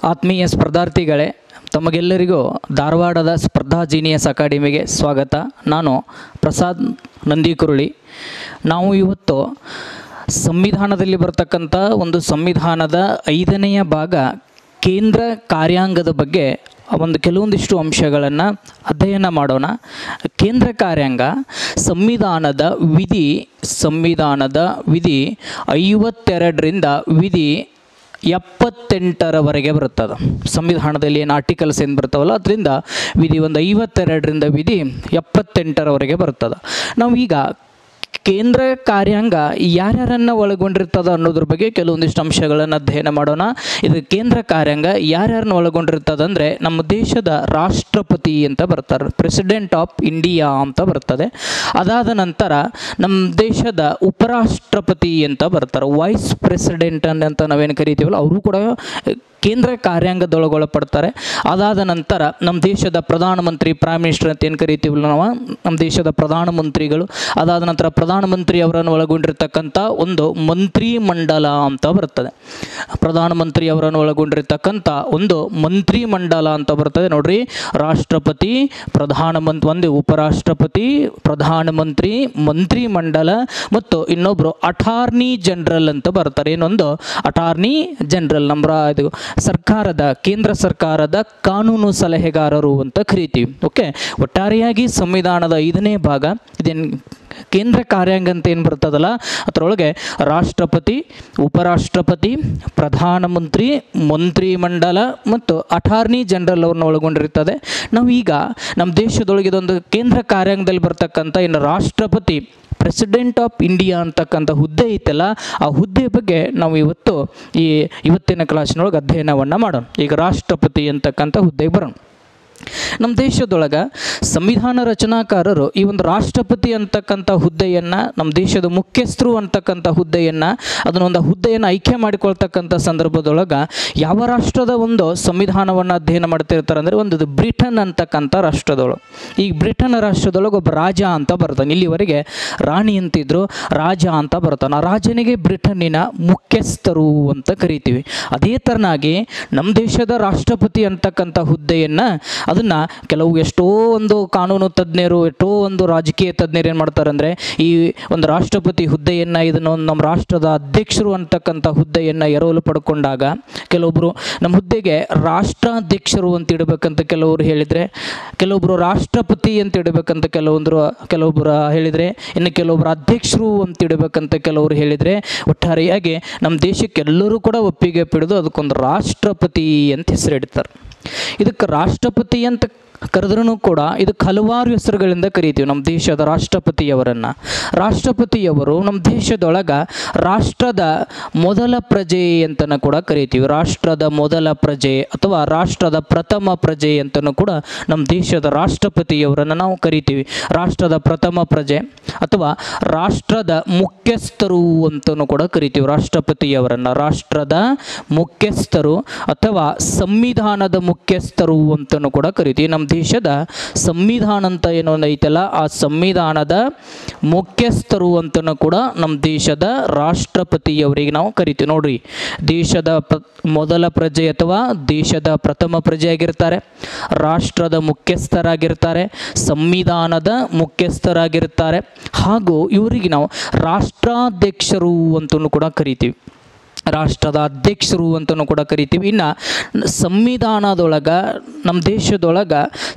ಆತ್ಮೀಯ ಸ್ಪರ್ಧಾರ್ಥಿಗಳೇ ತಮಗೆಲ್ಲರಿಗೂ ಧಾರವಾಡದ ಸ್ಪರ್ಧಾ ಜೀನಿಯಸ್ ಅಕಾಡೆಮಿಗೆ ಸ್ವಾಗತ ನಾನು ಪ್ರಸಾದ್ ನಂದಿಕುರುಳಿ ನಾವು ಇವತ್ತು ಸಂವಿಧಾನದಲ್ಲಿ ಬರ್ತಕ್ಕಂಥ ಒಂದು ಸಂವಿಧಾನದ ಐದನೆಯ ಭಾಗ ಕೇಂದ್ರ ಕಾರ್ಯಾಂಗದ ಬಗ್ಗೆ ಒಂದು ಕೆಲವೊಂದಿಷ್ಟು ಅಂಶಗಳನ್ನು ಅಧ್ಯಯನ ಮಾಡೋಣ ಕೇಂದ್ರ ಕಾರ್ಯಾಂಗ ಸಂವಿಧಾನದ ವಿಧಿ ಸಂವಿಧಾನದ ವಿಧಿ ಐವತ್ತೆರಡರಿಂದ ವಿಧಿ ಎಪ್ಪತ್ತೆಂಟರವರೆಗೆ ಬರುತ್ತದೆ ಸಂವಿಧಾನದಲ್ಲಿ ಏನು ಆರ್ಟಿಕಲ್ಸ್ ಏನು ಬರ್ತಾವಲ್ಲ ಅದರಿಂದ ವಿಧಿ ಒಂದು ಐವತ್ತೆರಡರಿಂದ ವಿಧಿ ಎಪ್ಪತ್ತೆಂಟರವರೆಗೆ ಬರ್ತದೆ ನಾವು ಈಗ ಕೇಂದ್ರ ಕಾರ್ಯಾಂಗ ಯಾರ್ಯಾರನ್ನು ಒಳಗೊಂಡಿರ್ತದ ಅನ್ನೋದ್ರ ಬಗ್ಗೆ ಕೆಲವೊಂದಿಷ್ಟು ಅಂಶಗಳನ್ನು ಅಧ್ಯಯನ ಮಾಡೋಣ ಇದು ಕೇಂದ್ರ ಕಾರ್ಯಾಂಗ ಯಾರ್ಯಾರನ್ನ ಒಳಗೊಂಡಿರ್ತದೆ ಅಂದರೆ ನಮ್ಮ ದೇಶದ ರಾಷ್ಟ್ರಪತಿ ಅಂತ ಬರ್ತಾರೆ ಪ್ರೆಸಿಡೆಂಟ್ ಆಫ್ ಇಂಡಿಯಾ ಅಂತ ಬರ್ತದೆ ಅದಾದ ನಂತರ ನಮ್ಮ ದೇಶದ ಉಪರಾಷ್ಟ್ರಪತಿ ಅಂತ ಬರ್ತಾರೆ ವೈಸ್ ಪ್ರೆಸಿಡೆಂಟ್ ಅಂತ ನಾವೇನು ಕರಿತೀವಲ್ಲ ಅವರು ಕೂಡ ಕೇಂದ್ರ ಕಾರ್ಯಾಂಗದೊಳಗೊಳಪಡ್ತಾರೆ ಅದಾದ ನಂತರ ನಮ್ಮ ದೇಶದ ಪ್ರಧಾನಮಂತ್ರಿ ಪ್ರೈಮ್ ಮಿನಿಸ್ಟರ್ ಅಂತ ಏನು ಕರಿತೀವಲ್ಲ ನಾವು ನಮ್ಮ ದೇಶದ ಪ್ರಧಾನಮಂತ್ರಿಗಳು ಅದಾದ ನಂತರ ಪ್ರಧಾನಮಂತ್ರಿ ಅವರನ್ನು ಒಳಗೊಂಡಿರ್ತಕ್ಕಂಥ ಒಂದು ಮಂತ್ರಿ ಮಂಡಲ ಅಂತ ಬರ್ತದೆ ಪ್ರಧಾನಮಂತ್ರಿ ಅವರನ್ನು ಒಳಗೊಂಡಿರ್ತಕ್ಕಂಥ ಒಂದು ಮಂತ್ರಿ ಮಂಡಲ ಅಂತ ಬರ್ತದೆ ನೋಡ್ರಿ ರಾಷ್ಟ್ರಪತಿ ಪ್ರಧಾನಮಂತ್ರಿ ಒಂದು ಉಪರಾಷ್ಟ್ರಪತಿ ಪ್ರಧಾನಮಂತ್ರಿ ಮಂತ್ರಿ ಮಂಡಲ ಮತ್ತು ಇನ್ನೊಬ್ಬರು ಅಟಾರ್ನಿ ಜನರಲ್ ಅಂತ ಬರ್ತಾರೆ ಇನ್ನೊಂದು ಅಟಾರ್ನಿ ಜನರಲ್ ನಮ್ಮ ಇದು ಸರ್ಕಾರದ ಕೇಂದ್ರ ಸರ್ಕಾರದ ಕಾನೂನು ಸಲಹೆಗಾರರು ಅಂತ ಕರಿತೀವಿ ಓಕೆ ಒಟ್ಟಾರೆಯಾಗಿ ಸಂವಿಧಾನದ ಐದನೇ ಭಾಗ ಇದೇನು ಕೇಂದ್ರ ಕಾರ್ಯಾಂಗ ಅಂತ ಏನು ಬರ್ತದಲ್ಲ ಅದರೊಳಗೆ ರಾಷ್ಟ್ರಪತಿ ಉಪರಾಷ್ಟ್ರಪತಿ ಪ್ರಧಾನಮಂತ್ರಿ ಮಂತ್ರಿಮಂಡಲ ಮತ್ತು ಅಟಾರ್ನಿ ಜನರಲ್ ಅವ್ರನ್ನ ಒಳಗೊಂಡಿರ್ತದೆ ನಾವು ಈಗ ನಮ್ಮ ದೇಶದೊಳಗೆ ಇದೊಂದು ಕೇಂದ್ರ ಕಾರ್ಯಾಂಗದಲ್ಲಿ ಬರ್ತಕ್ಕಂಥ ಇನ್ನು ರಾಷ್ಟ್ರಪತಿ ಪ್ರೆಸಿಡೆಂಟ್ ಆಫ್ ಇಂಡಿಯಾ ಅಂತಕ್ಕಂಥ ಹುದ್ದೆ ಐತಲ್ಲ ಆ ಹುದ್ದೆ ಬಗ್ಗೆ ನಾವು ಇವತ್ತು ಈ ಇವತ್ತಿನ ಕ್ಲಾಸಿನೊಳಗೆ ಅಧ್ಯಯನವನ್ನು ಮಾಡೋಣ ಈಗ ರಾಷ್ಟ್ರಪತಿ ಅಂತಕ್ಕಂಥ ಹುದ್ದೆಗೆ ಬರೋಣ ನಮ್ಮ ದೇಶದೊಳಗೆ ಸಂವಿಧಾನ ರಚನಾಕಾರರು ಈ ಒಂದು ರಾಷ್ಟ್ರಪತಿ ಅಂತಕ್ಕಂಥ ಹುದ್ದೆಯನ್ನು ನಮ್ಮ ದೇಶದ ಮುಖ್ಯಸ್ಥರು ಅಂತಕ್ಕಂಥ ಹುದ್ದೆಯನ್ನು ಅದನ್ನೊಂದು ಹುದ್ದೆಯನ್ನು ಆಯ್ಕೆ ಮಾಡಿಕೊಳ್ತಕ್ಕಂಥ ಸಂದರ್ಭದೊಳಗೆ ಯಾವ ರಾಷ್ಟ್ರದ ಒಂದು ಸಂವಿಧಾನವನ್ನು ಅಧ್ಯಯನ ಮಾಡ್ತಿರ್ತಾರೆ ಅಂದರೆ ಒಂದು ಇದು ಬ್ರಿಟನ್ ಅಂತಕ್ಕಂಥ ರಾಷ್ಟ್ರದೊಳಗೆ ಈ ಬ್ರಿಟನ್ ರಾಷ್ಟ್ರದೊಳಗೆ ಒಬ್ಬ ರಾಜ ಅಂತ ಬರ್ತಾನೆ ಇಲ್ಲಿವರೆಗೆ ರಾಣಿ ಅಂತಿದ್ರು ರಾಜ ಅಂತ ಬರ್ತಾನೆ ಆ ರಾಜನಿಗೆ ಬ್ರಿಟನ್ನಿನ ಮುಖ್ಯಸ್ಥರು ಅಂತ ಕರಿತೀವಿ ಅದೇ ಥರನಾಗಿ ನಮ್ಮ ದೇಶದ ರಾಷ್ಟ್ರಪತಿ ಅಂತಕ್ಕಂಥ ಹುದ್ದೆಯನ್ನು ಅದನ್ನು ಕೆಲವು ಎಷ್ಟೋ ಒಂದು ಕಾನೂನು ತಜ್ಞರು ಎಷ್ಟೋ ಒಂದು ರಾಜಕೀಯ ತಜ್ಞರು ಏನು ಮಾಡ್ತಾರೆ ಅಂದರೆ ಈ ಒಂದು ರಾಷ್ಟ್ರಪತಿ ಹುದ್ದೆಯನ್ನು ಇದನ್ನು ಒಂದು ನಮ್ಮ ರಾಷ್ಟ್ರದ ಅಧ್ಯಕ್ಷರು ಅಂತಕ್ಕಂಥ ಹುದ್ದೆಯನ್ನು ಎರವಲು ಪಡ್ಕೊಂಡಾಗ ಕೆಲವೊಬ್ಬರು ನಮ್ಮ ಹುದ್ದೆಗೆ ರಾಷ್ಟ್ರಾಧ್ಯಕ್ಷರು ಅಂತ ಇಡಬೇಕಂತ ಕೆಲವರು ಹೇಳಿದರೆ ಕೆಲವೊಬ್ಬರು ರಾಷ್ಟ್ರಪತಿ ಅಂತ ಇಡಬೇಕಂತ ಕೆಲವೊಂದರು ಕೆಲವೊಬ್ಬರು ಹೇಳಿದರೆ ಇನ್ನು ಕೆಲವೊಬ್ಬರು ಅಧ್ಯಕ್ಷರು ಅಂತ ಇಡಬೇಕಂತ ಕೆಲವರು ಹೇಳಿದರೆ ಒಟ್ಟಾರೆಯಾಗಿ ನಮ್ಮ ದೇಶಕ್ಕೆ ಎಲ್ಲರೂ ಕೂಡ ಒಪ್ಪಿಗೆ ಪಿಡಿದು ಅದಕ್ಕೊಂದು ರಾಷ್ಟ್ರಪತಿ ಅಂತ ಹೆಸರಿಡ್ತಾರೆ ಇದಕ್ಕೆ ರಾಷ್ಟ್ರಪತಿ ಅಂತ ಕರೆದ್ರೂ ಕೂಡ ಇದಕ್ಕೆ ಹಲವಾರು ಹೆಸರುಗಳಿಂದ ಕರಿತೀವಿ ನಮ್ಮ ದೇಶದ ರಾಷ್ಟ್ರಪತಿಯವರನ್ನು ರಾಷ್ಟ್ರಪತಿಯವರು ನಮ್ಮ ದೇಶದೊಳಗೆ ರಾಷ್ಟ್ರದ ಮೊದಲ ಪ್ರಜೆ ಅಂತಲೂ ಕೂಡ ಕರಿತೀವಿ ರಾಷ್ಟ್ರದ ಮೊದಲ ಪ್ರಜೆ ಅಥವಾ ರಾಷ್ಟ್ರದ ಪ್ರಥಮ ಪ್ರಜೆ ಅಂತಲೂ ಕೂಡ ನಮ್ಮ ದೇಶದ ರಾಷ್ಟ್ರಪತಿಯವರನ್ನು ನಾವು ಕರಿತೀವಿ ರಾಷ್ಟ್ರದ ಪ್ರಥಮ ಪ್ರಜೆ ಅಥವಾ ರಾಷ್ಟ್ರದ ಮುಖ್ಯಸ್ಥರು ಅಂತಲೂ ಕೂಡ ಕರಿತೀವಿ ರಾಷ್ಟ್ರಪತಿಯವರನ್ನು ರಾಷ್ಟ್ರದ ಮುಖ್ಯಸ್ಥರು ಅಥವಾ ಸಂವಿಧಾನದ ಮುಖ್ಯಸ್ಥರು ಅಂತಲೂ ಕೂಡ ಕರಿತೀವಿ ನಮ್ಮ ದೇಶದ ಸಂವಿಧಾನ ಅಂತ ಏನೋ ಒಂದು ಐತಲ್ಲ ಆ ಸಂವಿಧಾನದ ಮುಖ್ಯಸ್ಥರು ಅಂತಲೂ ಕೂಡ ನಮ್ಮ ದೇಶದ ರಾಷ್ಟ್ರಪತಿಯವರಿಗೆ ನಾವು ಕರಿತೀವಿ ನೋಡ್ರಿ ದೇಶದ ಪ್ರ ಮೊದಲ ಪ್ರಜೆ ಅಥವಾ ದೇಶದ ಪ್ರಥಮ ಪ್ರಜೆ ಆಗಿರ್ತಾರೆ ರಾಷ್ಟ್ರದ ಮುಖ್ಯಸ್ಥರಾಗಿರ್ತಾರೆ ಸಂವಿಧಾನದ ಮುಖ್ಯಸ್ಥರಾಗಿರ್ತಾರೆ ಹಾಗೂ ಇವರಿಗೆ ನಾವು ರಾಷ್ಟ್ರಾಧ್ಯಕ್ಷರು ಅಂತಲೂ ಕೂಡ ಕರಿತೀವಿ ರಾಷ್ಟ್ರದ ಅಧ್ಯಕ್ಷರು ಅಂತಲೂ ಕೂಡ ಕರಿತೀವಿ ಇನ್ನು ಸಂವಿಧಾನದೊಳಗೆ ನಮ್ಮ ದೇಶದೊಳಗೆ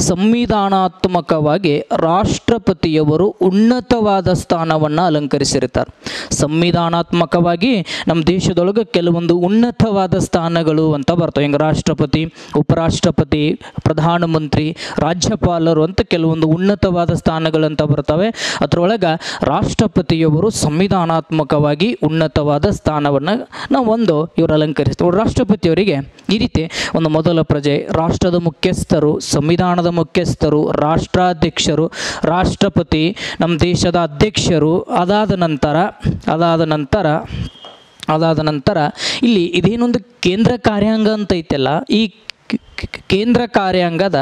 ಸಂವಿಧಾನಾತ್ಮಕವಾಗಿ ರಾಷ್ಟ್ರಪತಿಯವರು ಉನ್ನತವಾದ ಸ್ಥಾನವನ್ನು ಅಲಂಕರಿಸಿರ್ತಾರೆ ಸಂವಿಧಾನಾತ್ಮಕವಾಗಿ ನಮ್ಮ ದೇಶದೊಳಗೆ ಕೆಲವೊಂದು ಉನ್ನತವಾದ ಸ್ಥಾನಗಳು ಅಂತ ಬರ್ತವೆ ಹಿಂಗೆ ರಾಷ್ಟ್ರಪತಿ ಉಪರಾಷ್ಟ್ರಪತಿ ಪ್ರಧಾನಮಂತ್ರಿ ರಾಜ್ಯಪಾಲರು ಅಂತ ಕೆಲವೊಂದು ಉನ್ನತವಾದ ಸ್ಥಾನಗಳಂತ ಬರ್ತವೆ ಅದರೊಳಗೆ ರಾಷ್ಟ್ರಪತಿಯವರು ಸಂವಿಧಾನಾತ್ಮಕವಾಗಿ ಉನ್ನತವಾದ ಸ್ಥಾನವನ್ನು ನಾವು ಒಂದು ಇವರು ಅಲಂಕರಿಸ್ತೀವಿ ರಾಷ್ಟ್ರಪತಿಯವರಿಗೆ ಈ ರೀತಿ ಒಂದು ಮೊದಲ ಪ್ರಜೆ ರಾಷ್ಟ್ರದ ಮುಖ್ಯಸ್ಥರು ಸಂವಿಧಾನದ ಮುಖ್ಯಸ್ಥರು ರಾಷ್ಟ್ರಾಧ್ಯಕ್ಷರು ರಾಷ್ಟ್ರಪತಿ ನಮ್ಮ ದೇಶದ ಅಧ್ಯಕ್ಷರು ಅದಾದ ನಂತರ ಅದಾದ ನಂತರ ಅದಾದ ನಂತರ ಇಲ್ಲಿ ಇದೇನೊಂದು ಕೇಂದ್ರ ಕಾರ್ಯಾಂಗ ಅಂತ ಐತಲ್ಲ ಈ ಕೇಂದ್ರ ಕಾರ್ಯಾಂಗದ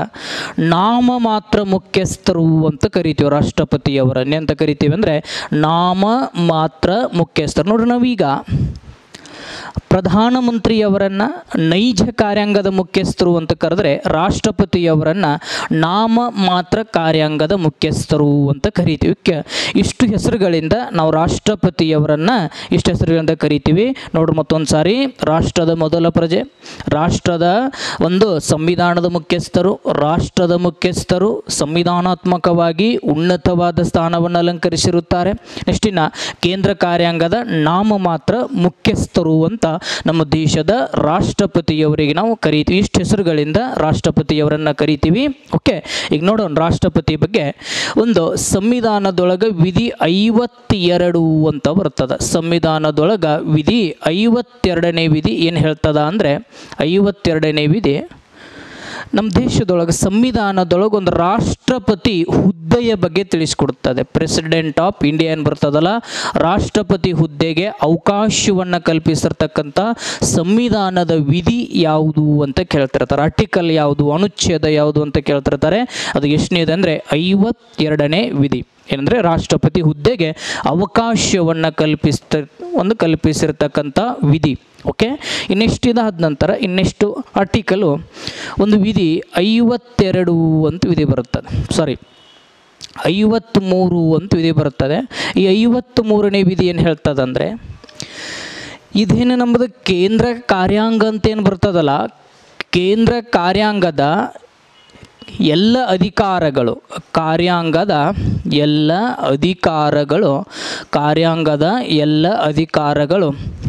ನಾಮ ಮಾತ್ರ ಮುಖ್ಯಸ್ಥರು ಅಂತ ಕರಿತೀವಿ ರಾಷ್ಟ್ರಪತಿಯವರನ್ನೇ ಅಂತ ಕರಿತೀವಿ ಅಂದರೆ ನಾಮ ಮಾತ್ರ ಮುಖ್ಯಸ್ಥರು ನೋಡ್ರಿ ನಾವೀಗ ಪ್ರಧಾನಮಂತ್ರಿಯವರನ್ನು ನೈಜ ಕಾರ್ಯಾಂಗದ ಮುಖ್ಯಸ್ಥರು ಅಂತ ಕರೆದ್ರೆ ರಾಷ್ಟ್ರಪತಿಯವರನ್ನು ನಾಮ ಮಾತ್ರ ಕಾರ್ಯಾಂಗದ ಮುಖ್ಯಸ್ಥರು ಅಂತ ಕರಿತೀವಿ ಕೆ ಇಷ್ಟು ಹೆಸರುಗಳಿಂದ ನಾವು ರಾಷ್ಟ್ರಪತಿಯವರನ್ನು ಇಷ್ಟು ಹೆಸರುಗಳಿಂದ ಕರಿತೀವಿ ನೋಡ್ರಿ ಮತ್ತೊಂದು ಸಾರಿ ರಾಷ್ಟ್ರದ ಮೊದಲ ಪ್ರಜೆ ರಾಷ್ಟ್ರದ ಒಂದು ಸಂವಿಧಾನದ ಮುಖ್ಯಸ್ಥರು ರಾಷ್ಟ್ರದ ಮುಖ್ಯಸ್ಥರು ಸಂವಿಧಾನಾತ್ಮಕವಾಗಿ ಉನ್ನತವಾದ ಸ್ಥಾನವನ್ನು ಅಲಂಕರಿಸಿರುತ್ತಾರೆ ನೆಕ್ಸ್ಟಿನ ಕೇಂದ್ರ ಕಾರ್ಯಾಂಗದ ನಾಮ ಮಾತ್ರ ಮುಖ್ಯಸ್ಥರು ಅಂತ ನಮ್ಮ ದೇಶದ ರಾಷ್ಟ್ರಪತಿಯವರಿಗೆ ನಾವು ಕರಿತೀವಿ ಇಷ್ಟು ಹೆಸರುಗಳಿಂದ ರಾಷ್ಟ್ರಪತಿಯವರನ್ನು ಕರಿತೀವಿ ಓಕೆ ಈಗ ನೋಡೋಣ ರಾಷ್ಟ್ರಪತಿ ಬಗ್ಗೆ ಒಂದು ಸಂವಿಧಾನದೊಳಗೆ ವಿಧಿ ಐವತ್ತೆರಡು ಅಂತ ಬರ್ತದೆ ಸಂವಿಧಾನದೊಳಗೆ ವಿಧಿ ಐವತ್ತೆರಡನೇ ವಿಧಿ ಏನು ಹೇಳ್ತದ ಅಂದರೆ ಐವತ್ತೆರಡನೇ ವಿಧಿ ನಮ್ಮ ದೇಶದೊಳಗೆ ಸಂವಿಧಾನದೊಳಗೆ ಒಂದು ರಾಷ್ಟ್ರಪತಿ ಹುದ್ದೆಯ ಬಗ್ಗೆ ತಿಳಿಸ್ಕೊಡುತ್ತದೆ ಪ್ರೆಸಿಡೆಂಟ್ ಆಫ್ ಇಂಡಿಯಾ ಏನು ಬರ್ತದಲ್ಲ ರಾಷ್ಟ್ರಪತಿ ಹುದ್ದೆಗೆ ಅವಕಾಶವನ್ನು ಕಲ್ಪಿಸಿರ್ತಕ್ಕಂಥ ಸಂವಿಧಾನದ ವಿಧಿ ಯಾವುದು ಅಂತ ಕೇಳ್ತಿರ್ತಾರೆ ಆರ್ಟಿಕಲ್ ಯಾವುದು ಅನುಚ್ಛೇದ ಯಾವುದು ಅಂತ ಕೇಳ್ತಿರ್ತಾರೆ ಅದು ಎಷ್ಟನೇದು ಅಂದರೆ ಐವತ್ತೆರಡನೇ ವಿಧಿ ಏನಂದರೆ ರಾಷ್ಟ್ರಪತಿ ಹುದ್ದೆಗೆ ಅವಕಾಶವನ್ನು ಕಲ್ಪಿಸ್ತ ಒಂದು ಕಲ್ಪಿಸಿರ್ತಕ್ಕಂಥ ವಿಧಿ ಓಕೆ ಇನ್ನೆಷ್ಟು ಇದಾದ ನಂತರ ಇನ್ನೆಷ್ಟು ಆರ್ಟಿಕಲು ಒಂದು ವಿಧಿ ಐವತ್ತೆರಡು ಅಂತ ವಿಧಿ ಬರುತ್ತದೆ ಸಾರಿ ಐವತ್ತ್ಮೂರು ಅಂತ ವಿಧಿ ಬರುತ್ತದೆ ಈ ಐವತ್ತ್ ಮೂರನೇ ವಿಧಿ ಏನು ಹೇಳ್ತದಂದರೆ ಇದೇನು ನಮ್ಮದು ಕೇಂದ್ರ ಕಾರ್ಯಾಂಗ ಅಂತ ಏನು ಬರ್ತದಲ್ಲ ಕೇಂದ್ರ ಕಾರ್ಯಾಂಗದ ಎಲ್ಲ ಅಧಿಕಾರಗಳು ಕಾರ್ಯಾಂಗದ ಎಲ್ಲ ಅಧಿಕಾರಗಳು ಕಾರ್ಯಾಂಗದ ಎಲ್ಲ ಅಧಿಕಾರಗಳು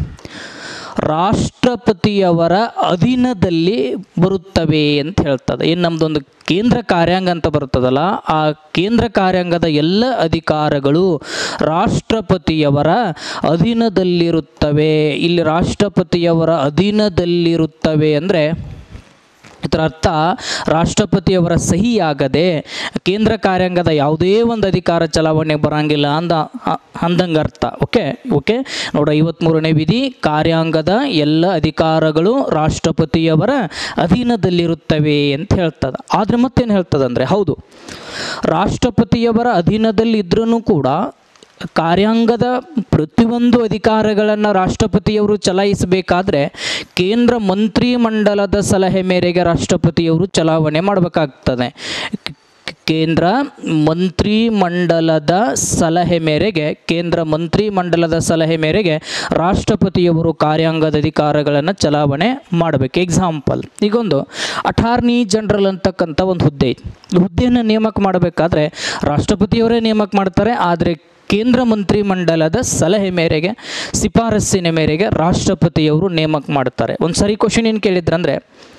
ರಾಷ್ಟ್ರಪತಿಯವರ ಅಧೀನದಲ್ಲಿ ಬರುತ್ತವೆ ಅಂತ ಹೇಳ್ತದೆ ಏನು ನಮ್ಮದೊಂದು ಕೇಂದ್ರ ಕಾರ್ಯಾಂಗ ಅಂತ ಬರ್ತದಲ್ಲ ಆ ಕೇಂದ್ರ ಕಾರ್ಯಾಂಗದ ಎಲ್ಲ ಅಧಿಕಾರಗಳು ರಾಷ್ಟ್ರಪತಿಯವರ ಅಧೀನದಲ್ಲಿರುತ್ತವೆ ಇಲ್ಲಿ ರಾಷ್ಟ್ರಪತಿಯವರ ಅಧೀನದಲ್ಲಿರುತ್ತವೆ ಅಂದರೆ ಇದರ ಅರ್ಥ ರಾಷ್ಟ್ರಪತಿಯವರ ಸಹಿಯಾಗದೆ ಕೇಂದ್ರ ಕಾರ್ಯಾಂಗದ ಯಾವುದೇ ಒಂದು ಅಧಿಕಾರ ಚಲಾವಣೆ ಬರಂಗಿಲ್ಲ ಅಂದ ಅ- ಅಂದಂಗೆ ಅರ್ಥ ಓಕೆ ಓಕೆ ನೋಡಿ ಐವತ್ತ್ಮೂರನೇ ವಿಧಿ ಕಾರ್ಯಾಂಗದ ಎಲ್ಲ ಅಧಿಕಾರಗಳು ರಾಷ್ಟ್ರಪತಿಯವರ ಅಧೀನದಲ್ಲಿರುತ್ತವೆ ಅಂತ ಹೇಳ್ತದೆ ಆದರೆ ಮತ್ತೇನು ಹೇಳ್ತದಂದರೆ ಹೌದು ರಾಷ್ಟ್ರಪತಿಯವರ ಅಧೀನದಲ್ಲಿ ಇದ್ರೂ ಕೂಡ ಕಾರ್ಯಾಂಗದ ಪ್ರತಿಯೊಂದು ಅಧಿಕಾರಗಳನ್ನು ರಾಷ್ಟ್ರಪತಿಯವರು ಚಲಾಯಿಸಬೇಕಾದ್ರೆ ಕೇಂದ್ರ ಮಂತ್ರಿಮಂಡಲದ ಸಲಹೆ ಮೇರೆಗೆ ರಾಷ್ಟ್ರಪತಿಯವರು ಚಲಾವಣೆ ಮಾಡಬೇಕಾಗ್ತದೆ ಕೇಂದ್ರ ಮಂತ್ರಿಮಂಡಲದ ಸಲಹೆ ಮೇರೆಗೆ ಕೇಂದ್ರ ಮಂತ್ರಿಮಂಡಲದ ಸಲಹೆ ಮೇರೆಗೆ ರಾಷ್ಟ್ರಪತಿಯವರು ಕಾರ್ಯಾಂಗದ ಅಧಿಕಾರಗಳನ್ನು ಚಲಾವಣೆ ಮಾಡಬೇಕು ಎಕ್ಸಾಂಪಲ್ ಈಗೊಂದು ಅಟಾರ್ನಿ ಜನರಲ್ ಅಂತಕ್ಕಂಥ ಒಂದು ಹುದ್ದೆ ಐತಿ ಈ ಹುದ್ದೆಯನ್ನು ನೇಮಕ ಮಾಡಬೇಕಾದ್ರೆ ರಾಷ್ಟ್ರಪತಿಯವರೇ ನೇಮಕ ಮಾಡ್ತಾರೆ ಆದರೆ ಕೇಂದ್ರ ಮಂತ್ರಿಮಂಡಲದ ಸಲಹೆ ಮೇರೆಗೆ ಶಿಫಾರಸ್ಸಿನ ಮೇರೆಗೆ ರಾಷ್ಟ್ರಪತಿಯವರು ನೇಮಕ ಮಾಡ್ತಾರೆ ಒಂದು ಸರಿ ಕ್ವಶನ್ ಏನು ಕೇಳಿದ್ರಂದರೆ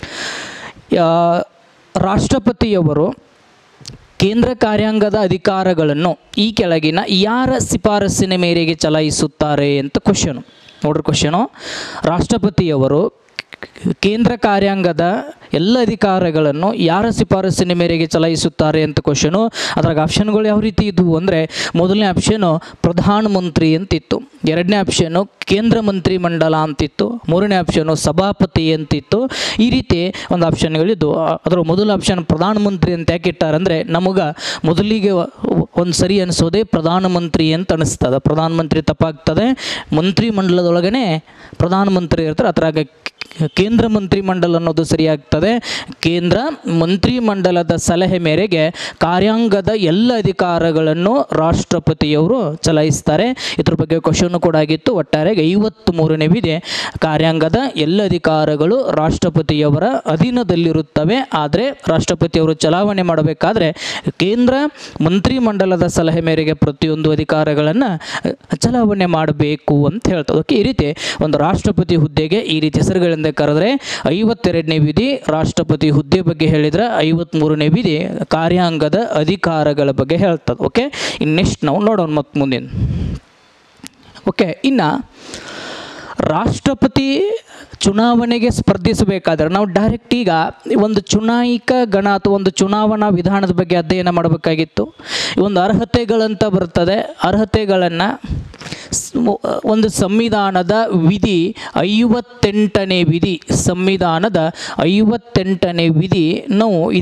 ರಾಷ್ಟ್ರಪತಿಯವರು ಕೇಂದ್ರ ಕಾರ್ಯಾಂಗದ ಅಧಿಕಾರಗಳನ್ನು ಈ ಕೆಳಗಿನ ಯಾರ ಶಿಫಾರಸ್ಸಿನ ಮೇರೆಗೆ ಚಲಾಯಿಸುತ್ತಾರೆ ಅಂತ ಕ್ವಶನು ನೋಡ್ರಿ ಕ್ವಶನು ರಾಷ್ಟ್ರಪತಿಯವರು ಕೇಂದ್ರ ಕಾರ್ಯಾಂಗದ ಎಲ್ಲ ಅಧಿಕಾರಗಳನ್ನು ಯಾರ ಶಿಫಾರಸ್ಸಿನ ಮೇರೆಗೆ ಚಲಾಯಿಸುತ್ತಾರೆ ಅಂತ ಕ್ವಶನು ಅದ್ರಾಗ ಆಪ್ಷನ್ಗಳು ಯಾವ ರೀತಿ ಇದ್ವು ಅಂದರೆ ಮೊದಲನೇ ಆಪ್ಷನು ಪ್ರಧಾನಮಂತ್ರಿ ಅಂತಿತ್ತು ಎರಡನೇ ಆಪ್ಷನು ಕೇಂದ್ರ ಮಂತ್ರಿ ಮಂಡಲ ಅಂತಿತ್ತು ಮೂರನೇ ಆಪ್ಷನು ಸಭಾಪತಿ ಅಂತಿತ್ತು ಈ ರೀತಿ ಒಂದು ಆಪ್ಷನ್ಗಳಿದ್ದು ಅದರ ಮೊದಲ ಆಪ್ಷನ್ ಪ್ರಧಾನಮಂತ್ರಿ ಅಂತ ಯಾಕೆ ಇಟ್ಟಾರಂದರೆ ನಮಗೆ ಮೊದಲಿಗೆ ಒಂದು ಸರಿ ಅನಿಸೋದೇ ಪ್ರಧಾನಮಂತ್ರಿ ಅಂತ ಅನಿಸ್ತದೆ ಪ್ರಧಾನಮಂತ್ರಿ ತಪ್ಪಾಗ್ತದೆ ಮಂತ್ರಿ ಮಂಡಲದೊಳಗನೆ ಪ್ರಧಾನಮಂತ್ರಿ ಇರ್ತಾರೆ ಅದ್ರಾಗ ಕೇಂದ್ರ ಮಂತ್ರಿಮಂಡಲ ಅನ್ನೋದು ಸರಿಯಾಗ್ತದೆ ಕೇಂದ್ರ ಮಂತ್ರಿಮಂಡಲದ ಸಲಹೆ ಮೇರೆಗೆ ಕಾರ್ಯಾಂಗದ ಎಲ್ಲ ಅಧಿಕಾರಗಳನ್ನು ರಾಷ್ಟ್ರಪತಿಯವರು ಚಲಾಯಿಸ್ತಾರೆ ಇದ್ರ ಬಗ್ಗೆ ಕ್ವಶನ್ ಕೂಡ ಆಗಿತ್ತು ಒಟ್ಟಾರೆಗೆ ಐವತ್ತು ಮೂರನೇ ವಿಧಿ ಕಾರ್ಯಾಂಗದ ಎಲ್ಲ ಅಧಿಕಾರಗಳು ರಾಷ್ಟ್ರಪತಿಯವರ ಅಧೀನದಲ್ಲಿರುತ್ತವೆ ಆದರೆ ರಾಷ್ಟ್ರಪತಿಯವರು ಚಲಾವಣೆ ಮಾಡಬೇಕಾದ್ರೆ ಕೇಂದ್ರ ಮಂತ್ರಿಮಂಡಲದ ಸಲಹೆ ಮೇರೆಗೆ ಪ್ರತಿಯೊಂದು ಅಧಿಕಾರಗಳನ್ನು ಚಲಾವಣೆ ಮಾಡಬೇಕು ಅಂತ ಹೇಳ್ತದೆ ಓಕೆ ಈ ರೀತಿ ಒಂದು ರಾಷ್ಟ್ರಪತಿ ಹುದ್ದೆಗೆ ಈ ರೀತಿ ಹೆಸರುಗಳಿಂದ ಕರೆದ್ರೆ ಐವತ್ತೆರಡನೇ ವಿಧಿ ರಾಷ್ಟ್ರಪತಿ ಹುದ್ದೆ ಬಗ್ಗೆ ಹೇಳಿದ್ರೆ ಐವತ್ತ್ಮೂರನೇ ವಿಧಿ ಕಾರ್ಯಾಂಗದ ಅಧಿಕಾರಗಳ ಬಗ್ಗೆ ಹೇಳ್ತದೆ ಓಕೆ ಇನ್ನು ನೆಕ್ಸ್ಟ್ ನಾವು ನೋಡೋಣ ಮತ್ತು ಮುಂದಿನ ಓಕೆ ಇನ್ನು ರಾಷ್ಟ್ರಪತಿ ಚುನಾವಣೆಗೆ ಸ್ಪರ್ಧಿಸಬೇಕಾದ್ರೆ ನಾವು ಡೈರೆಕ್ಟ್ ಈಗ ಒಂದು ಚುನಾಯಿಕ ಗಣ ಅಥವಾ ಒಂದು ಚುನಾವಣಾ ವಿಧಾನದ ಬಗ್ಗೆ ಅಧ್ಯಯನ ಮಾಡಬೇಕಾಗಿತ್ತು ಈ ಒಂದು ಅರ್ಹತೆಗಳಂತ ಬರ್ತದೆ ಅರ್ಹತೆಗಳನ್ನು ಒಂದು ಸಂವಿಧಾನದ ವಿಧಿ ಐವತ್ತೆಂಟನೇ ವಿಧಿ ಸಂವಿಧಾನದ ಐವತ್ತೆಂಟನೇ ವಿಧಿ ನಾವು ಇದು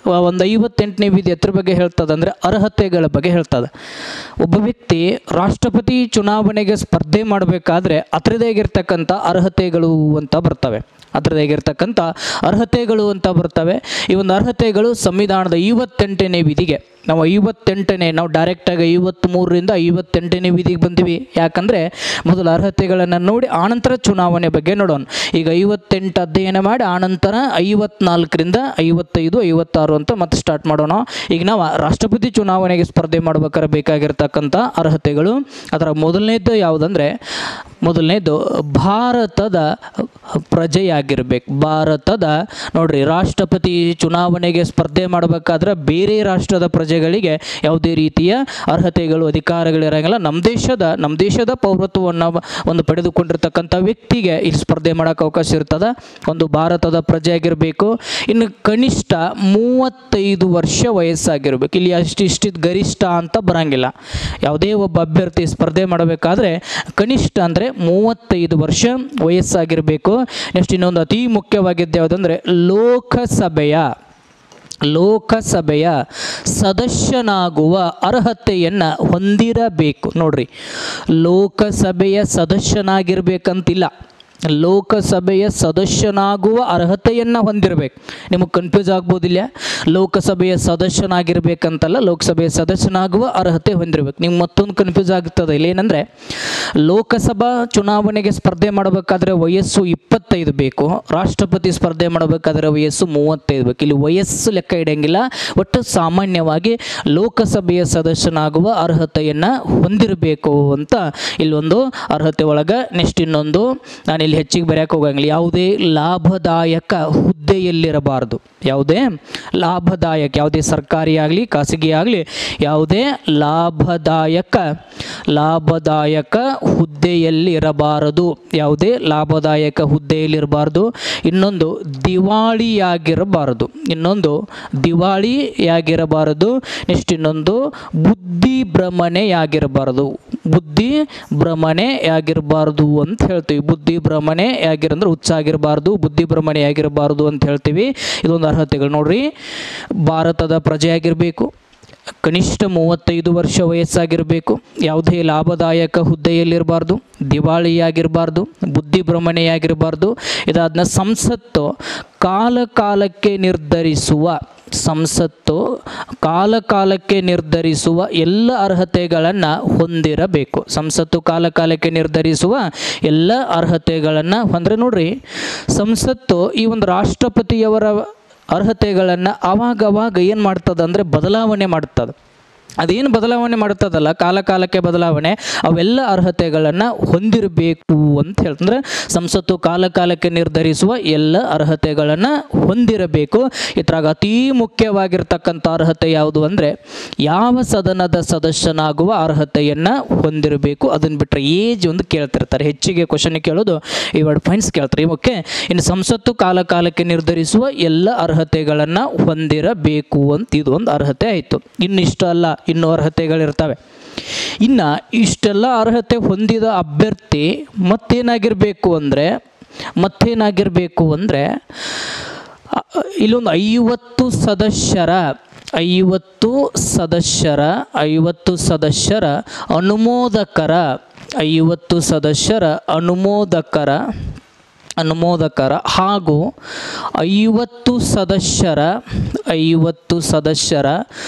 ಒಂದು ಐವತ್ತೆಂಟನೇ ವಿಧಿ ಎತ್ತರ ಬಗ್ಗೆ ಹೇಳ್ತದೆ ಅಂದರೆ ಅರ್ಹತೆಗಳ ಬಗ್ಗೆ ಹೇಳ್ತದೆ ಒಬ್ಬ ವ್ಯಕ್ತಿ ರಾಷ್ಟ್ರಪತಿ ಚುನಾವಣೆಗೆ ಸ್ಪರ್ಧೆ ಮಾಡಬೇಕಾದ್ರೆ ಅದರದಾಗಿರ್ತಕ್ಕಂಥ ಅರ್ಹತೆಗಳು ಅಂತ ಬರ್ತವೆ ಅದರದಾಗಿರ್ತಕ್ಕಂಥ ಅರ್ಹತೆಗಳು ಅಂತ ಬರ್ತವೆ ಈ ಒಂದು ಅರ್ಹತೆಗಳು ಸಂವಿಧಾನದ ಐವತ್ತೆಂಟನೇ ವಿಧಿಗೆ ನಾವು ಐವತ್ತೆಂಟನೇ ನಾವು ಡೈರೆಕ್ಟಾಗಿ ಐವತ್ತ್ಮೂರರಿಂದ ಐವತ್ತೆಂಟನೇ ವಿಧಿಗೆ ಬಂದಿವಿ ಯಾಕಂದರೆ ಮೊದಲು ಅರ್ಹತೆಗಳನ್ನು ನೋಡಿ ಆನಂತರ ಚುನಾವಣೆ ಬಗ್ಗೆ ನೋಡೋಣ ಈಗ ಐವತ್ತೆಂಟು ಅಧ್ಯಯನ ಮಾಡಿ ಆನಂತರ ಐವತ್ನಾಲ್ಕರಿಂದ ಐವತ್ತೈದು ಐವತ್ತಾರು ಅಂತ ಮತ್ತೆ ಸ್ಟಾರ್ಟ್ ಮಾಡೋಣ ಈಗ ನಾವು ರಾಷ್ಟ್ರಪತಿ ಚುನಾವಣೆಗೆ ಸ್ಪರ್ಧೆ ಮಾಡ್ಬೇಕಾದ್ರೆ ಬೇಕಾಗಿರ್ತಕ್ಕಂಥ ಅರ್ಹತೆಗಳು ಅದರ ಮೊದಲನೇದು ಯಾವುದಂದರೆ ಮೊದಲನೇದು ಭಾರತದ ಪ್ರಜೆಯಾಗಿರ್ಬೇಕು ಭಾರತದ ನೋಡ್ರಿ ರಾಷ್ಟ್ರಪತಿ ಚುನಾವಣೆಗೆ ಸ್ಪರ್ಧೆ ಮಾಡಬೇಕಾದ್ರೆ ಬೇರೆ ರಾಷ್ಟ್ರದ ಪ್ರಜೆಗಳಿಗೆ ಯಾವುದೇ ರೀತಿಯ ಅರ್ಹತೆಗಳು ಅಧಿಕಾರಗಳಿರಂಗಿಲ್ಲ ನಮ್ಮ ದೇಶದ ನಮ್ಮ ದೇಶದ ಪೌರತ್ವವನ್ನು ಒಂದು ಪಡೆದುಕೊಂಡಿರ್ತಕ್ಕಂಥ ವ್ಯಕ್ತಿಗೆ ಇಲ್ಲಿ ಸ್ಪರ್ಧೆ ಮಾಡೋಕ್ಕೆ ಅವಕಾಶ ಇರ್ತದೆ ಒಂದು ಭಾರತದ ಪ್ರಜೆಯಾಗಿರಬೇಕು ಇನ್ನು ಕನಿಷ್ಠ ಮೂವತ್ತೈದು ವರ್ಷ ವಯಸ್ಸಾಗಿರ್ಬೇಕು ಇಲ್ಲಿ ಅಷ್ಟು ಇಷ್ಟಿದ್ದು ಗರಿಷ್ಠ ಅಂತ ಬರಂಗಿಲ್ಲ ಯಾವುದೇ ಒಬ್ಬ ಅಭ್ಯರ್ಥಿ ಸ್ಪರ್ಧೆ ಮಾಡಬೇಕಾದ್ರೆ ಕನಿಷ್ಠ ಅಂದರೆ ಮೂವತ್ತೈದು ವರ್ಷ ವಯಸ್ಸಾಗಿರಬೇಕು ನೆಕ್ಸ್ಟ್ ಇನ್ನೊಂದು ಅತಿ ಮುಖ್ಯವಾಗಿದ್ದು ಯಾವುದಂದರೆ ಲೋಕಸಭೆಯ ಲೋಕಸಭೆಯ ಸದಸ್ಯನಾಗುವ ಅರ್ಹತೆಯನ್ನು ಹೊಂದಿರಬೇಕು ನೋಡ್ರಿ ಲೋಕಸಭೆಯ ಸದಸ್ಯನಾಗಿರ್ಬೇಕಂತಿಲ್ಲ ಲೋಕಸಭೆಯ ಸದಸ್ಯನಾಗುವ ಅರ್ಹತೆಯನ್ನು ಹೊಂದಿರಬೇಕು ನಿಮಗೆ ಕನ್ಫ್ಯೂಸ್ ಆಗ್ಬೋದಿಲ್ಲ ಲೋಕಸಭೆಯ ಸದಸ್ಯನಾಗಿರ್ಬೇಕಂತಲ್ಲ ಲೋಕಸಭೆಯ ಸದಸ್ಯನಾಗುವ ಅರ್ಹತೆ ಹೊಂದಿರಬೇಕು ನಿಮ್ಗೆ ಮತ್ತೊಂದು ಕನ್ಫ್ಯೂಸ್ ಆಗ್ತದೆ ಇಲ್ಲಿ ಏನಂದರೆ ಲೋಕಸಭಾ ಚುನಾವಣೆಗೆ ಸ್ಪರ್ಧೆ ಮಾಡಬೇಕಾದ್ರೆ ವಯಸ್ಸು ಇಪ್ಪತ್ತೈದು ಬೇಕು ರಾಷ್ಟ್ರಪತಿ ಸ್ಪರ್ಧೆ ಮಾಡಬೇಕಾದ್ರೆ ವಯಸ್ಸು ಮೂವತ್ತೈದು ಬೇಕು ಇಲ್ಲಿ ವಯಸ್ಸು ಲೆಕ್ಕ ಇಡಂಗಿಲ್ಲ ಒಟ್ಟು ಸಾಮಾನ್ಯವಾಗಿ ಲೋಕಸಭೆಯ ಸದಸ್ಯನಾಗುವ ಅರ್ಹತೆಯನ್ನು ಹೊಂದಿರಬೇಕು ಅಂತ ಇಲ್ಲೊಂದು ಅರ್ಹತೆ ಒಳಗೆ ನೆಕ್ಸ್ಟ್ ಇನ್ನೊಂದು ನಾನು ಇಲ್ಲಿ ಹೆಚ್ಚಿಗೆ ಬರೆಯಕ್ಕೆ ಹೋಗಂಗಿಲ್ಲ ಯಾವುದೇ ಲಾಭದಾಯಕ ಹುದ್ದೆಯಲ್ಲಿರಬಾರ್ದು ಯಾವುದೇ ಲಾಭದಾಯಕ ಯಾವುದೇ ಸರ್ಕಾರಿ ಆಗಲಿ ಖಾಸಗಿ ಆಗಲಿ ಯಾವುದೇ ಲಾಭದಾಯಕ ಲಾಭದಾಯಕ ಹುದ್ದೆಯಲ್ಲಿ ಇರಬಾರದು ಯಾವುದೇ ಲಾಭದಾಯಕ ಹುದ್ದೆಯಲ್ಲಿರಬಾರ್ದು ಇನ್ನೊಂದು ದಿವಾಳಿಯಾಗಿರಬಾರದು ಇನ್ನೊಂದು ದಿವಾಳಿಯಾಗಿರಬಾರದು ನೆಕ್ಸ್ಟ್ ಇನ್ನೊಂದು ಬುದ್ಧಿ ಭ್ರಮಣೆಯಾಗಿರಬಾರದು ಬುದ್ಧಿ ಭ್ರಮಣೆಯಾಗಿರಬಾರ್ದು ಅಂತ ಹೇಳ್ತೀವಿ ಬುದ್ಧಿ ಭ್ರಮಣೆಯಾಗಿರಂದ್ರೆ ಹುಚ್ಚಾಗಿರಬಾರ್ದು ಬುದ್ಧಿ ಭ್ರಮಣೆಯಾಗಿರಬಾರ್ದು ಅಂತ ಹೇಳ್ತೀವಿ ಇದೊಂದು ಅರ್ಹತೆಗಳು ನೋಡ್ರಿ ಭಾರತದ ಪ್ರಜೆಯಾಗಿರಬೇಕು ಕನಿಷ್ಠ ಮೂವತ್ತೈದು ವರ್ಷ ವಯಸ್ಸಾಗಿರಬೇಕು ಯಾವುದೇ ಲಾಭದಾಯಕ ಹುದ್ದೆಯಲ್ಲಿರಬಾರ್ದು ದಿವಾಳಿಯಾಗಿರಬಾರ್ದು ಬುದ್ಧಿ ಭ್ರಮಣೆಯಾಗಿರಬಾರ್ದು ಇದಾದ್ನ ಸಂಸತ್ತು ಕಾಲ ಕಾಲಕ್ಕೆ ನಿರ್ಧರಿಸುವ ಸಂಸತ್ತು ಕಾಲ ಕಾಲಕ್ಕೆ ನಿರ್ಧರಿಸುವ ಎಲ್ಲ ಅರ್ಹತೆಗಳನ್ನು ಹೊಂದಿರಬೇಕು ಸಂಸತ್ತು ಕಾಲ ಕಾಲಕ್ಕೆ ನಿರ್ಧರಿಸುವ ಎಲ್ಲ ಅರ್ಹತೆಗಳನ್ನು ಅಂದರೆ ನೋಡ್ರಿ ಸಂಸತ್ತು ಈ ಒಂದು ರಾಷ್ಟ್ರಪತಿಯವರ ಅರ್ಹತೆಗಳನ್ನು ಅವಾಗವಾಗ ಏನು ಮಾಡ್ತದೆ ಅಂದರೆ ಬದಲಾವಣೆ ಮಾಡ್ತದೆ ಅದೇನು ಬದಲಾವಣೆ ಮಾಡ್ತದಲ್ಲ ಕಾಲ ಕಾಲಕ್ಕೆ ಬದಲಾವಣೆ ಅವೆಲ್ಲ ಅರ್ಹತೆಗಳನ್ನು ಹೊಂದಿರಬೇಕು ಅಂತ ಹೇಳ್ತಂದ್ರೆ ಸಂಸತ್ತು ಕಾಲ ಕಾಲಕ್ಕೆ ನಿರ್ಧರಿಸುವ ಎಲ್ಲ ಅರ್ಹತೆಗಳನ್ನು ಹೊಂದಿರಬೇಕು ಇದ್ರಾಗ ಅತೀ ಮುಖ್ಯವಾಗಿರ್ತಕ್ಕಂಥ ಅರ್ಹತೆ ಯಾವುದು ಅಂದರೆ ಯಾವ ಸದನದ ಸದಸ್ಯನಾಗುವ ಅರ್ಹತೆಯನ್ನು ಹೊಂದಿರಬೇಕು ಅದನ್ನು ಬಿಟ್ಟರೆ ಏಜ್ ಒಂದು ಕೇಳ್ತಿರ್ತಾರೆ ಹೆಚ್ಚಿಗೆ ಕ್ವಶನ್ ಕೇಳೋದು ಇವೆರಡು ಪಾಯಿಂಟ್ಸ್ ಕೇಳ್ತಾರೆ ಓಕೆ ಇನ್ನು ಸಂಸತ್ತು ಕಾಲ ಕಾಲಕ್ಕೆ ನಿರ್ಧರಿಸುವ ಎಲ್ಲ ಅರ್ಹತೆಗಳನ್ನು ಹೊಂದಿರಬೇಕು ಅಂತ ಇದು ಒಂದು ಅರ್ಹತೆ ಆಯಿತು ಇನ್ನು ಇಷ್ಟ ಅಲ್ಲ ಇನ್ನೂ ಅರ್ಹತೆಗಳಿರ್ತವೆ ಇನ್ನು ಇಷ್ಟೆಲ್ಲ ಅರ್ಹತೆ ಹೊಂದಿದ ಅಭ್ಯರ್ಥಿ ಮತ್ತೇನಾಗಿರಬೇಕು ಅಂದರೆ ಮತ್ತೇನಾಗಿರಬೇಕು ಅಂದರೆ ಅ- ಇಲ್ಲೊಂದು ಐವತ್ತು ಸದಸ್ಯರ ಐವತ್ತು ಸದಸ್ಯರ ಐವತ್ತು ಸದಸ್ಯರ ಅನುಮೋದಕರ ಐವತ್ತು ಸದಸ್ಯರ ಅನುಮೋದಕರ ಅನುಮೋದಕರ ಹಾಗೂ ಐವತ್ತು ಸದಸ್ಯರ ಐವತ್ತು ಸದಸ್ಯರ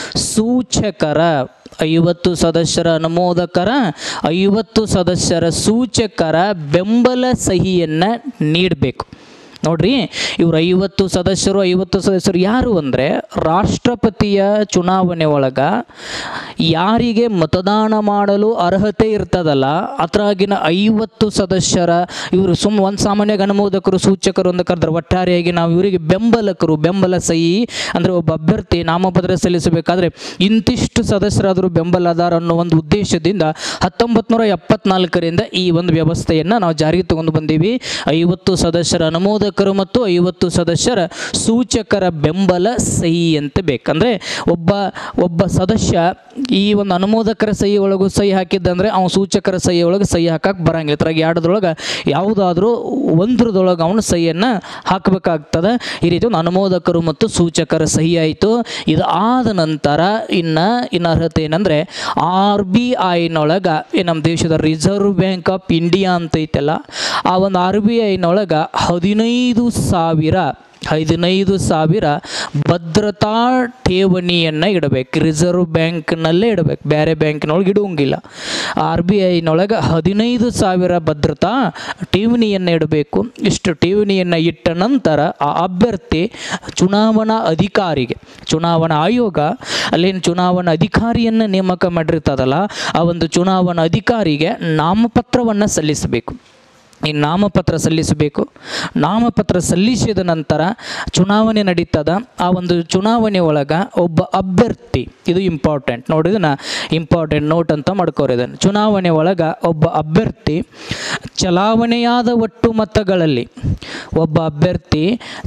ಸೂಚಕರ ಐವತ್ತು ಸದಸ್ಯರ ಅನುಮೋದಕರ ಐವತ್ತು ಸದಸ್ಯರ ಸೂಚಕರ ಬೆಂಬಲ ಸಹಿಯನ್ನು ನೀಡಬೇಕು ನೋಡ್ರಿ ಇವ್ರು ಐವತ್ತು ಸದಸ್ಯರು ಐವತ್ತು ಸದಸ್ಯರು ಯಾರು ಅಂದರೆ ರಾಷ್ಟ್ರಪತಿಯ ಚುನಾವಣೆ ಒಳಗೆ ಯಾರಿಗೆ ಮತದಾನ ಮಾಡಲು ಅರ್ಹತೆ ಇರ್ತದಲ್ಲ ಅದ್ರಾಗಿನ ಐವತ್ತು ಸದಸ್ಯರ ಇವರು ಸುಮ್ ಒಂದು ಸಾಮಾನ್ಯ ಅನುಮೋದಕರು ಸೂಚಕರು ಅಂತ ಕರೆದ್ರೆ ಒಟ್ಟಾರೆಯಾಗಿ ನಾವು ಇವರಿಗೆ ಬೆಂಬಲಕರು ಬೆಂಬಲ ಸಹಿ ಅಂದರೆ ಒಬ್ಬ ಅಭ್ಯರ್ಥಿ ನಾಮಪತ್ರ ಸಲ್ಲಿಸಬೇಕಾದ್ರೆ ಇಂತಿಷ್ಟು ಸದಸ್ಯರಾದರೂ ಬೆಂಬಲ ಅದಾರ ಅನ್ನೋ ಒಂದು ಉದ್ದೇಶದಿಂದ ಹತ್ತೊಂಬತ್ತು ನೂರ ಎಪ್ಪತ್ನಾಲ್ಕರಿಂದ ಈ ಒಂದು ವ್ಯವಸ್ಥೆಯನ್ನು ನಾವು ಜಾರಿಗೆ ತಗೊಂಡು ಬಂದೀವಿ ಐವತ್ತು ಸದಸ್ಯರ ಅನುಮೋದಕರು ಅನುಮೋದಕರು ಮತ್ತು ಐವತ್ತು ಸದಸ್ಯರ ಸೂಚಕರ ಬೆಂಬಲ ಸಹಿ ಅಂತ ಬೇಕಂದ್ರೆ ಒಬ್ಬ ಒಬ್ಬ ಸದಸ್ಯ ಈ ಒಂದು ಅನುಮೋದಕರ ಸಹಿ ಒಳಗೂ ಸಹಿ ಹಾಕಿದ್ದಂದ್ರೆ ಅವನು ಸೂಚಕರ ಸಹಿ ಒಳಗೆ ಸಹಿ ಹಾಕಕ್ಕೆ ಬರಂಗಿಲ್ಲ ಇದ್ರಾಗ ಎರಡರೊಳಗೆ ಯಾವುದಾದ್ರೂ ಒಂದ್ರದೊಳಗೆ ಅವನು ಸಹಿಯನ್ನು ಹಾಕಬೇಕಾಗ್ತದೆ ಈ ರೀತಿ ಒಂದು ಅನುಮೋದಕರು ಮತ್ತು ಸೂಚಕರ ಸಹಿ ಆಯಿತು ಇದು ಆದ ನಂತರ ಇನ್ನು ಇನ್ನು ಅರ್ಹತೆ ಏನಂದರೆ ಆರ್ ಬಿ ಐನೊಳಗೆ ನಮ್ಮ ದೇಶದ ರಿಸರ್ವ್ ಬ್ಯಾಂಕ್ ಆಫ್ ಇಂಡಿಯಾ ಅಂತ ಐತಲ್ಲ ಆ ಒಂದು ಆರ್ ಬಿ ಐನೊಳಗೆ ಹದಿನೈದು ಸಾವಿರ ಹದಿನೈದು ಸಾವಿರ ಭದ್ರತಾ ಠೇವಣಿಯನ್ನು ಇಡಬೇಕು ರಿಸರ್ವ್ ಬ್ಯಾಂಕ್ನಲ್ಲೇ ಇಡಬೇಕು ಬೇರೆ ಬ್ಯಾಂಕಿನೊಳಗೆ ಇಡುವಂಗಿಲ್ಲ ಆರ್ ಬಿ ಐನೊಳಗೆ ಹದಿನೈದು ಸಾವಿರ ಭದ್ರತಾ ಠೇವಣಿಯನ್ನು ಇಡಬೇಕು ಇಷ್ಟು ಠೇವಣಿಯನ್ನು ಇಟ್ಟ ನಂತರ ಆ ಅಭ್ಯರ್ಥಿ ಚುನಾವಣಾ ಅಧಿಕಾರಿಗೆ ಚುನಾವಣಾ ಆಯೋಗ ಅಲ್ಲೇನು ಚುನಾವಣಾ ಅಧಿಕಾರಿಯನ್ನು ನೇಮಕ ಮಾಡಿರ್ತದಲ್ಲ ಆ ಒಂದು ಚುನಾವಣಾ ಅಧಿಕಾರಿಗೆ ನಾಮಪತ್ರವನ್ನು ಸಲ್ಲಿಸಬೇಕು ಈ ನಾಮಪತ್ರ ಸಲ್ಲಿಸಬೇಕು ನಾಮಪತ್ರ ಸಲ್ಲಿಸಿದ ನಂತರ ಚುನಾವಣೆ ನಡೀತದ ಆ ಒಂದು ಚುನಾವಣೆ ಒಳಗೆ ಒಬ್ಬ ಅಭ್ಯರ್ಥಿ ಇದು ಇಂಪಾರ್ಟೆಂಟ್ ನೋಡಿ ಇದನ್ನು ಇಂಪಾರ್ಟೆಂಟ್ ನೋಟ್ ಅಂತ ಮಾಡ್ಕೋರಿ ಇದನ್ನು ಚುನಾವಣೆ ಒಳಗೆ ಒಬ್ಬ ಅಭ್ಯರ್ಥಿ ಚಲಾವಣೆಯಾದ ಒಟ್ಟು ಮತಗಳಲ್ಲಿ ಒಬ್ಬ ಅಭ್ಯರ್ಥಿ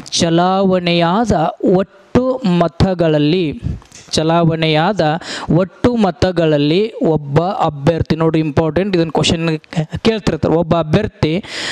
ಚಲಾವಣೆಯಾದ ಒಟ್ಟು ಮತಗಳಲ್ಲಿ ಚಲಾವಣೆಯಾದ ಒಟ್ಟು ಮತಗಳಲ್ಲಿ ಒಬ್ಬ ಅಭ್ಯರ್ಥಿ ನೋಡಿ ಇಂಪಾರ್ಟೆಂಟ್ ಇದನ್ನು ಕ್ವಶನ್ ಕೇಳ್ತಿರ್ತಾರೆ ಒಬ್ಬ ಅಭ್ಯರ್ಥಿ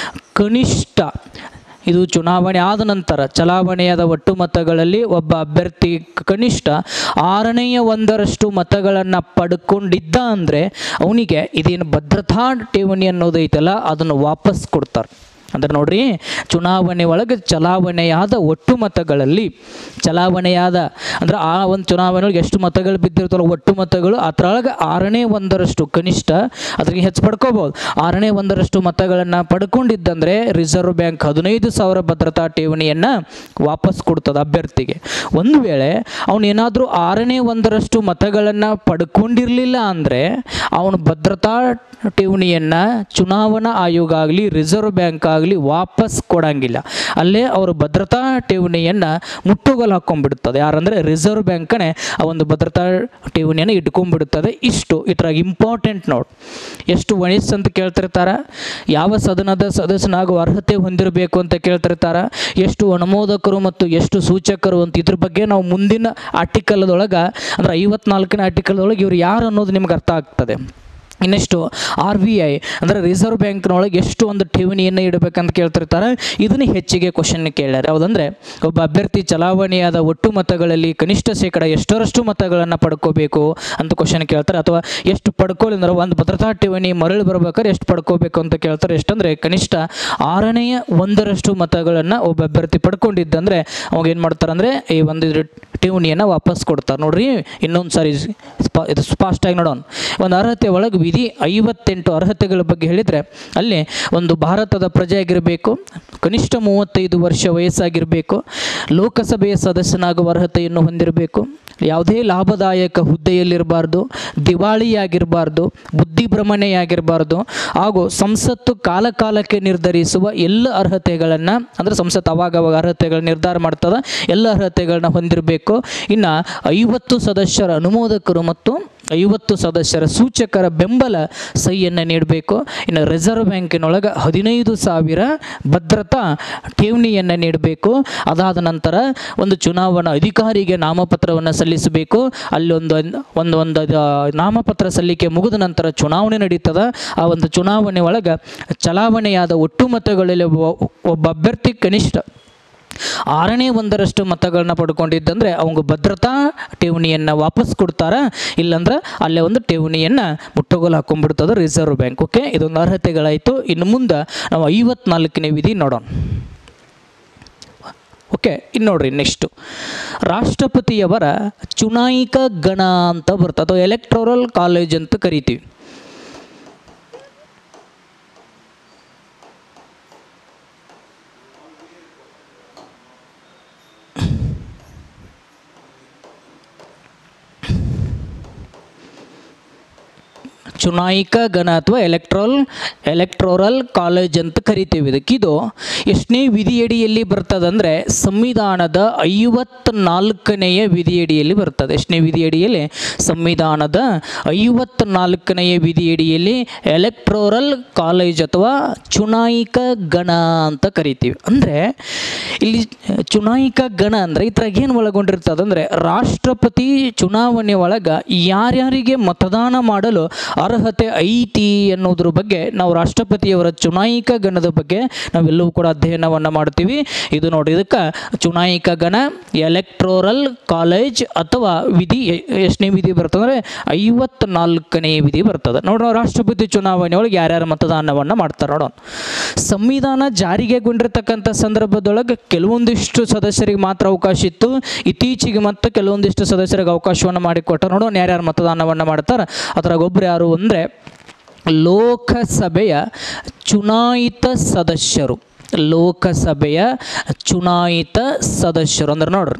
ಕನಿಷ್ಠ ಇದು ಚುನಾವಣೆ ಆದ ನಂತರ ಚಲಾವಣೆಯಾದ ಒಟ್ಟು ಮತಗಳಲ್ಲಿ ಒಬ್ಬ ಅಭ್ಯರ್ಥಿ ಕನಿಷ್ಠ ಆರನೆಯ ಒಂದರಷ್ಟು ಮತಗಳನ್ನು ಪಡ್ಕೊಂಡಿದ್ದ ಅಂದರೆ ಅವನಿಗೆ ಇದೇನು ಭದ್ರತಾ ಠೇವಣಿ ಅನ್ನೋದೈತಲ್ಲ ಅದನ್ನು ವಾಪಸ್ ಕೊಡ್ತಾರೆ ಅಂದ್ರೆ ನೋಡ್ರಿ ಚುನಾವಣೆ ಒಳಗೆ ಚಲಾವಣೆಯಾದ ಒಟ್ಟು ಮತಗಳಲ್ಲಿ ಚಲಾವಣೆಯಾದ ಅಂದ್ರೆ ಆ ಒಂದು ಚುನಾವಣೆ ಒಳಗೆ ಎಷ್ಟು ಮತಗಳು ಬಿದ್ದಿರ್ತಾವಲ್ಲ ಒಟ್ಟು ಮತಗಳು ಅದರೊಳಗೆ ಆರನೇ ಒಂದರಷ್ಟು ಕನಿಷ್ಠ ಅದ್ರಿಗೆ ಹೆಚ್ಚು ಪಡ್ಕೋಬೋದು ಆರನೇ ಒಂದರಷ್ಟು ಮತಗಳನ್ನು ಪಡ್ಕೊಂಡಿದ್ದಂದ್ರೆ ರಿಸರ್ವ್ ಬ್ಯಾಂಕ್ ಹದಿನೈದು ಸಾವಿರ ಭದ್ರತಾ ಠೇವಣಿಯನ್ನು ವಾಪಸ್ ಕೊಡ್ತದೆ ಅಭ್ಯರ್ಥಿಗೆ ಒಂದು ವೇಳೆ ಅವನು ಏನಾದರೂ ಆರನೇ ಒಂದರಷ್ಟು ಮತಗಳನ್ನು ಪಡ್ಕೊಂಡಿರಲಿಲ್ಲ ಅಂದರೆ ಅವನು ಭದ್ರತಾ ಠೇವಣಿಯನ್ನು ಚುನಾವಣಾ ಆಯೋಗ ಆಗಲಿ ರಿಸರ್ವ್ ಬ್ಯಾಂಕ್ ಆಗಲಿ ವಾಪಸ್ ಕೊಡಂಗಿಲ್ಲ ಅಲ್ಲೇ ಅವರು ಭದ್ರತಾ ಠೇವಣಿಯನ್ನು ಮುಟ್ಟುಗೋಲು ಹಾಕ್ಕೊಂಡ್ಬಿಡ್ತದೆ ಯಾರಂದರೆ ರಿಸರ್ವ್ ಬ್ಯಾಂಕನೇ ಆ ಒಂದು ಭದ್ರತಾ ಠೇವಣಿಯನ್ನು ಇಟ್ಕೊಂಡ್ಬಿಡುತ್ತದೆ ಇಷ್ಟು ಇದ್ರಾಗ ಇಂಪಾರ್ಟೆಂಟ್ ನೋಟ್ ಎಷ್ಟು ವಯಸ್ಸು ಅಂತ ಕೇಳ್ತಿರ್ತಾರೆ ಯಾವ ಸದನದ ಸದಸ್ಯನಾಗುವ ಅರ್ಹತೆ ಹೊಂದಿರಬೇಕು ಅಂತ ಕೇಳ್ತಿರ್ತಾರೆ ಎಷ್ಟು ಅನುಮೋದಕರು ಮತ್ತು ಎಷ್ಟು ಸೂಚಕರು ಅಂತ ಇದ್ರ ಬಗ್ಗೆ ನಾವು ಮುಂದಿನ ಆರ್ಟಿಕಲ್ದೊಳಗೆ ಅಂದ್ರೆ ಐವತ್ನಾಲ್ಕನೇ ಆರ್ಟಿಕಲ್ದೊಳಗೆ ಇವ್ರು ಯಾರು ಅನ್ನೋದು ನಿಮ್ಗೆ ಅರ್ಥ ಆಗ್ತದೆ ಇನ್ನೆಷ್ಟು ಆರ್ ಬಿ ಐ ಅಂದರೆ ರಿಸರ್ವ್ ಬ್ಯಾಂಕ್ನೊಳಗೆ ಎಷ್ಟು ಒಂದು ಠೇವಣಿಯನ್ನು ಇಡಬೇಕಂತ ಕೇಳ್ತಿರ್ತಾರೆ ಇದನ್ನು ಹೆಚ್ಚಿಗೆ ಕ್ವಶನ್ ಕೇಳ್ಯಾರ ಯಾವುದಂದ್ರೆ ಒಬ್ಬ ಅಭ್ಯರ್ಥಿ ಚಲಾವಣೆಯಾದ ಒಟ್ಟು ಮತಗಳಲ್ಲಿ ಕನಿಷ್ಠ ಶೇಕಡ ಎಷ್ಟರಷ್ಟು ಮತಗಳನ್ನು ಪಡ್ಕೋಬೇಕು ಅಂತ ಕ್ವಶನ್ ಕೇಳ್ತಾರೆ ಅಥವಾ ಎಷ್ಟು ಪಡ್ಕೊಳ್ಳಿ ಅಂದ್ರೆ ಒಂದು ಭದ್ರತಾ ಠೇವಣಿ ಮರಳಿ ಬರ್ಬೇಕಾದ್ರೆ ಎಷ್ಟು ಪಡ್ಕೋಬೇಕು ಅಂತ ಕೇಳ್ತಾರೆ ಎಷ್ಟಂದರೆ ಕನಿಷ್ಠ ಆರನೆಯ ಒಂದರಷ್ಟು ಮತಗಳನ್ನು ಒಬ್ಬ ಅಭ್ಯರ್ಥಿ ಪಡ್ಕೊಂಡಿದ್ದಂದ್ರೆ ಅವಾಗ ಏನು ಮಾಡ್ತಾರೆ ಅಂದರೆ ಈ ಒಂದು ಇದ್ರ ಠೇವಣಿಯನ್ನು ವಾಪಸ್ ಕೊಡ್ತಾರೆ ನೋಡ್ರಿ ಇನ್ನೊಂದು ಸಾರಿ ಸ್ಪ ಇದು ಸ್ಪಷ್ಟಾಗಿ ನೋಡೋಣ ಒಂದು ಅರ್ಹತೆ ಒಳಗೆ ವಿಧಿ ಐವತ್ತೆಂಟು ಅರ್ಹತೆಗಳ ಬಗ್ಗೆ ಹೇಳಿದರೆ ಅಲ್ಲಿ ಒಂದು ಭಾರತದ ಪ್ರಜೆ ಆಗಿರಬೇಕು ಕನಿಷ್ಠ ಮೂವತ್ತೈದು ವರ್ಷ ವಯಸ್ಸಾಗಿರಬೇಕು ಲೋಕಸಭೆಯ ಸದಸ್ಯನಾಗುವ ಅರ್ಹತೆಯನ್ನು ಹೊಂದಿರಬೇಕು ಯಾವುದೇ ಲಾಭದಾಯಕ ಹುದ್ದೆಯಲ್ಲಿರಬಾರ್ದು ದಿವಾಳಿಯಾಗಿರಬಾರ್ದು ಬುದ್ಧಿಭ್ರಮಣೆಯಾಗಿರಬಾರ್ದು ಹಾಗೂ ಸಂಸತ್ತು ಕಾಲ ಕಾಲಕ್ಕೆ ನಿರ್ಧರಿಸುವ ಎಲ್ಲ ಅರ್ಹತೆಗಳನ್ನು ಅಂದರೆ ಸಂಸತ್ತು ಅವಾಗ ಅವಾಗ ಅರ್ಹತೆಗಳು ನಿರ್ಧಾರ ಮಾಡ್ತದೆ ಎಲ್ಲ ಅರ್ಹತೆಗಳನ್ನ ಹೊಂದಿರಬೇಕು ಇನ್ನು ಐವತ್ತು ಸದಸ್ಯರ ಅನುಮೋದಕರು ಮತ್ತು ಐವತ್ತು ಸದಸ್ಯರ ಸೂಚಕರ ಬೆಂಬಲ ಸಹಿಯನ್ನು ನೀಡಬೇಕು ಇನ್ನು ರಿಸರ್ವ್ ಬ್ಯಾಂಕಿನೊಳಗೆ ಹದಿನೈದು ಸಾವಿರ ಭದ್ರತಾ ಠೇವಣಿಯನ್ನು ನೀಡಬೇಕು ಅದಾದ ನಂತರ ಒಂದು ಚುನಾವಣಾ ಅಧಿಕಾರಿಗೆ ನಾಮಪತ್ರವನ್ನು ಸಲ್ಲಿಸಬೇಕು ಅಲ್ಲೊಂದು ಒಂದು ಒಂದು ಅದು ನಾಮಪತ್ರ ಸಲ್ಲಿಕೆ ಮುಗಿದ ನಂತರ ಚುನಾವಣೆ ನಡೀತದ ಆ ಒಂದು ಚುನಾವಣೆ ಒಳಗೆ ಚಲಾವಣೆಯಾದ ಒಟ್ಟು ಮತಗಳಲ್ಲಿ ಒಬ್ಬ ಒಬ್ಬ ಅಭ್ಯರ್ಥಿ ಕನಿಷ್ಠ ಆರನೇ ಒಂದರಷ್ಟು ಮತಗಳನ್ನ ಪಡ್ಕೊಂಡಿದ್ದಂದ್ರೆ ಅವಂಗೆ ಭದ್ರತಾ ಠೇವಣಿಯನ್ನು ವಾಪಸ್ ಕೊಡ್ತಾರ ಇಲ್ಲಂದ್ರೆ ಅಲ್ಲೇ ಒಂದು ಠೇವಣಿಯನ್ನು ಮುಟ್ಟುಗೋಲು ಹಾಕೊಂಡ್ಬಿಡ್ತದೆ ರಿಸರ್ವ್ ಬ್ಯಾಂಕ್ ಓಕೆ ಇದೊಂದು ಅರ್ಹತೆಗಳಾಯಿತು ಇನ್ನು ಮುಂದೆ ನಾವು ಐವತ್ನಾಲ್ಕನೇ ವಿಧಿ ನೋಡೋಣ ಓಕೆ ಇನ್ನು ನೋಡ್ರಿ ನೆಕ್ಸ್ಟು ರಾಷ್ಟ್ರಪತಿಯವರ ಚುನಾಯಿಕ ಗಣ ಅಂತ ಬರ್ತದೆ ಅಥವಾ ಎಲೆಕ್ಟ್ರೋರಲ್ ಕಾಲೇಜ್ ಅಂತ ಕರಿತೀವಿ ಚುನಾಯಿಕ ಗಣ ಅಥವಾ ಎಲೆಕ್ಟ್ರೋಲ್ ಎಲೆಕ್ಟ್ರೋರಲ್ ಕಾಲೇಜ್ ಅಂತ ಕರಿತೀವಿ ಇದಕ್ಕೆ ಇದು ಎಷ್ಟನೇ ವಿಧಿಯಡಿಯಲ್ಲಿ ಬರ್ತದಂದರೆ ಸಂವಿಧಾನದ ಐವತ್ನಾಲ್ಕನೆಯ ವಿಧಿಯಡಿಯಲ್ಲಿ ಬರ್ತದೆ ಎಷ್ಟನೇ ವಿಧಿಯಡಿಯಲ್ಲಿ ಸಂವಿಧಾನದ ಐವತ್ನಾಲ್ಕನೆಯ ವಿಧಿಯಡಿಯಲ್ಲಿ ಎಲೆಕ್ಟ್ರೋರಲ್ ಕಾಲೇಜ್ ಅಥವಾ ಚುನಾಯಿಕ ಗಣ ಅಂತ ಕರಿತೀವಿ ಅಂದರೆ ಇಲ್ಲಿ ಚುನಾಯಿಕ ಗಣ ಅಂದರೆ ಇದ್ರಾಗ ಏನು ಒಳಗೊಂಡಿರ್ತದೆ ಅಂದರೆ ರಾಷ್ಟ್ರಪತಿ ಚುನಾವಣೆ ಒಳಗೆ ಯಾರ್ಯಾರಿಗೆ ಮತದಾನ ಮಾಡಲು ಅರ್ಹತೆ ಐತಿ ಅನ್ನೋದ್ರ ಬಗ್ಗೆ ನಾವು ರಾಷ್ಟ್ರಪತಿಯವರ ಚುನಾಯಿಕ ಗಣದ ಬಗ್ಗೆ ನಾವೆಲ್ಲವೂ ಕೂಡ ಅಧ್ಯಯನವನ್ನು ಮಾಡ್ತೀವಿ ಇದು ನೋಡಿ ಇದಕ್ಕೆ ಚುನಾಯಿಕ ಗಣ ಎಲೆಕ್ಟ್ರೋರಲ್ ಕಾಲೇಜ್ ಅಥವಾ ವಿಧಿ ಎ- ಎಷ್ಟನೇ ವಿಧಿ ಬರ್ತದೆ ಐವತ್ನಾಲ್ಕನೇ ವಿಧಿ ಬರ್ತದೆ ನೋಡೋಣ ರಾಷ್ಟ್ರಪತಿ ಚುನಾವಣೆ ಒಳಗೆ ಯಾರ್ಯಾರು ಮತದಾನವನ್ನು ಮಾಡ್ತಾರೆ ನೋಡೋಣ ಸಂವಿಧಾನ ಜಾರಿಗೆಗೊಂಡಿರ್ತಕ್ಕಂಥ ಸಂದರ್ಭದೊಳಗೆ ಕೆಲವೊಂದಿಷ್ಟು ಸದಸ್ಯರಿಗೆ ಮಾತ್ರ ಅವಕಾಶ ಇತ್ತು ಇತ್ತೀಚೆಗೆ ಮತ್ತೆ ಕೆಲವೊಂದಿಷ್ಟು ಸದಸ್ಯರಿಗೆ ಅವಕಾಶವನ್ನು ಮಾಡಿಕೊಟ್ಟ ನೋಡೋಣ ಯಾರ್ಯಾರು ಮತದಾನವನ್ನು ಮಾಡ್ತಾರೆ ಅದ್ರಾಗ ಒಬ್ರು ಯಾರು ಅಂದರೆ ಲೋಕಸಭೆಯ ಚುನಾಯಿತ ಸದಸ್ಯರು ಲೋಕಸಭೆಯ ಚುನಾಯಿತ ಸದಸ್ಯರು ಅಂದ್ರೆ ನೋಡ್ರಿ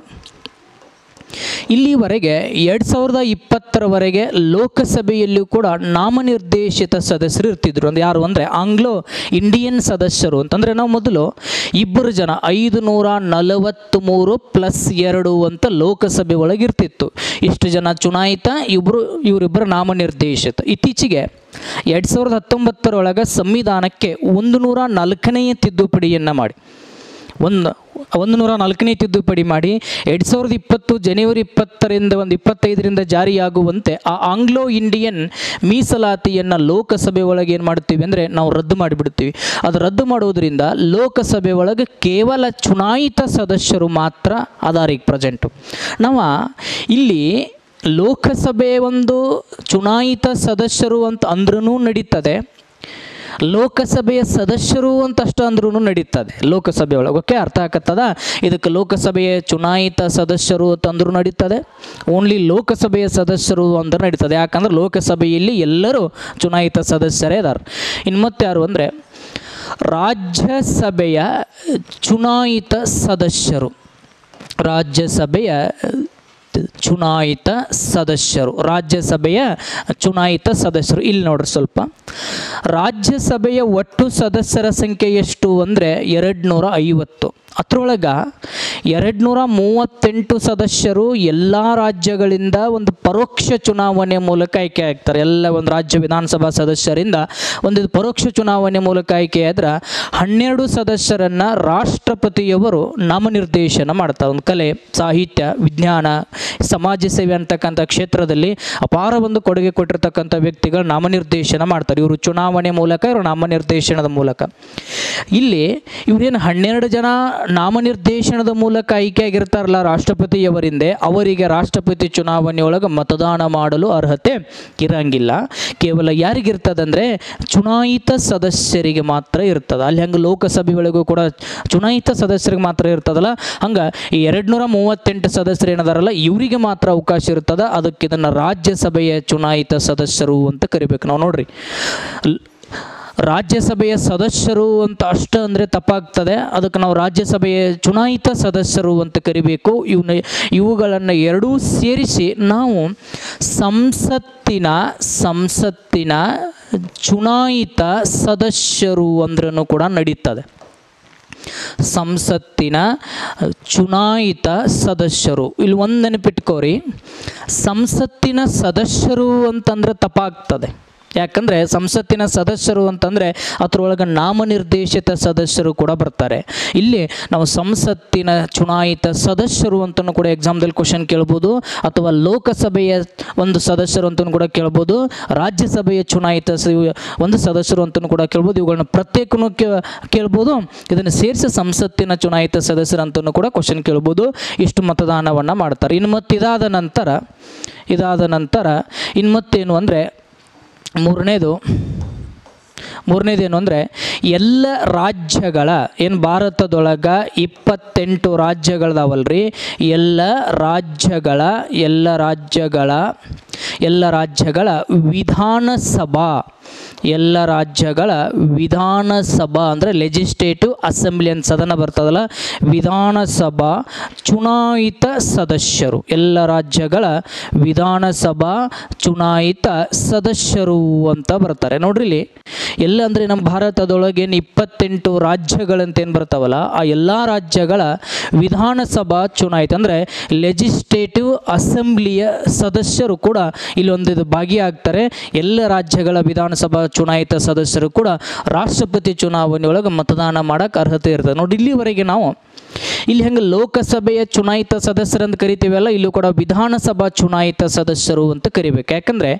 ಇಲ್ಲಿವರೆಗೆ ಎರಡು ಸಾವಿರದ ಇಪ್ಪತ್ತರವರೆಗೆ ಲೋಕಸಭೆಯಲ್ಲೂ ಕೂಡ ನಾಮನಿರ್ದೇಶಿತ ಸದಸ್ಯರು ಇರ್ತಿದ್ರು ಅಂದ್ರೆ ಯಾರು ಅಂದರೆ ಆಂಗ್ಲೋ ಇಂಡಿಯನ್ ಸದಸ್ಯರು ಅಂತಂದರೆ ನಾವು ಮೊದಲು ಇಬ್ಬರು ಜನ ಐದು ನೂರ ನಲವತ್ತ್ಮೂರು ಪ್ಲಸ್ ಎರಡು ಅಂತ ಲೋಕಸಭೆ ಒಳಗೆ ಇರ್ತಿತ್ತು ಇಷ್ಟು ಜನ ಚುನಾಯಿತ ಇಬ್ಬರು ಇವರಿಬ್ಬರು ನಾಮನಿರ್ದೇಶಿತ ಇತ್ತೀಚೆಗೆ ಎರಡು ಸಾವಿರದ ಹತ್ತೊಂಬತ್ತರೊಳಗೆ ಸಂವಿಧಾನಕ್ಕೆ ಒಂದು ನೂರ ನಾಲ್ಕನೆಯ ತಿದ್ದುಪಡಿಯನ್ನು ಮಾಡಿ ಒಂದು ಒಂದು ನೂರ ನಾಲ್ಕನೇ ತಿದ್ದುಪಡಿ ಮಾಡಿ ಎರಡು ಸಾವಿರದ ಇಪ್ಪತ್ತು ಜನವರಿ ಇಪ್ಪತ್ತರಿಂದ ಒಂದು ಇಪ್ಪತ್ತೈದರಿಂದ ಜಾರಿಯಾಗುವಂತೆ ಆ ಆಂಗ್ಲೋ ಇಂಡಿಯನ್ ಮೀಸಲಾತಿಯನ್ನು ಲೋಕಸಭೆ ಒಳಗೆ ಏನು ಮಾಡ್ತೀವಿ ಅಂದರೆ ನಾವು ರದ್ದು ಮಾಡಿಬಿಡ್ತೀವಿ ಅದು ರದ್ದು ಮಾಡೋದ್ರಿಂದ ಲೋಕಸಭೆ ಒಳಗೆ ಕೇವಲ ಚುನಾಯಿತ ಸದಸ್ಯರು ಮಾತ್ರ ಅದಾರೀಗ ಪ್ರೆಸೆಂಟು ನಾವು ಇಲ್ಲಿ ಲೋಕಸಭೆ ಒಂದು ಚುನಾಯಿತ ಸದಸ್ಯರು ಅಂತ ಅಂದ್ರೂ ನಡೀತದೆ ಲೋಕಸಭೆಯ ಸದಸ್ಯರು ಅಂತ ಅಷ್ಟು ಅಂದ್ರೂ ನಡೀತದೆ ಲೋಕಸಭೆ ಒಳಗೆ ಓಕೆ ಅರ್ಥ ಆಗತ್ತದ ಇದಕ್ಕೆ ಲೋಕಸಭೆಯ ಚುನಾಯಿತ ಸದಸ್ಯರು ಅಂತಂದ್ರೂ ನಡೀತದೆ ಓನ್ಲಿ ಲೋಕಸಭೆಯ ಸದಸ್ಯರು ಅಂದ್ರೆ ನಡೀತದೆ ಯಾಕಂದ್ರೆ ಲೋಕಸಭೆಯಲ್ಲಿ ಎಲ್ಲರೂ ಚುನಾಯಿತ ಸದಸ್ಯರೇ ಇದ್ದಾರೆ ಇನ್ನು ಮತ್ತೆ ಯಾರು ಅಂದರೆ ರಾಜ್ಯಸಭೆಯ ಚುನಾಯಿತ ಸದಸ್ಯರು ರಾಜ್ಯಸಭೆಯ ಚುನಾಯಿತ ಸದಸ್ಯರು ರಾಜ್ಯಸಭೆಯ ಚುನಾಯಿತ ಸದಸ್ಯರು ಇಲ್ಲಿ ನೋಡ್ರಿ ಸ್ವಲ್ಪ ರಾಜ್ಯಸಭೆಯ ಒಟ್ಟು ಸದಸ್ಯರ ಸಂಖ್ಯೆ ಎಷ್ಟು ಅಂದರೆ ಎರಡು ನೂರ ಐವತ್ತು ಅದ್ರೊಳಗೆ ಎರಡು ನೂರ ಮೂವತ್ತೆಂಟು ಸದಸ್ಯರು ಎಲ್ಲ ರಾಜ್ಯಗಳಿಂದ ಒಂದು ಪರೋಕ್ಷ ಚುನಾವಣೆ ಮೂಲಕ ಆಯ್ಕೆ ಆಗ್ತಾರೆ ಎಲ್ಲ ಒಂದು ರಾಜ್ಯ ವಿಧಾನಸಭಾ ಸದಸ್ಯರಿಂದ ಒಂದು ಪರೋಕ್ಷ ಚುನಾವಣೆ ಮೂಲಕ ಆಯ್ಕೆಯಾದ್ರೆ ಹನ್ನೆರಡು ಸದಸ್ಯರನ್ನು ರಾಷ್ಟ್ರಪತಿಯವರು ನಾಮನಿರ್ದೇಶನ ಮಾಡ್ತಾರೆ ಒಂದು ಕಲೆ ಸಾಹಿತ್ಯ ವಿಜ್ಞಾನ ಸಮಾಜ ಸೇವೆ ಅಂತಕ್ಕಂಥ ಕ್ಷೇತ್ರದಲ್ಲಿ ಅಪಾರ ಒಂದು ಕೊಡುಗೆ ಕೊಟ್ಟಿರ್ತಕ್ಕಂಥ ವ್ಯಕ್ತಿಗಳು ನಾಮನಿರ್ದೇಶನ ಮಾಡ್ತಾರೆ ಇವರು ಚುನಾವಣೆ ಮೂಲಕ ಇವರು ನಾಮನಿರ್ದೇಶನದ ಮೂಲಕ ಇಲ್ಲಿ ಇವರೇನು ಹನ್ನೆರಡು ಜನ ನಾಮನಿರ್ದೇಶನದ ಮೂಲಕ ಆಯ್ಕೆಯಾಗಿರ್ತಾರಲ್ಲ ರಾಷ್ಟ್ರಪತಿಯವರಿಂದೆ ಅವರಿಗೆ ರಾಷ್ಟ್ರಪತಿ ಚುನಾವಣೆ ಒಳಗೆ ಮತದಾನ ಮಾಡಲು ಅರ್ಹತೆ ಇರಂಗಿಲ್ಲ ಕೇವಲ ಯಾರಿಗಿರ್ತದಂದರೆ ಚುನಾಯಿತ ಸದಸ್ಯರಿಗೆ ಮಾತ್ರ ಇರ್ತದೆ ಅಲ್ಲಿ ಹಂಗೆ ಲೋಕಸಭೆ ಒಳಗೂ ಕೂಡ ಚುನಾಯಿತ ಸದಸ್ಯರಿಗೆ ಮಾತ್ರ ಇರ್ತದಲ್ಲ ಹಂಗೆ ಈ ಎರಡು ನೂರ ಮೂವತ್ತೆಂಟು ಸದಸ್ಯರು ಏನದಾರಲ್ಲ ಇವರಿಗೆ ಮಾತ್ರ ಅವಕಾಶ ಇರ್ತದ ಅದಕ್ಕೆ ಇದನ್ನು ರಾಜ್ಯಸಭೆಯ ಚುನಾಯಿತ ಸದಸ್ಯರು ಅಂತ ಕರಿಬೇಕು ನಾವು ನೋಡ್ರಿ ಲ್- ರಾಜ್ಯಸಭೆಯ ಸದಸ್ಯರು ಅಂತ ಅಷ್ಟ ಅಂದರೆ ತಪ್ಪಾಗ್ತದೆ ಅದಕ್ಕೆ ನಾವು ರಾಜ್ಯಸಭೆಯ ಚುನಾಯಿತ ಸದಸ್ಯರು ಅಂತ ಕರಿಬೇಕು ಇವನ್ನ ಇವುಗಳನ್ನು ಎರಡೂ ಸೇರಿಸಿ ನಾವು ಸಂಸತ್ತಿನ ಸಂಸತ್ತಿನ ಚುನಾಯಿತ ಸದಸ್ಯರು ಅಂದ್ರೂ ಕೂಡ ನಡೀತದೆ ಸಂಸತ್ತಿನ ಚುನಾಯಿತ ಸದಸ್ಯರು ಇಲ್ಲಿ ಒಂದು ನೆನಪಿಟ್ಕೋರಿ ಸಂಸತ್ತಿನ ಸದಸ್ಯರು ಅಂತಂದ್ರೆ ತಪ್ಪಾಗ್ತದೆ ಯಾಕಂದರೆ ಸಂಸತ್ತಿನ ಸದಸ್ಯರು ಅಂತಂದರೆ ಅದರೊಳಗೆ ನಾಮನಿರ್ದೇಶಿತ ಸದಸ್ಯರು ಕೂಡ ಬರ್ತಾರೆ ಇಲ್ಲಿ ನಾವು ಸಂಸತ್ತಿನ ಚುನಾಯಿತ ಸದಸ್ಯರು ಅಂತಲೂ ಕೂಡ ಎಕ್ಸಾಮ್ದಲ್ಲಿ ಕ್ವಶನ್ ಕೇಳ್ಬೋದು ಅಥವಾ ಲೋಕಸಭೆಯ ಒಂದು ಸದಸ್ಯರು ಅಂತಲೂ ಕೂಡ ಕೇಳ್ಬೋದು ರಾಜ್ಯಸಭೆಯ ಚುನಾಯಿತ ಸ- ಒಂದು ಸದಸ್ಯರು ಅಂತಲೂ ಕೂಡ ಕೇಳ್ಬೋದು ಇವುಗಳನ್ನ ಪ್ರತ್ಯೇಕನೂ ಕೇ- ಕೇಳ್ಬೋದು ಇದನ್ನು ಸೇರಿಸಿ ಸಂಸತ್ತಿನ ಚುನಾಯಿತ ಸದಸ್ಯರು ಅಂತಲೂ ಕೂಡ ಕ್ವಶನ್ ಕೇಳ್ಬೋದು ಇಷ್ಟು ಮತದಾನವನ್ನು ಮಾಡ್ತಾರೆ ಇನ್ನು ಮತ್ತೆ ಇದಾದ ನಂತರ ಇದಾದ ನಂತರ ಇನ್ನು ಮತ್ತೇನು ಅಂದರೆ ಮೂರನೇದು ಮೂರನೇದೇನು ಅಂದರೆ ಎಲ್ಲ ರಾಜ್ಯಗಳ ಏನು ಭಾರತದೊಳಗೆ ಇಪ್ಪತ್ತೆಂಟು ರಾಜ್ಯಗಳದಾವಲ್ರಿ ಎಲ್ಲ ರಾಜ್ಯಗಳ ಎಲ್ಲ ರಾಜ್ಯಗಳ ಎಲ್ಲ ರಾಜ್ಯಗಳ ವಿಧಾನಸಭಾ ಎಲ್ಲ ರಾಜ್ಯಗಳ ವಿಧಾನಸಭಾ ಅಂದರೆ ಲೆಜಿಸ್ಲೇಟಿವ್ ಅಸೆಂಬ್ಲಿ ಅಂತ ಸದನ ಬರ್ತದಲ್ಲ ವಿಧಾನಸಭಾ ಚುನಾಯಿತ ಸದಸ್ಯರು ಎಲ್ಲ ರಾಜ್ಯಗಳ ವಿಧಾನಸಭಾ ಚುನಾಯಿತ ಸದಸ್ಯರು ಅಂತ ಬರ್ತಾರೆ ನೋಡ್ರಿ ಇಲ್ಲಿ ಎಲ್ಲ ಅಂದರೆ ನಮ್ಮ ಭಾರತದೊಳಗೆ ಏನು ಇಪ್ಪತ್ತೆಂಟು ರಾಜ್ಯಗಳಂತ ಏನು ಬರ್ತಾವಲ್ಲ ಆ ಎಲ್ಲ ರಾಜ್ಯಗಳ ವಿಧಾನಸಭಾ ಚುನಾಯಿತ ಅಂದರೆ ಲೆಜಿಸ್ಲೇಟಿವ್ ಅಸೆಂಬ್ಲಿಯ ಸದಸ್ಯರು ಕೂಡ ಇಲ್ಲೊಂದು ಭಾಗಿಯಾಗ್ತಾರೆ ಎಲ್ಲ ರಾಜ್ಯಗಳ ವಿಧಾನಸಭಾ ಚುನಾಯಿತ ಸದಸ್ಯರು ಕೂಡ ರಾಷ್ಟ್ರಪತಿ ಚುನಾವಣೆ ಒಳಗೆ ಮತದಾನ ಮಾಡೋಕ್ಕೆ ಅರ್ಹತೆ ಇರ್ತದೆ ನೋಡಿ ಇಲ್ಲಿವರೆಗೆ ನಾವು ಇಲ್ಲಿ ಹೆಂಗೆ ಲೋಕಸಭೆಯ ಚುನಾಯಿತ ಸದಸ್ಯರಂತ ಕರಿತೀವಲ್ಲ ಇಲ್ಲೂ ಕೂಡ ವಿಧಾನಸಭಾ ಚುನಾಯಿತ ಸದಸ್ಯರು ಅಂತ ಕರಿಬೇಕು ಯಾಕಂದರೆ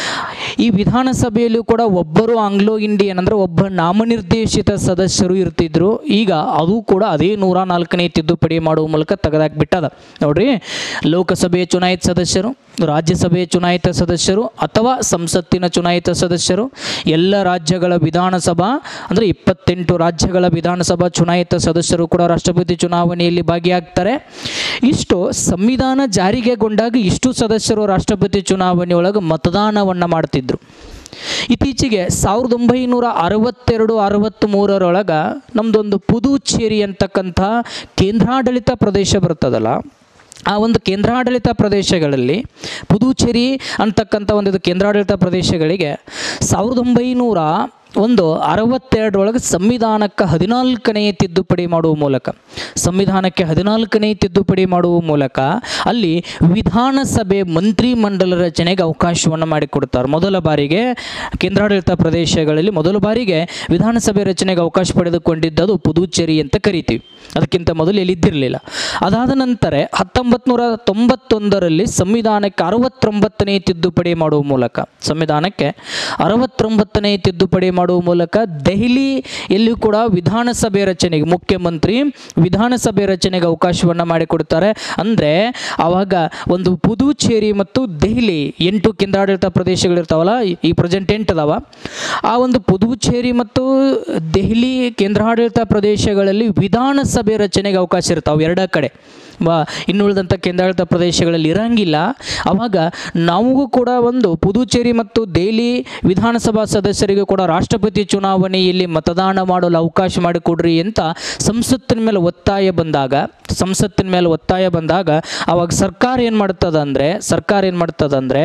ಈ ವಿಧಾನಸಭೆಯಲ್ಲೂ ಕೂಡ ಒಬ್ಬರು ಆಂಗ್ಲೋ ಇಂಡಿಯನ್ ಅಂದರೆ ಒಬ್ಬ ನಾಮನಿರ್ದೇಶಿತ ಸದಸ್ಯರು ಇರ್ತಿದ್ರು ಈಗ ಅದು ಕೂಡ ಅದೇ ನೂರ ನಾಲ್ಕನೇ ತಿದ್ದುಪಡಿ ಮಾಡುವ ಮೂಲಕ ತೆಗೆದಾಕ್ಬಿಟ್ಟದ ನೋಡ್ರಿ ಲೋಕಸಭೆಯ ಚುನಾಯಿತ ಸದಸ್ಯರು ರಾಜ್ಯಸಭೆಯ ಚುನಾಯಿತ ಸದಸ್ಯರು ಅಥವಾ ಸಂಸತ್ತಿನ ಚುನಾಯಿತ ಸದಸ್ಯರು ಎಲ್ಲ ರಾಜ್ಯಗಳ ವಿಧಾನಸಭಾ ಅಂದರೆ ಇಪ್ಪತ್ತೆಂಟು ರಾಜ್ಯಗಳ ವಿಧಾನಸಭಾ ಚುನಾಯಿತ ಸದಸ್ಯರು ಕೂಡ ರಾಷ್ಟ್ರಪತಿ ಚುನಾವಣೆಯಲ್ಲಿ ಭಾಗಿಯಾಗ್ತಾರೆ ಇಷ್ಟು ಸಂವಿಧಾನ ಜಾರಿಗೆಗೊಂಡಾಗ ಇಷ್ಟು ಸದಸ್ಯರು ರಾಷ್ಟ್ರಪತಿ ಚುನಾವಣೆ ಒಳಗೆ ಮತದಾನವನ್ನು ಮಾಡ್ತಿದ್ರು ಇತ್ತೀಚೆಗೆ ಸಾವಿರದ ಒಂಬೈನೂರ ಅರವತ್ತೆರಡು ಅರವತ್ತ್ಮೂರರೊಳಗೆ ನಮ್ಮದೊಂದು ಪುದುಚೇರಿ ಅಂತಕ್ಕಂಥ ಕೇಂದ್ರಾಡಳಿತ ಪ್ರದೇಶ ಬರ್ತದಲ್ಲ ಆ ಒಂದು ಕೇಂದ್ರಾಡಳಿತ ಪ್ರದೇಶಗಳಲ್ಲಿ ಪುದುಚೇರಿ ಅಂತಕ್ಕಂಥ ಒಂದು ಇದು ಕೇಂದ್ರಾಡಳಿತ ಪ್ರದೇಶಗಳಿಗೆ ಸಾವಿರದ ಒಂಬೈನೂರ ಒಂದು ಅರವತ್ತೆರಡರೊಳಗೆ ಸಂವಿಧಾನಕ್ಕೆ ಹದಿನಾಲ್ಕನೇ ತಿದ್ದುಪಡಿ ಮಾಡುವ ಮೂಲಕ ಸಂವಿಧಾನಕ್ಕೆ ಹದಿನಾಲ್ಕನೇ ತಿದ್ದುಪಡಿ ಮಾಡುವ ಮೂಲಕ ಅಲ್ಲಿ ವಿಧಾನಸಭೆ ಮಂತ್ರಿಮಂಡಲ ರಚನೆಗೆ ಅವಕಾಶವನ್ನು ಮಾಡಿಕೊಡ್ತಾರೆ ಮೊದಲ ಬಾರಿಗೆ ಕೇಂದ್ರಾಡಳಿತ ಪ್ರದೇಶಗಳಲ್ಲಿ ಮೊದಲ ಬಾರಿಗೆ ವಿಧಾನಸಭೆ ರಚನೆಗೆ ಅವಕಾಶ ಪಡೆದುಕೊಂಡಿದ್ದದು ಪುದುಚೇರಿ ಅಂತ ಕರಿತೀವಿ ಅದಕ್ಕಿಂತ ಮೊದಲು ಎಲ್ಲಿದ್ದಿರಲಿಲ್ಲ ಅದಾದ ನಂತರ ಹತ್ತೊಂಬತ್ತು ನೂರ ತೊಂಬತ್ತೊಂದರಲ್ಲಿ ಸಂವಿಧಾನಕ್ಕೆ ಅರವತ್ತೊಂಬತ್ತನೇ ತಿದ್ದುಪಡಿ ಮಾಡುವ ಮೂಲಕ ಸಂವಿಧಾನಕ್ಕೆ ಅರವತ್ತೊಂಬತ್ತನೇ ತಿದ್ದುಪಡಿ ಮಾಡುವ ಮೂಲಕ ದೆಹಲಿಯಲ್ಲಿಯೂ ಕೂಡ ವಿಧಾನಸಭೆ ರಚನೆಗೆ ಮುಖ್ಯಮಂತ್ರಿ ವಿಧಾನಸಭೆ ರಚನೆಗೆ ಅವಕಾಶವನ್ನು ಮಾಡಿಕೊಡ್ತಾರೆ ಅಂದರೆ ಆವಾಗ ಒಂದು ಪುದುಚೇರಿ ಮತ್ತು ದೆಹಲಿ ಎಂಟು ಕೇಂದ್ರಾಡಳಿತ ಪ್ರದೇಶಗಳಿರ್ತಾವಲ್ಲ ಈ- ಈ ಪ್ರೆಸೆಂಟ್ ಎಂಟು ಅದಾವ ಆ ಒಂದು ಪುದುಚೇರಿ ಮತ್ತು ದೆಹಲಿ ಕೇಂದ್ರಾಡಳಿತ ಪ್ರದೇಶಗಳಲ್ಲಿ ವಿಧಾನಸಭೆ ರಚನೆಗೆ ಅವಕಾಶ ಇರ್ತಾವೆ ಎರಡ ಕಡೆ ಬ ಇನ್ನುಳಿದಂಥ ಕೇಂದ್ರಾಡಳಿತ ಪ್ರದೇಶಗಳಲ್ಲಿ ಇರಂಗಿಲ್ಲ ಅವಾಗ ನಮಗೂ ಕೂಡ ಒಂದು ಪುದುಚೇರಿ ಮತ್ತು ದೆಹಲಿ ವಿಧಾನಸಭಾ ಸದಸ್ಯರಿಗೂ ಕೂಡ ರಾಷ್ಟ್ರಪತಿ ಚುನಾವಣೆಯಲ್ಲಿ ಮತದಾನ ಮಾಡಲು ಅವಕಾಶ ಮಾಡಿಕೊಡ್ರಿ ಅಂತ ಸಂಸತ್ತಿನ ಮೇಲೆ ಒತ್ತಾಯ ಬಂದಾಗ ಸಂಸತ್ತಿನ ಮೇಲೆ ಒತ್ತಾಯ ಬಂದಾಗ ಅವಾಗ ಸರ್ಕಾರ ಏನು ಮಾಡ್ತದ ಅಂದರೆ ಸರ್ಕಾರ ಏನು ಮಾಡ್ತದಂದರೆ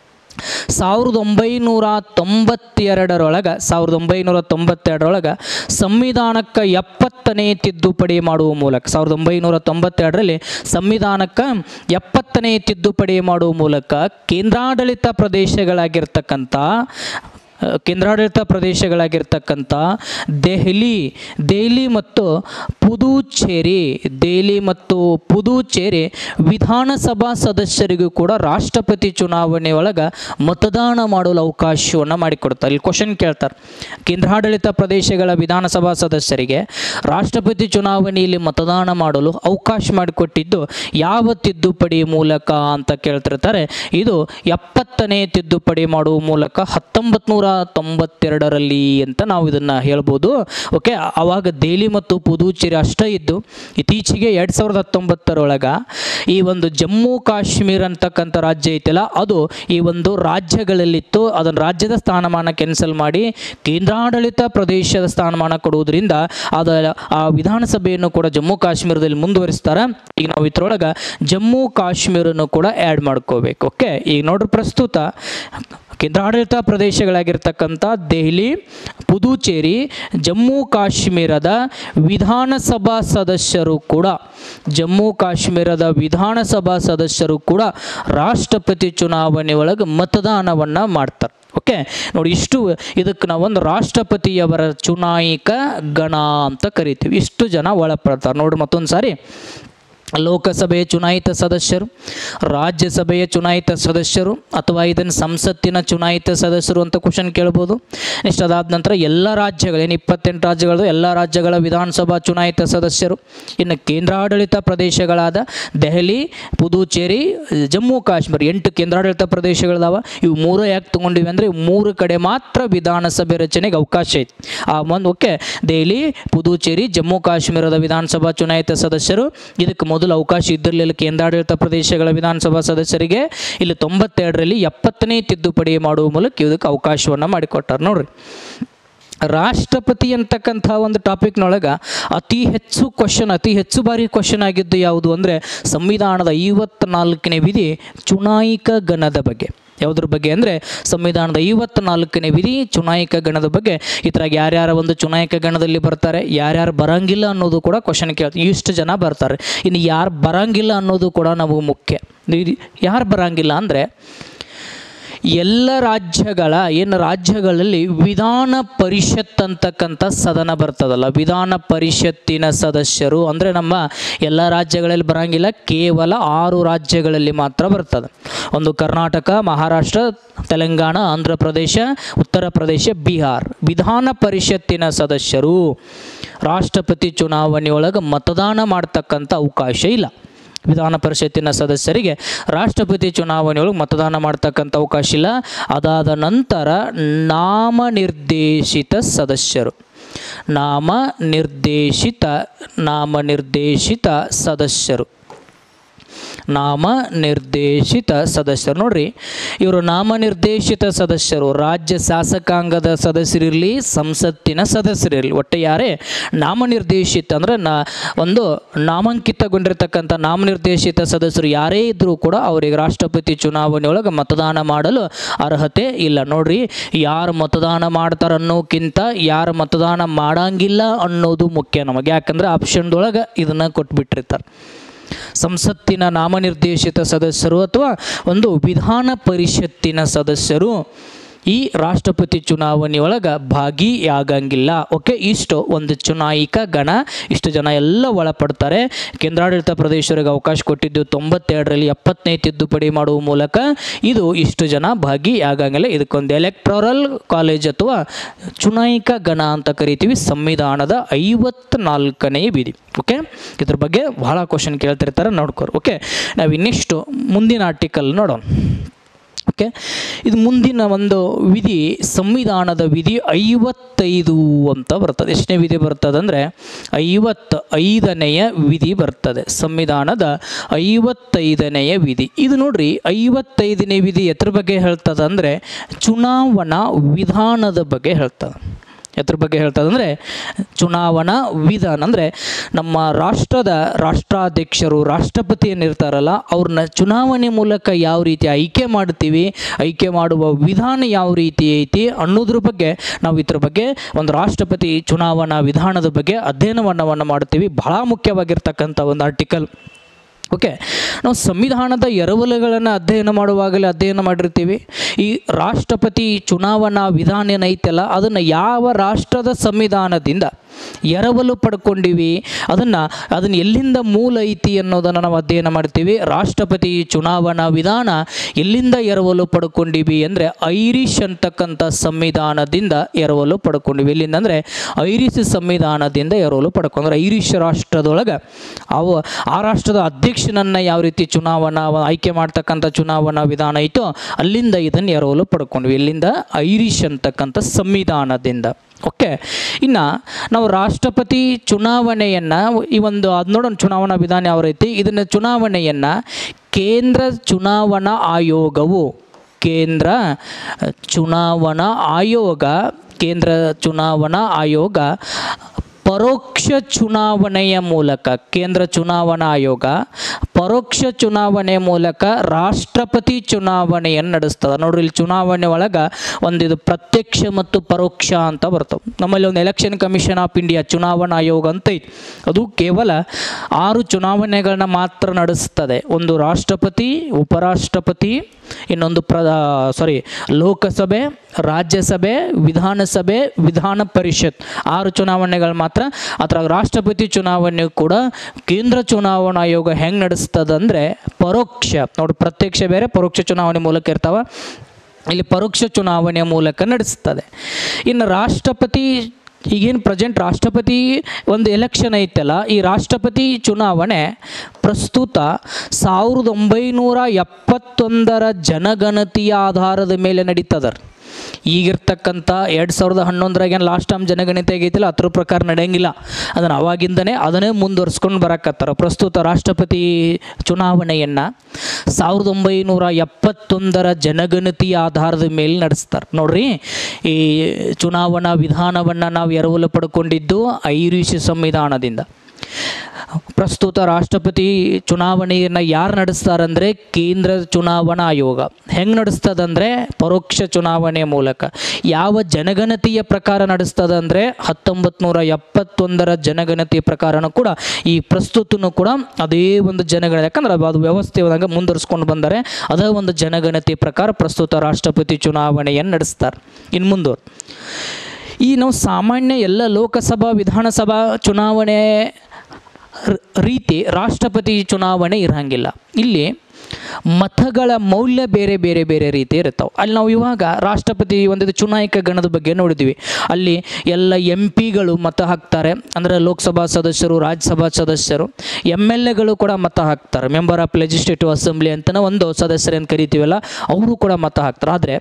ಸಾವಿರದ ಒಂಬೈನೂರ ತೊಂಬತ್ತೆರಡರೊಳಗೆ ಸಾವಿರದ ಒಂಬೈನೂರ ತೊಂಬತ್ತೆರಡರೊಳಗೆ ಸಂವಿಧಾನಕ್ಕೆ ಎಪ್ಪತ್ತನೇ ತಿದ್ದುಪಡಿ ಮಾಡುವ ಮೂಲಕ ಸಾವಿರದ ಒಂಬೈನೂರ ತೊಂಬತ್ತೆರಡರಲ್ಲಿ ಸಂವಿಧಾನಕ್ಕೆ ಎಪ್ಪತ್ತನೇ ತಿದ್ದುಪಡಿ ಮಾಡುವ ಮೂಲಕ ಕೇಂದ್ರಾಡಳಿತ ಪ್ರದೇಶಗಳಾಗಿರ್ತಕ್ಕಂಥ ಆ, ಕೇಂದ್ರಾಡಳಿತ ಪ್ರದೇಶಗಳಾಗಿರ್ತಕ್ಕಂಥ ದೆಹಲಿ ದೆಹಲಿ ಮತ್ತು ಪುದುಚೇರಿ ದೆಹಲಿ ಮತ್ತು ಪುದುಚೇರಿ ವಿಧಾನಸಭಾ ಸದಸ್ಯರಿಗೂ ಕೂಡ ರಾಷ್ಟ್ರಪತಿ ಚುನಾವಣೆ ಒಳಗೆ ಮತದಾನ ಮಾಡಲು ಅವಕಾಶವನ್ನು ಮಾಡಿಕೊಡ್ತಾರೆ ಇಲ್ಲಿ ಕ್ವಶನ್ ಕೇಳ್ತಾರೆ ಕೇಂದ್ರಾಡಳಿತ ಪ್ರದೇಶಗಳ ವಿಧಾನಸಭಾ ಸದಸ್ಯರಿಗೆ ರಾಷ್ಟ್ರಪತಿ ಚುನಾವಣೆಯಲ್ಲಿ ಮತದಾನ ಮಾಡಲು ಅವಕಾಶ ಮಾಡಿಕೊಟ್ಟಿದ್ದು ಯಾವ ತಿದ್ದುಪಡಿ ಮೂಲಕ ಅಂತ ಕೇಳ್ತಿರ್ತಾರೆ ಇದು ಎಪ್ಪತ್ತನೇ ತಿದ್ದುಪಡಿ ಮಾಡುವ ಮೂಲಕ ಹತ್ತೊಂಬತ್ತು ನೂರ ತೊಂಬತ್ತೆರಡರಲ್ಲಿ ಅಂತ ನಾವು ಇದನ್ನು ಹೇಳ್ಬೋದು ಓಕೆ ಆವಾಗ ದೆಹಲಿ ಮತ್ತು ಪುದುಚೇರಿ ಅಷ್ಟೇ ಇದ್ದು ಇತ್ತೀಚೆಗೆ ಎರಡು ಸಾವಿರದ ಹತ್ತೊಂಬತ್ತರೊಳಗೆ ಈ ಒಂದು ಜಮ್ಮು ಕಾಶ್ಮೀರ ಅಂತಕ್ಕಂಥ ರಾಜ್ಯ ಐತಲ್ಲ ಅದು ಈ ಒಂದು ರಾಜ್ಯಗಳಲ್ಲಿತ್ತು ಅದನ್ನು ರಾಜ್ಯದ ಸ್ಥಾನಮಾನ ಕ್ಯಾನ್ಸಲ್ ಮಾಡಿ ಕೇಂದ್ರಾಡಳಿತ ಪ್ರದೇಶದ ಸ್ಥಾನಮಾನ ಕೊಡುವುದರಿಂದ ಅದರ ಆ ವಿಧಾನಸಭೆಯನ್ನು ಕೂಡ ಜಮ್ಮು ಕಾಶ್ಮೀರದಲ್ಲಿ ಮುಂದುವರಿಸ್ತಾರೆ ಈಗ ನಾವು ಇದ್ರೊಳಗೆ ಜಮ್ಮು ಕಾಶ್ಮೀರನ್ನು ಕೂಡ ಆ್ಯಡ್ ಮಾಡ್ಕೋಬೇಕು ಓಕೆ ಈಗ ನೋಡ್ರಿ ಪ್ರಸ್ತುತ ಕೇಂದ್ರಾಡಳಿತ ಪ್ರದೇಶಗಳಾಗಿರ್ತಕ್ಕಂಥ ದೆಹಲಿ ಪುದುಚೇರಿ ಜಮ್ಮು ಕಾಶ್ಮೀರದ ವಿಧಾನಸಭಾ ಸದಸ್ಯರು ಕೂಡ ಜಮ್ಮು ಕಾಶ್ಮೀರದ ವಿಧಾನಸಭಾ ಸದಸ್ಯರು ಕೂಡ ರಾಷ್ಟ್ರಪತಿ ಚುನಾವಣೆ ಒಳಗೆ ಮತದಾನವನ್ನು ಮಾಡ್ತಾರೆ ಓಕೆ ನೋಡಿ ಇಷ್ಟು ಇದಕ್ಕೆ ನಾವೊಂದು ರಾಷ್ಟ್ರಪತಿಯವರ ಚುನಾಯಿಕ ಗಣ ಅಂತ ಕರಿತೀವಿ ಇಷ್ಟು ಜನ ಒಳಪಡ್ತಾರೆ ನೋಡಿ ಮತ್ತೊಂದು ಸಾರಿ ಲೋಕಸಭೆಯ ಚುನಾಯಿತ ಸದಸ್ಯರು ರಾಜ್ಯಸಭೆಯ ಚುನಾಯಿತ ಸದಸ್ಯರು ಅಥವಾ ಇದನ್ನು ಸಂಸತ್ತಿನ ಚುನಾಯಿತ ಸದಸ್ಯರು ಅಂತ ಕ್ವಶನ್ ಕೇಳ್ಬೋದು ನೆಕ್ಸ್ಟ್ ಅದಾದ ನಂತರ ಎಲ್ಲ ರಾಜ್ಯಗಳು ಏನು ಇಪ್ಪತ್ತೆಂಟು ರಾಜ್ಯಗಳು ಎಲ್ಲ ರಾಜ್ಯಗಳ ವಿಧಾನಸಭಾ ಚುನಾಯಿತ ಸದಸ್ಯರು ಇನ್ನು ಕೇಂದ್ರಾಡಳಿತ ಪ್ರದೇಶಗಳಾದ ದೆಹಲಿ ಪುದುಚೇರಿ ಜಮ್ಮು ಕಾಶ್ಮೀರ ಎಂಟು ಕೇಂದ್ರಾಡಳಿತ ಪ್ರದೇಶಗಳದಾವ ಇವು ಮೂರು ಯಾಕೆ ತೊಗೊಂಡಿವಿ ಅಂದರೆ ಮೂರು ಕಡೆ ಮಾತ್ರ ವಿಧಾನಸಭೆ ರಚನೆಗೆ ಅವಕಾಶ ಐತಿ ಆ ಒಂದು ಓಕೆ ದೆಹಲಿ ಪುದುಚೇರಿ ಜಮ್ಮು ಕಾಶ್ಮೀರದ ವಿಧಾನಸಭಾ ಚುನಾಯಿತ ಸದಸ್ಯರು ಇದಕ್ಕೆ ಮೊದಲು ಅವಕಾಶ ಇದ್ದಿರಲಿಲ್ಲ ಕೇಂದ್ರಾಡಳಿತ ಪ್ರದೇಶಗಳ ವಿಧಾನಸಭಾ ಸದಸ್ಯರಿಗೆ ಇಲ್ಲಿ ತೊಂಬತ್ತೆರಡರಲ್ಲಿ ಎಪ್ಪತ್ತನೇ ತಿದ್ದುಪಡಿ ಮಾಡುವ ಮೂಲಕ ಇದಕ್ಕೆ ಅವಕಾಶವನ್ನು ಮಾಡಿಕೊಟ್ಟಾರೆ ನೋಡ್ರಿ ರಾಷ್ಟ್ರಪತಿ ಅಂತಕ್ಕಂಥ ಒಂದು ಟಾಪಿಕ್ನೊಳಗೆ ಅತಿ ಹೆಚ್ಚು ಕ್ವಶನ್ ಅತಿ ಹೆಚ್ಚು ಬಾರಿ ಕ್ವಶನ್ ಆಗಿದ್ದು ಯಾವುದು ಅಂದರೆ ಸಂವಿಧಾನದ ಐವತ್ನಾಲ್ಕನೇ ವಿಧಿ ಚುನಾಯಿಕ ಗಣದ ಬಗ್ಗೆ ಯಾವುದ್ರ ಬಗ್ಗೆ ಅಂದರೆ ಸಂವಿಧಾನದ ಐವತ್ನಾಲ್ಕನೇ ವಿಧಿ ಚುನಾಯಿಕ ಗಣದ ಬಗ್ಗೆ ಇದ್ರಾಗ ಯಾರ್ಯಾರ ಒಂದು ಚುನಾಯಿಕ ಗಣದಲ್ಲಿ ಬರ್ತಾರೆ ಯಾರ್ಯಾರು ಬರಂಗಿಲ್ಲ ಅನ್ನೋದು ಕೂಡ ಕ್ವಶನ್ ಕೇಳ್ತೀವಿ ಇಷ್ಟು ಜನ ಬರ್ತಾರೆ ಇನ್ನು ಯಾರು ಬರಂಗಿಲ್ಲ ಅನ್ನೋದು ಕೂಡ ನಮಗೆ ಮುಖ್ಯ ಯಾರು ಬರಂಗಿಲ್ಲ ಅಂದರೆ ಎಲ್ಲ ರಾಜ್ಯಗಳ ಏನು ರಾಜ್ಯಗಳಲ್ಲಿ ವಿಧಾನ ಪರಿಷತ್ ಅಂತಕ್ಕಂಥ ಸದನ ಬರ್ತದಲ್ಲ ವಿಧಾನ ಪರಿಷತ್ತಿನ ಸದಸ್ಯರು ಅಂದರೆ ನಮ್ಮ ಎಲ್ಲ ರಾಜ್ಯಗಳಲ್ಲಿ ಬರಂಗಿಲ್ಲ ಕೇವಲ ಆರು ರಾಜ್ಯಗಳಲ್ಲಿ ಮಾತ್ರ ಬರ್ತದೆ ಒಂದು ಕರ್ನಾಟಕ ಮಹಾರಾಷ್ಟ್ರ ತೆಲಂಗಾಣ ಆಂಧ್ರ ಪ್ರದೇಶ ಉತ್ತರ ಪ್ರದೇಶ ಬಿಹಾರ್ ವಿಧಾನ ಪರಿಷತ್ತಿನ ಸದಸ್ಯರು ರಾಷ್ಟ್ರಪತಿ ಚುನಾವಣೆಯೊಳಗೆ ಮತದಾನ ಮಾಡ್ತಕ್ಕಂಥ ಅವಕಾಶ ಇಲ್ಲ ವಿಧಾನ ಪರಿಷತ್ತಿನ ಸದಸ್ಯರಿಗೆ ರಾಷ್ಟ್ರಪತಿ ಚುನಾವಣೆಯೊಳಗೆ ಮತದಾನ ಮಾಡ್ತಕ್ಕಂಥ ಅವಕಾಶ ಇಲ್ಲ ಅದಾದ ನಂತರ ನಾಮನಿರ್ದೇಶಿತ ಸದಸ್ಯರು ನಾಮ ನಿರ್ದೇಶಿತ ನಾಮನಿರ್ದೇಶಿತ ಸದಸ್ಯರು ನಾಮ ನಿರ್ದೇಶಿತ ಸದಸ್ಯರು ನೋಡ್ರಿ ಇವರು ನಾಮನಿರ್ದೇಶಿತ ಸದಸ್ಯರು ರಾಜ್ಯ ಶಾಸಕಾಂಗದ ಸದಸ್ಯರಿರಲಿ ಸಂಸತ್ತಿನ ಸದಸ್ಯರಿರಲಿ ಒಟ್ಟು ಯಾರೇ ನಾಮನಿರ್ದೇಶಿತ ಅಂದರೆ ನಾ ಒಂದು ನಾಮಾಂಕಿತಗೊಂಡಿರ್ತಕ್ಕಂಥ ನಾಮನಿರ್ದೇಶಿತ ಸದಸ್ಯರು ಯಾರೇ ಇದ್ದರೂ ಕೂಡ ಅವರಿಗೆ ರಾಷ್ಟ್ರಪತಿ ಚುನಾವಣೆಯೊಳಗೆ ಮತದಾನ ಮಾಡಲು ಅರ್ಹತೆ ಇಲ್ಲ ನೋಡ್ರಿ ಯಾರು ಮತದಾನ ಮಾಡ್ತಾರೆ ಅನ್ನೋಕ್ಕಿಂತ ಯಾರು ಮತದಾನ ಮಾಡಂಗಿಲ್ಲ ಅನ್ನೋದು ಮುಖ್ಯ ನಮಗೆ ಯಾಕಂದ್ರೆ ಆಪ್ಷನ್ದೊಳಗೆ ಇದನ್ನು ಕೊಟ್ಬಿಟ್ಟಿರ್ತಾರೆ ಸಂಸತ್ತಿನ ನಾಮನಿರ್ದೇಶಿತ ಸದಸ್ಯರು ಅಥವಾ ಒಂದು ವಿಧಾನ ಪರಿಷತ್ತಿನ ಸದಸ್ಯರು ಈ ರಾಷ್ಟ್ರಪತಿ ಚುನಾವಣೆಯೊಳಗೆ ಭಾಗಿಯಾಗಂಗಿಲ್ಲ ಓಕೆ ಇಷ್ಟು ಒಂದು ಚುನಾಯಿಕ ಗಣ ಇಷ್ಟು ಜನ ಎಲ್ಲ ಒಳಪಡ್ತಾರೆ ಕೇಂದ್ರಾಡಳಿತ ಪ್ರದೇಶರಿಗೆ ಅವಕಾಶ ಕೊಟ್ಟಿದ್ದು ತೊಂಬತ್ತೆರಡರಲ್ಲಿ ಎಪ್ಪತ್ತನೇ ತಿದ್ದುಪಡಿ ಮಾಡುವ ಮೂಲಕ ಇದು ಇಷ್ಟು ಜನ ಭಾಗಿಯಾಗಂಗಿಲ್ಲ ಇದಕ್ಕೊಂದು ಎಲೆಕ್ಟ್ರಲ್ ಕಾಲೇಜ್ ಅಥವಾ ಚುನಾಯಿಕ ಗಣ ಅಂತ ಕರಿತೀವಿ ಸಂವಿಧಾನದ ಐವತ್ನಾಲ್ಕನೇ ವಿಧಿ ಓಕೆ ಇದ್ರ ಬಗ್ಗೆ ಬಹಳ ಕ್ವಶನ್ ಕೇಳ್ತಿರ್ತಾರೆ ನೋಡ್ಕೋರು ಓಕೆ ನಾವು ಇನ್ನಿಷ್ಟು ಮುಂದಿನ ಆರ್ಟಿಕಲ್ ನೋಡೋಣ ಓಕೆ ಇದು ಮುಂದಿನ ಒಂದು ವಿಧಿ ಸಂವಿಧಾನದ ವಿಧಿ ಐವತ್ತೈದು ಅಂತ ಬರ್ತದೆ ಎಷ್ಟನೇ ವಿಧಿ ಬರ್ತದೆ ಅಂದರೆ ಐವತ್ತ ಐದನೆಯ ವಿಧಿ ಬರ್ತದೆ ಸಂವಿಧಾನದ ಐವತ್ತೈದನೆಯ ವಿಧಿ ಇದು ನೋಡ್ರಿ ಐವತ್ತೈದನೇ ವಿಧಿ ಎದ್ರ ಬಗ್ಗೆ ಹೇಳ್ತದೆ ಅಂದರೆ ಚುನಾವಣಾ ವಿಧಾನದ ಬಗ್ಗೆ ಹೇಳ್ತದೆ ಎದ್ರ ಬಗ್ಗೆ ಹೇಳ್ತದೆ ಅಂದರೆ ಚುನಾವಣಾ ವಿಧಾನ ಅಂದರೆ ನಮ್ಮ ರಾಷ್ಟ್ರದ ರಾಷ್ಟ್ರಾಧ್ಯಕ್ಷರು ರಾಷ್ಟ್ರಪತಿ ಏನಿರ್ತಾರಲ್ಲ ಅವ್ರನ್ನ ಚುನಾವಣೆ ಮೂಲಕ ಯಾವ ರೀತಿ ಆಯ್ಕೆ ಮಾಡ್ತೀವಿ ಆಯ್ಕೆ ಮಾಡುವ ವಿಧಾನ ಯಾವ ರೀತಿ ಐತಿ ಅನ್ನೋದ್ರ ಬಗ್ಗೆ ನಾವು ಇದ್ರ ಬಗ್ಗೆ ಒಂದು ರಾಷ್ಟ್ರಪತಿ ಚುನಾವಣಾ ವಿಧಾನದ ಬಗ್ಗೆ ಅಧ್ಯಯನವನ್ನು ಮಾಡ್ತೀವಿ ಬಹಳ ಮುಖ್ಯವಾಗಿರ್ತಕ್ಕಂಥ ಒಂದು ಆರ್ಟಿಕಲ್ ಓಕೆ ನಾವು ಸಂವಿಧಾನದ ಎರವಲುಗಳನ್ನು ಅಧ್ಯಯನ ಮಾಡುವಾಗಲೇ ಅಧ್ಯಯನ ಮಾಡಿರ್ತೀವಿ ಈ ರಾಷ್ಟ್ರಪತಿ ಚುನಾವಣಾ ವಿಧಾನ ಏನೈತಲ್ಲ ಅದನ್ನು ಯಾವ ರಾಷ್ಟ್ರದ ಸಂವಿಧಾನದಿಂದ ಎರವಲು ಪಡ್ಕೊಂಡಿವಿ ಅದನ್ನು ಅದನ್ನು ಎಲ್ಲಿಂದ ಮೂಲ ಐತಿ ಅನ್ನೋದನ್ನು ನಾವು ಅಧ್ಯಯನ ಮಾಡ್ತೀವಿ ರಾಷ್ಟ್ರಪತಿ ಚುನಾವಣಾ ವಿಧಾನ ಎಲ್ಲಿಂದ ಎರವಲು ಪಡ್ಕೊಂಡಿವಿ ಅಂದರೆ ಐರಿಷ್ ಅಂತಕ್ಕಂಥ ಸಂವಿಧಾನದಿಂದ ಎರವಲು ಪಡ್ಕೊಂಡಿವಿ ಎಲ್ಲಿಂದ ಅಂದರೆ ಐರಿಷ್ ಸಂವಿಧಾನದಿಂದ ಎರವಲು ಪಡ್ಕೊಂಡ್ರೆ ಐರಿಷ್ ರಾಷ್ಟ್ರದೊಳಗೆ ಅವು ಆ ರಾಷ್ಟ್ರದ ಅಧ್ಯಕ್ಷನನ್ನು ಯಾವ ರೀತಿ ಚುನಾವಣಾ ಆಯ್ಕೆ ಮಾಡ್ತಕ್ಕಂಥ ಚುನಾವಣಾ ವಿಧಾನ ಐತೋ ಅಲ್ಲಿಂದ ಇದನ್ನು ಎರವಲು ಪಡ್ಕೊಂಡ್ವಿ ಎಲ್ಲಿಂದ ಐರಿಷ್ ಅಂತಕ್ಕಂಥ ಸಂವಿಧಾನದಿಂದ ಓಕೆ ಇನ್ನು ನಾವು ರಾಷ್ಟ್ರಪತಿ ಚುನಾವಣೆಯನ್ನು ಈ ಒಂದು ಅದು ನೋಡೋಣ ಚುನಾವಣಾ ವಿಧಾನ ಯಾವ ರೀತಿ ಇದನ್ನು ಚುನಾವಣೆಯನ್ನು ಕೇಂದ್ರ ಚುನಾವಣಾ ಆಯೋಗವು ಕೇಂದ್ರ ಚುನಾವಣಾ ಆಯೋಗ ಕೇಂದ್ರ ಚುನಾವಣಾ ಆಯೋಗ ಪರೋಕ್ಷ ಚುನಾವಣೆಯ ಮೂಲಕ ಕೇಂದ್ರ ಚುನಾವಣಾ ಆಯೋಗ ಪರೋಕ್ಷ ಚುನಾವಣೆ ಮೂಲಕ ರಾಷ್ಟ್ರಪತಿ ಚುನಾವಣೆಯನ್ನು ನಡೆಸ್ತದೆ ನೋಡ್ರಿ ಇಲ್ಲಿ ಚುನಾವಣೆ ಒಳಗೆ ಒಂದಿದು ಪ್ರತ್ಯಕ್ಷ ಮತ್ತು ಪರೋಕ್ಷ ಅಂತ ಬರ್ತವೆ ನಮ್ಮಲ್ಲಿ ಒಂದು ಎಲೆಕ್ಷನ್ ಕಮಿಷನ್ ಆಫ್ ಇಂಡಿಯಾ ಚುನಾವಣಾ ಆಯೋಗ ಅಂತ ಐತಿ ಅದು ಕೇವಲ ಆರು ಚುನಾವಣೆಗಳನ್ನ ಮಾತ್ರ ನಡೆಸ್ತದೆ ಒಂದು ರಾಷ್ಟ್ರಪತಿ ಉಪರಾಷ್ಟ್ರಪತಿ ಇನ್ನೊಂದು ಪ್ರ ಸಾರಿ ಲೋಕಸಭೆ ರಾಜ್ಯಸಭೆ ವಿಧಾನಸಭೆ ವಿಧಾನ ಪರಿಷತ್ ಆರು ಚುನಾವಣೆಗಳು ಮಾತ್ರ ಅದ್ರಾಗ ರಾಷ್ಟ್ರಪತಿ ಚುನಾವಣೆ ಕೂಡ ಕೇಂದ್ರ ಚುನಾವಣಾ ಆಯೋಗ ಹೆಂಗೆ ನಡೆಸ್ತದಂದರೆ ಪರೋಕ್ಷ ನೋಡಿ ಪ್ರತ್ಯಕ್ಷ ಬೇರೆ ಪರೋಕ್ಷ ಚುನಾವಣೆ ಮೂಲಕ ಇರ್ತಾವ ಇಲ್ಲಿ ಪರೋಕ್ಷ ಚುನಾವಣೆಯ ಮೂಲಕ ನಡೆಸ್ತದೆ ಇನ್ನು ರಾಷ್ಟ್ರಪತಿ ಈಗೇನು ಪ್ರೆಸೆಂಟ್ ರಾಷ್ಟ್ರಪತಿ ಒಂದು ಎಲೆಕ್ಷನ್ ಐತಲ್ಲ ಈ ರಾಷ್ಟ್ರಪತಿ ಚುನಾವಣೆ ಪ್ರಸ್ತುತ ಸಾವಿರದ ಒಂಬೈನೂರ ಎಪ್ಪತ್ತೊಂದರ ಜನಗಣತಿಯ ಆಧಾರದ ಮೇಲೆ ನಡೀತದ ಈಗಿರ್ತಕ್ಕಂಥ ಎರಡು ಸಾವಿರದ ಹನ್ನೊಂದರಾಗ ಲಾಸ್ಟ್ ಟೈಮ್ ಜನಗಣತಿ ಆಗೈತಿಲ್ಲ ಅದ್ರ ಪ್ರಕಾರ ನಡೆಯಂಗಿಲ್ಲ ಅದನ್ನು ಅವಾಗಿಂದನೇ ಅದನ್ನೇ ಮುಂದುವರ್ಸ್ಕೊಂಡು ಬರಕತ್ತಾರ ಪ್ರಸ್ತುತ ರಾಷ್ಟ್ರಪತಿ ಚುನಾವಣೆಯನ್ನು ಸಾವಿರದ ಒಂಬೈನೂರ ಎಪ್ಪತ್ತೊಂದರ ಜನಗಣತಿಯ ಆಧಾರದ ಮೇಲೆ ನಡೆಸ್ತಾರೆ ನೋಡ್ರಿ ಈ ಚುನಾವಣಾ ವಿಧಾನವನ್ನು ನಾವು ಎರವಲು ಪಡ್ಕೊಂಡಿದ್ದು ಐರಿಷ್ ಸಂವಿಧಾನದಿಂದ ಪ್ರಸ್ತುತ ರಾಷ್ಟ್ರಪತಿ ಚುನಾವಣೆಯನ್ನು ಯಾರು ನಡೆಸ್ತಾರಂದರೆ ಕೇಂದ್ರ ಚುನಾವಣಾ ಆಯೋಗ ಹೆಂಗೆ ನಡೆಸ್ತದಂದರೆ ಪರೋಕ್ಷ ಚುನಾವಣೆ ಮೂಲಕ ಯಾವ ಜನಗಣತಿಯ ಪ್ರಕಾರ ನಡೆಸ್ತದಂದರೆ ಹತ್ತೊಂಬತ್ತು ನೂರ ಎಪ್ಪತ್ತೊಂದರ ಜನಗಣತಿ ಪ್ರಕಾರನೂ ಕೂಡ ಈ ಪ್ರಸ್ತುತನೂ ಕೂಡ ಅದೇ ಒಂದು ಜನಗಣತಿ ಯಾಕಂದ್ರೆ ಅದು ವ್ಯವಸ್ಥೆ ಒಳಗೆ ಮುಂದುವರಿಸ್ಕೊಂಡು ಬಂದರೆ ಅದೇ ಒಂದು ಜನಗಣತಿ ಪ್ರಕಾರ ಪ್ರಸ್ತುತ ರಾಷ್ಟ್ರಪತಿ ಚುನಾವಣೆಯನ್ನು ನಡೆಸ್ತಾರೆ ಇನ್ನು ಮುಂದೆ ಈ ನಾವು ಸಾಮಾನ್ಯ ಎಲ್ಲ ಲೋಕಸಭಾ ವಿಧಾನಸಭಾ ಚುನಾವಣೆ ರ- ರೀತಿ ರಾಷ್ಟ್ರಪತಿ ಚುನಾವಣೆ ಇರಂಗಿಲ್ಲ ಇಲ್ಲಿ ಮತಗಳ ಮೌಲ್ಯ ಬೇರೆ ಬೇರೆ ಬೇರೆ ರೀತಿ ಇರ್ತಾವೆ ಅಲ್ಲಿ ನಾವು ಇವಾಗ ರಾಷ್ಟ್ರಪತಿ ಒಂದು ಚುನಾಯಿಕ ಗಣದ ಬಗ್ಗೆ ನೋಡಿದ್ವಿ ಅಲ್ಲಿ ಎಲ್ಲ ಎಂ ಪಿಗಳು ಮತ ಹಾಕ್ತಾರೆ ಅಂದರೆ ಲೋಕಸಭಾ ಸದಸ್ಯರು ರಾಜ್ಯಸಭಾ ಸದಸ್ಯರು ಎಮ್ ಎಲ್ ಎಗಳು ಕೂಡ ಮತ ಹಾಕ್ತಾರೆ ಮೆಂಬರ್ ಆಫ್ ಲೆಜಿಸ್ಲೇಟಿವ್ ಅಸೆಂಬ್ಲಿ ಅಂತಲೇ ಒಂದು ಸದಸ್ಯರೇನು ಕರಿತೀವಲ್ಲ ಅವರು ಕೂಡ ಮತ ಹಾಕ್ತಾರೆ ಆದರೆ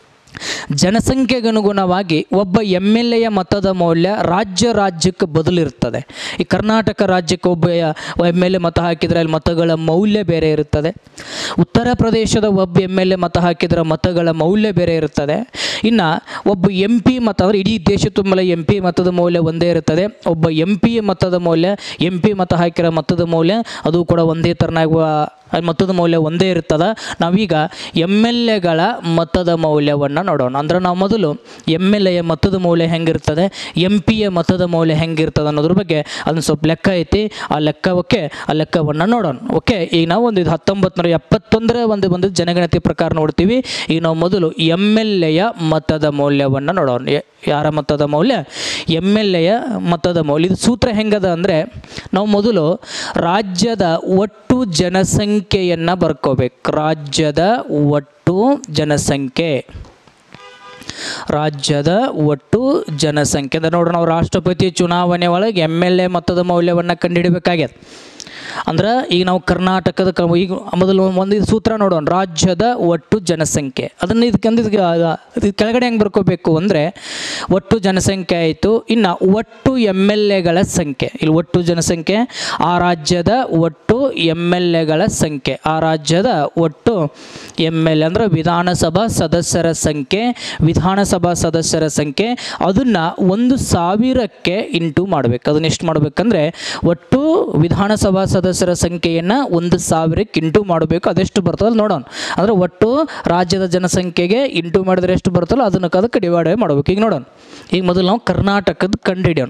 ಜನಸಂಖ್ಯೆಗೆ ಅನುಗುಣವಾಗಿ ಒಬ್ಬ ಎಮ್ ಎಲ್ ಎಯ ಮತದ ಮೌಲ್ಯ ರಾಜ್ಯ ರಾಜ್ಯಕ್ಕೆ ಬದಲಿರ್ತದೆ ಈ ಕರ್ನಾಟಕ ರಾಜ್ಯಕ್ಕೆ ಒಬ್ಬ ಎಮ್ ಎಲ್ ಎ ಮತ ಹಾಕಿದರೆ ಅಲ್ಲಿ ಮತಗಳ ಮೌಲ್ಯ ಬೇರೆ ಇರುತ್ತದೆ ಉತ್ತರ ಪ್ರದೇಶದ ಒಬ್ಬ ಎಮ್ ಎಲ್ ಎ ಮತ ಹಾಕಿದರೆ ಮತಗಳ ಮೌಲ್ಯ ಬೇರೆ ಇರುತ್ತದೆ ಇನ್ನು ಒಬ್ಬ ಎಂ ಪಿ ಮತ ಅಂದರೆ ಇಡೀ ದೇಶ ತುಂಬಲ ಎಂ ಪಿ ಮತದ ಮೌಲ್ಯ ಒಂದೇ ಇರುತ್ತದೆ ಒಬ್ಬ ಎಂ ಪಿ ಮತದ ಮೌಲ್ಯ ಎಂ ಪಿ ಮತ ಹಾಕಿರೋ ಮತದ ಮೌಲ್ಯ ಅದು ಕೂಡ ಒಂದೇ ಥರನಾಗುವ ಮತದ ಮೌಲ್ಯ ಒಂದೇ ಇರ್ತದೆ ನಾವೀಗ ಎಮ್ ಎಲ್ ಎಗಳ ಮತದ ಮೌಲ್ಯವನ್ನು ನೋಡೋಣ ಅಂದ್ರೆ ನಾವು ಮೊದಲು ಎಮ್ ಎಲ್ ಎಯ ಮತದ ಮೌಲ್ಯ ಹೆಂಗಿರ್ತದೆ ಎಂ ಪಿಯ ಮತದ ಮೌಲ್ಯ ಹೆಂಗಿರ್ತದೆ ಅನ್ನೋದ್ರ ಬಗ್ಗೆ ಅದನ್ನು ಸ್ವಲ್ಪ ಲೆಕ್ಕ ಐತಿ ಆ ಲೆಕ್ಕವಕ್ಕೆ ಆ ಲೆಕ್ಕವನ್ನು ನೋಡೋಣ ಓಕೆ ಈಗ ನಾವು ಒಂದು ಇದು ಹತ್ತೊಂಬತ್ತು ನೂರ ಎಪ್ಪತ್ತೊಂದರ ಒಂದು ಒಂದು ಜನಗಣತಿ ಪ್ರಕಾರ ನೋಡ್ತೀವಿ ಈಗ ನಾವು ಮೊದಲು ಎಮ್ ಎಲ್ ಎಯ ಮತದ ಮೌಲ್ಯವನ್ನು ನೋಡೋಣ ಯ- ಯಾರ ಮತದ ಮೌಲ್ಯ ಎಮ್ ಎಲ್ ಎಯ ಮತದ ಮೌಲ್ಯ ಇದು ಸೂತ್ರ ಹೆಂಗದ ಅಂದರೆ ನಾವು ಮೊದಲು ರಾಜ್ಯದ ಒಟ್ಟು ಜನಸಂಖ್ಯೆಯನ್ನು ಬರ್ಕೋಬೇಕು ರಾಜ್ಯದ ಒಟ್ಟು ಜನಸಂಖ್ಯೆ ರಾಜ್ಯದ ಒಟ್ಟು ಜನಸಂಖ್ಯೆ ಅಂದ್ರೆ ನೋಡ್ರಿ ನಾವು ರಾಷ್ಟ್ರಪತಿ ಚುನಾವಣೆ ಒಳಗೆ ಎಮ್ ಎಲ್ ಎ ಮತದ ಮೌಲ್ಯವನ್ನು ಕಂಡುಹಿಡಬೇಕಾಗ್ಯದ ಅಂದ್ರೆ ಈಗ ನಾವು ಕರ್ನಾಟಕದ ಕ ಈಗ ಮೊದಲು ಒಂದು ಇದು ಸೂತ್ರ ನೋಡೋಣ ರಾಜ್ಯದ ಒಟ್ಟು ಜನಸಂಖ್ಯೆ ಅದನ್ನು ಇದಕ್ಕೆ ಅಂದ್ರೆ ಇದಕ್ಕೆ ಆ- ಇದು ಕೆಳಗಡೆ ಹೆಂಗೆ ಬರ್ಕೋಬೇಕು ಅಂದರೆ ಒಟ್ಟು ಜನಸಂಖ್ಯೆ ಆಯಿತು ಇನ್ನು ಒಟ್ಟು ಎಮ್ ಎಲ್ ಎಗಳ ಸಂಖ್ಯೆ ಇಲ್ಲಿ ಒಟ್ಟು ಜನಸಂಖ್ಯೆ ಆ ರಾಜ್ಯದ ಒಟ್ಟು ಎಮ್ ಎಲ್ ಎಗಳ ಸಂಖ್ಯೆ ಆ ರಾಜ್ಯದ ಒಟ್ಟು ಎಮ್ ಎಲ್ ಎ ಅಂದರೆ ವಿಧಾನಸಭಾ ಸದಸ್ಯರ ಸಂಖ್ಯೆ ವಿಧಾನಸಭಾ ಸದಸ್ಯರ ಸಂಖ್ಯೆ ಅದನ್ನು ಒಂದು ಸಾವಿರಕ್ಕೆ ಇಂಟು ಮಾಡಬೇಕು ಅದನ್ನ ಎಷ್ಟು ಮಾಡಬೇಕಂದ್ರೆ ಒಟ್ಟು ವಿಧಾನಸಭಾ ಸದಸ್ಯರ ಸಂಖ್ಯೆಯನ್ನು ಒಂದು ಸಾವಿರಕ್ಕೆ ಇಂಟು ಮಾಡಬೇಕು ಅದೆಷ್ಟು ಬರ್ತದೆ ನೋಡೋಣ ಅಂದರೆ ಒಟ್ಟು ರಾಜ್ಯದ ಜನಸಂಖ್ಯೆಗೆ ಇಂಟು ಮಾಡಿದ್ರೆ ಎಷ್ಟು ಬರ್ತಲ್ಲ ಅದನ್ನು ಅದಕ್ಕೆ ಡಿವೈಡ್ ಮಾಡಬೇಕು ಈಗ ನೋಡೋಣ ಈಗ ಮೊದಲು ನಾವು ಕರ್ನಾಟಕದ ಕಂಡುಹಿಡಿಯೋಣ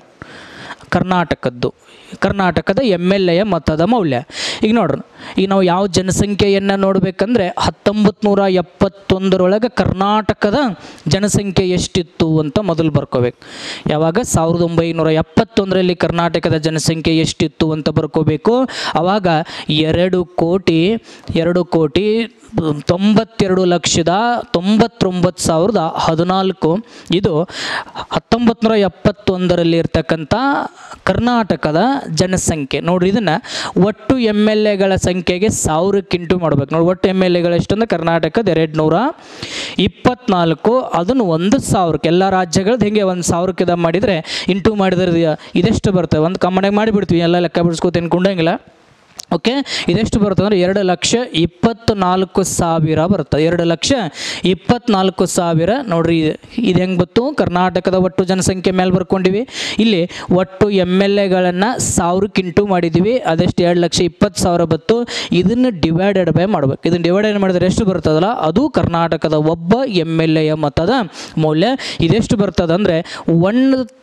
ಕರ್ನಾಟಕದ್ದು ಕರ್ನಾಟಕದ ಎಮ್ ಎಲ್ ಎಯ ಮತದ ಮೌಲ್ಯ ಈಗ ನೋಡ್ರಿ ಈಗ ನಾವು ಯಾವ ಜನಸಂಖ್ಯೆಯನ್ನು ನೋಡಬೇಕಂದ್ರೆ ಹತ್ತೊಂಬತ್ತು ನೂರ ಎಪ್ಪತ್ತೊಂದರೊಳಗೆ ಕರ್ನಾಟಕದ ಜನಸಂಖ್ಯೆ ಎಷ್ಟಿತ್ತು ಅಂತ ಮೊದಲು ಬರ್ಕೋಬೇಕು ಯಾವಾಗ ಸಾವಿರದ ಒಂಬೈನೂರ ಎಪ್ಪತ್ತೊಂದರಲ್ಲಿ ಕರ್ನಾಟಕದ ಜನಸಂಖ್ಯೆ ಎಷ್ಟಿತ್ತು ಅಂತ ಬರ್ಕೋಬೇಕು ಆವಾಗ ಎರಡು ಕೋಟಿ ಎರಡು ಕೋಟಿ ತೊಂಬತ್ತೆರಡು ಲಕ್ಷದ ತೊಂಬತ್ತೊಂಬತ್ತು ಸಾವಿರದ ಹದಿನಾಲ್ಕು ಇದು ಹತ್ತೊಂಬತ್ತು ನೂರ ಎಪ್ಪತ್ತೊಂದರಲ್ಲಿ ಇರ್ತಕ್ಕಂಥ ಕರ್ನಾಟಕದ ಜನಸಂಖ್ಯೆ ನೋಡ್ರಿ ಇದನ್ನು ಒಟ್ಟು ಎಮ್ ಎಲ್ ಎಗಳ ಸಂಖ್ಯೆಗೆ ಸಾವಿರಕ್ಕಿಂಟು ಮಾಡ್ಬೇಕು ನೋಡಿ ಒಟ್ಟು ಎಮ್ ಎಲ್ ಎಗಳು ಎಷ್ಟು ಅಂದ್ರೆ ಕರ್ನಾಟಕದ ಎರಡು ನೂರ ಇಪ್ಪತ್ನಾಲ್ಕು ಅದನ್ನು ಒಂದು ಸಾವಿರಕ್ಕೆ ಎಲ್ಲ ರಾಜ್ಯಗಳದ್ದು ಹೆಂಗೆ ಒಂದು ಸಾವಿರಕ್ಕೆ ಇದ ಮಾಡಿದರೆ ಇಂಟು ಮಾಡಿದ್ರೆ ಇದು- ಇದೆಷ್ಟು ಬರ್ತವೆ ಒಂದು ಕಮ್ಮನೆಗೆ ಮಾಡಿಬಿಡ್ತೀವಿ ಎಲ್ಲ ಲೆಕ್ಕ ಬಿಡಿಸ್ಕೋತೀನಿ ಕುಂಡಂಗಿಲ್ಲ ಓಕೆ ಇದೆಷ್ಟು ಬರ್ತದೆ ಅಂದರೆ ಎರಡು ಲಕ್ಷ ಇಪ್ಪತ್ತ್ನಾಲ್ಕು ಸಾವಿರ ಬರ್ತದೆ ಎರಡು ಲಕ್ಷ ಇಪ್ಪತ್ತ್ನಾಲ್ಕು ಸಾವಿರ ನೋಡ್ರಿ ಇದು ಇದು ಹೆಂಗೆ ಬಂತು ಕರ್ನಾಟಕದ ಒಟ್ಟು ಜನಸಂಖ್ಯೆ ಮೇಲೆ ಬರ್ಕೊಂಡಿವಿ ಇಲ್ಲಿ ಒಟ್ಟು ಎಮ್ ಎಲ್ ಎಗಳನ್ನು ಸಾವಿರಕ್ಕೆ ಇಂಟು ಮಾಡಿದ್ದೀವಿ ಅದೆಷ್ಟು ಎರಡು ಲಕ್ಷ ಇಪ್ಪತ್ತು ಸಾವಿರ ಬತ್ತು ಇದನ್ನು ಡಿವೈಡೆಡ್ ಬೈ ಮಾಡ್ಬೇಕು ಇದನ್ನು ಡಿವೈಡೆಡ್ ಮಾಡಿದ್ರೆ ಎಷ್ಟು ಬರ್ತದಲ್ಲ ಅದು ಕರ್ನಾಟಕದ ಒಬ್ಬ ಎಮ್ ಎಲ್ ಎಯ ಮತದ ಮೌಲ್ಯ ಇದೆಷ್ಟು ಬರ್ತದೆ ಅಂದರೆ one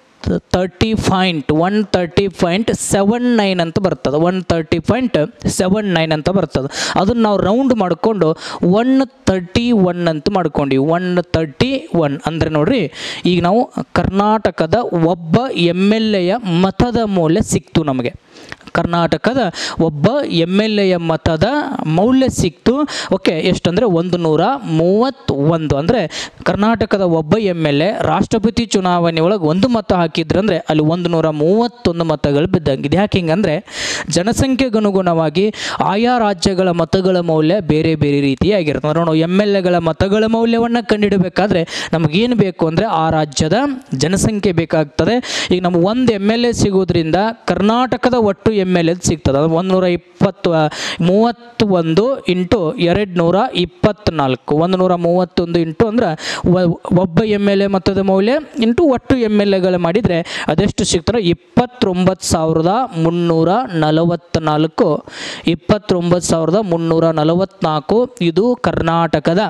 thirty point one thirty point seven nine ಅಂತ ಬರ್ತದೆ one thirty point seven nine ಅಂತ ಬರ್ತದೆ ಅದನ್ನು ನಾವು ರೌಂಡ್ ಮಾಡಿಕೊಂಡು ಒನ್ ತರ್ಟಿ ಒನ್ ಅಂತ ಮಾಡ್ಕೊಂಡ್ವಿ ಒನ್ ತರ್ಟಿ ಒನ್ ಅಂದರೆ ನೋಡ್ರಿ ಈಗ ನಾವು ಕರ್ನಾಟಕದ ಒಬ್ಬ ಎಮ್ ಎಲ್ ಎಯ ಮತದ ಮೌಲ್ಯ ಸಿಕ್ತು ನಮಗೆ ಕರ್ನಾಟಕದ ಒಬ್ಬ ಎಮ್ ಎಲ್ ಎಯ ಮತದ ಮೌಲ್ಯ ಸಿಕ್ತು ಓಕೆ ಎಷ್ಟಂದರೆ ಒಂದು ನೂರ ಮೂವತ್ತೊಂದು ಅಂದರೆ ಕರ್ನಾಟಕದ ಒಬ್ಬ ಎಮ್ ಎಲ್ ಎ ರಾಷ್ಟ್ರಪತಿ ಚುನಾವಣೆ ಒಳಗೆ ಒಂದು ಮತ ಹಾಕಿದ್ರಂದ್ರೆ ಅಲ್ಲಿ ಒಂದು ನೂರ ಮೂವತ್ತೊಂದು ಮತಗಳು ಬಿದ್ದಂಗೆ ಇದು ಯಾಕೆ ಹಿಂಗಂದರೆ ಜನಸಂಖ್ಯೆಗನುಗುಣವಾಗಿ ಆಯಾ ರಾಜ್ಯಗಳ ಮತಗಳ ಮೌಲ್ಯ ಬೇರೆ ಬೇರೆ ರೀತಿಯಾಗಿರುತ್ತೆ ಅಂದ್ರೆ ನಾವು ಎಮ್ ಎಲ್ ಎಗಳ ಮತಗಳ ಮೌಲ್ಯವನ್ನು ಕಂಡುಹಿಡಬೇಕಾದ್ರೆ ನಮಗೇನು ಬೇಕು ಅಂದರೆ ಆ ರಾಜ್ಯದ ಜನಸಂಖ್ಯೆ ಬೇಕಾಗ್ತದೆ ಈಗ ನಮ್ಗೆ ಒಂದು ಎಮ್ ಎಲ್ ಎ ಸಿಗೋದ್ರಿಂದ ಕರ್ನಾಟಕದ ಒಟ್ಟು ಎಮ್ ಎಲ್ ಎ ಸಿಗ್ತದೆ ಅದು ಒಂದು ನೂರ ಇಪ್ಪತ್ತು ಮೂವತ್ತು ಒಂದು ಇಂಟು ಎರಡು ನೂರ ಇಪ್ಪತ್ತ್ನಾಲ್ಕು ಒಂದು ನೂರ ಮೂವತ್ತೊಂದು ಇಂಟು ಅಂದ್ರೆ ಒ- ಒಬ್ಬ ಎಮ್ ಎಲ್ ಎ ಮತದ ಮೌಲ್ಯ ಇಂಟು ಒಟ್ಟು ಎಮ್ ಎಲ್ ಎಗಳು ಮಾಡಿದರೆ ಅದೆಷ್ಟು ಸಿಗ್ತಾರೆ ಇಪ್ಪತ್ತೊಂಬತ್ತು ಸಾವಿರದ ಮುನ್ನೂರ ನಲವತ್ತ್ನಾಲ್ಕು ಇಪ್ಪತ್ತೊಂಬತ್ತು ಸಾವಿರದ ಮುನ್ನೂರ ನಲವತ್ತ್ನಾಲ್ಕು ಇದು ಕರ್ನಾಟಕದ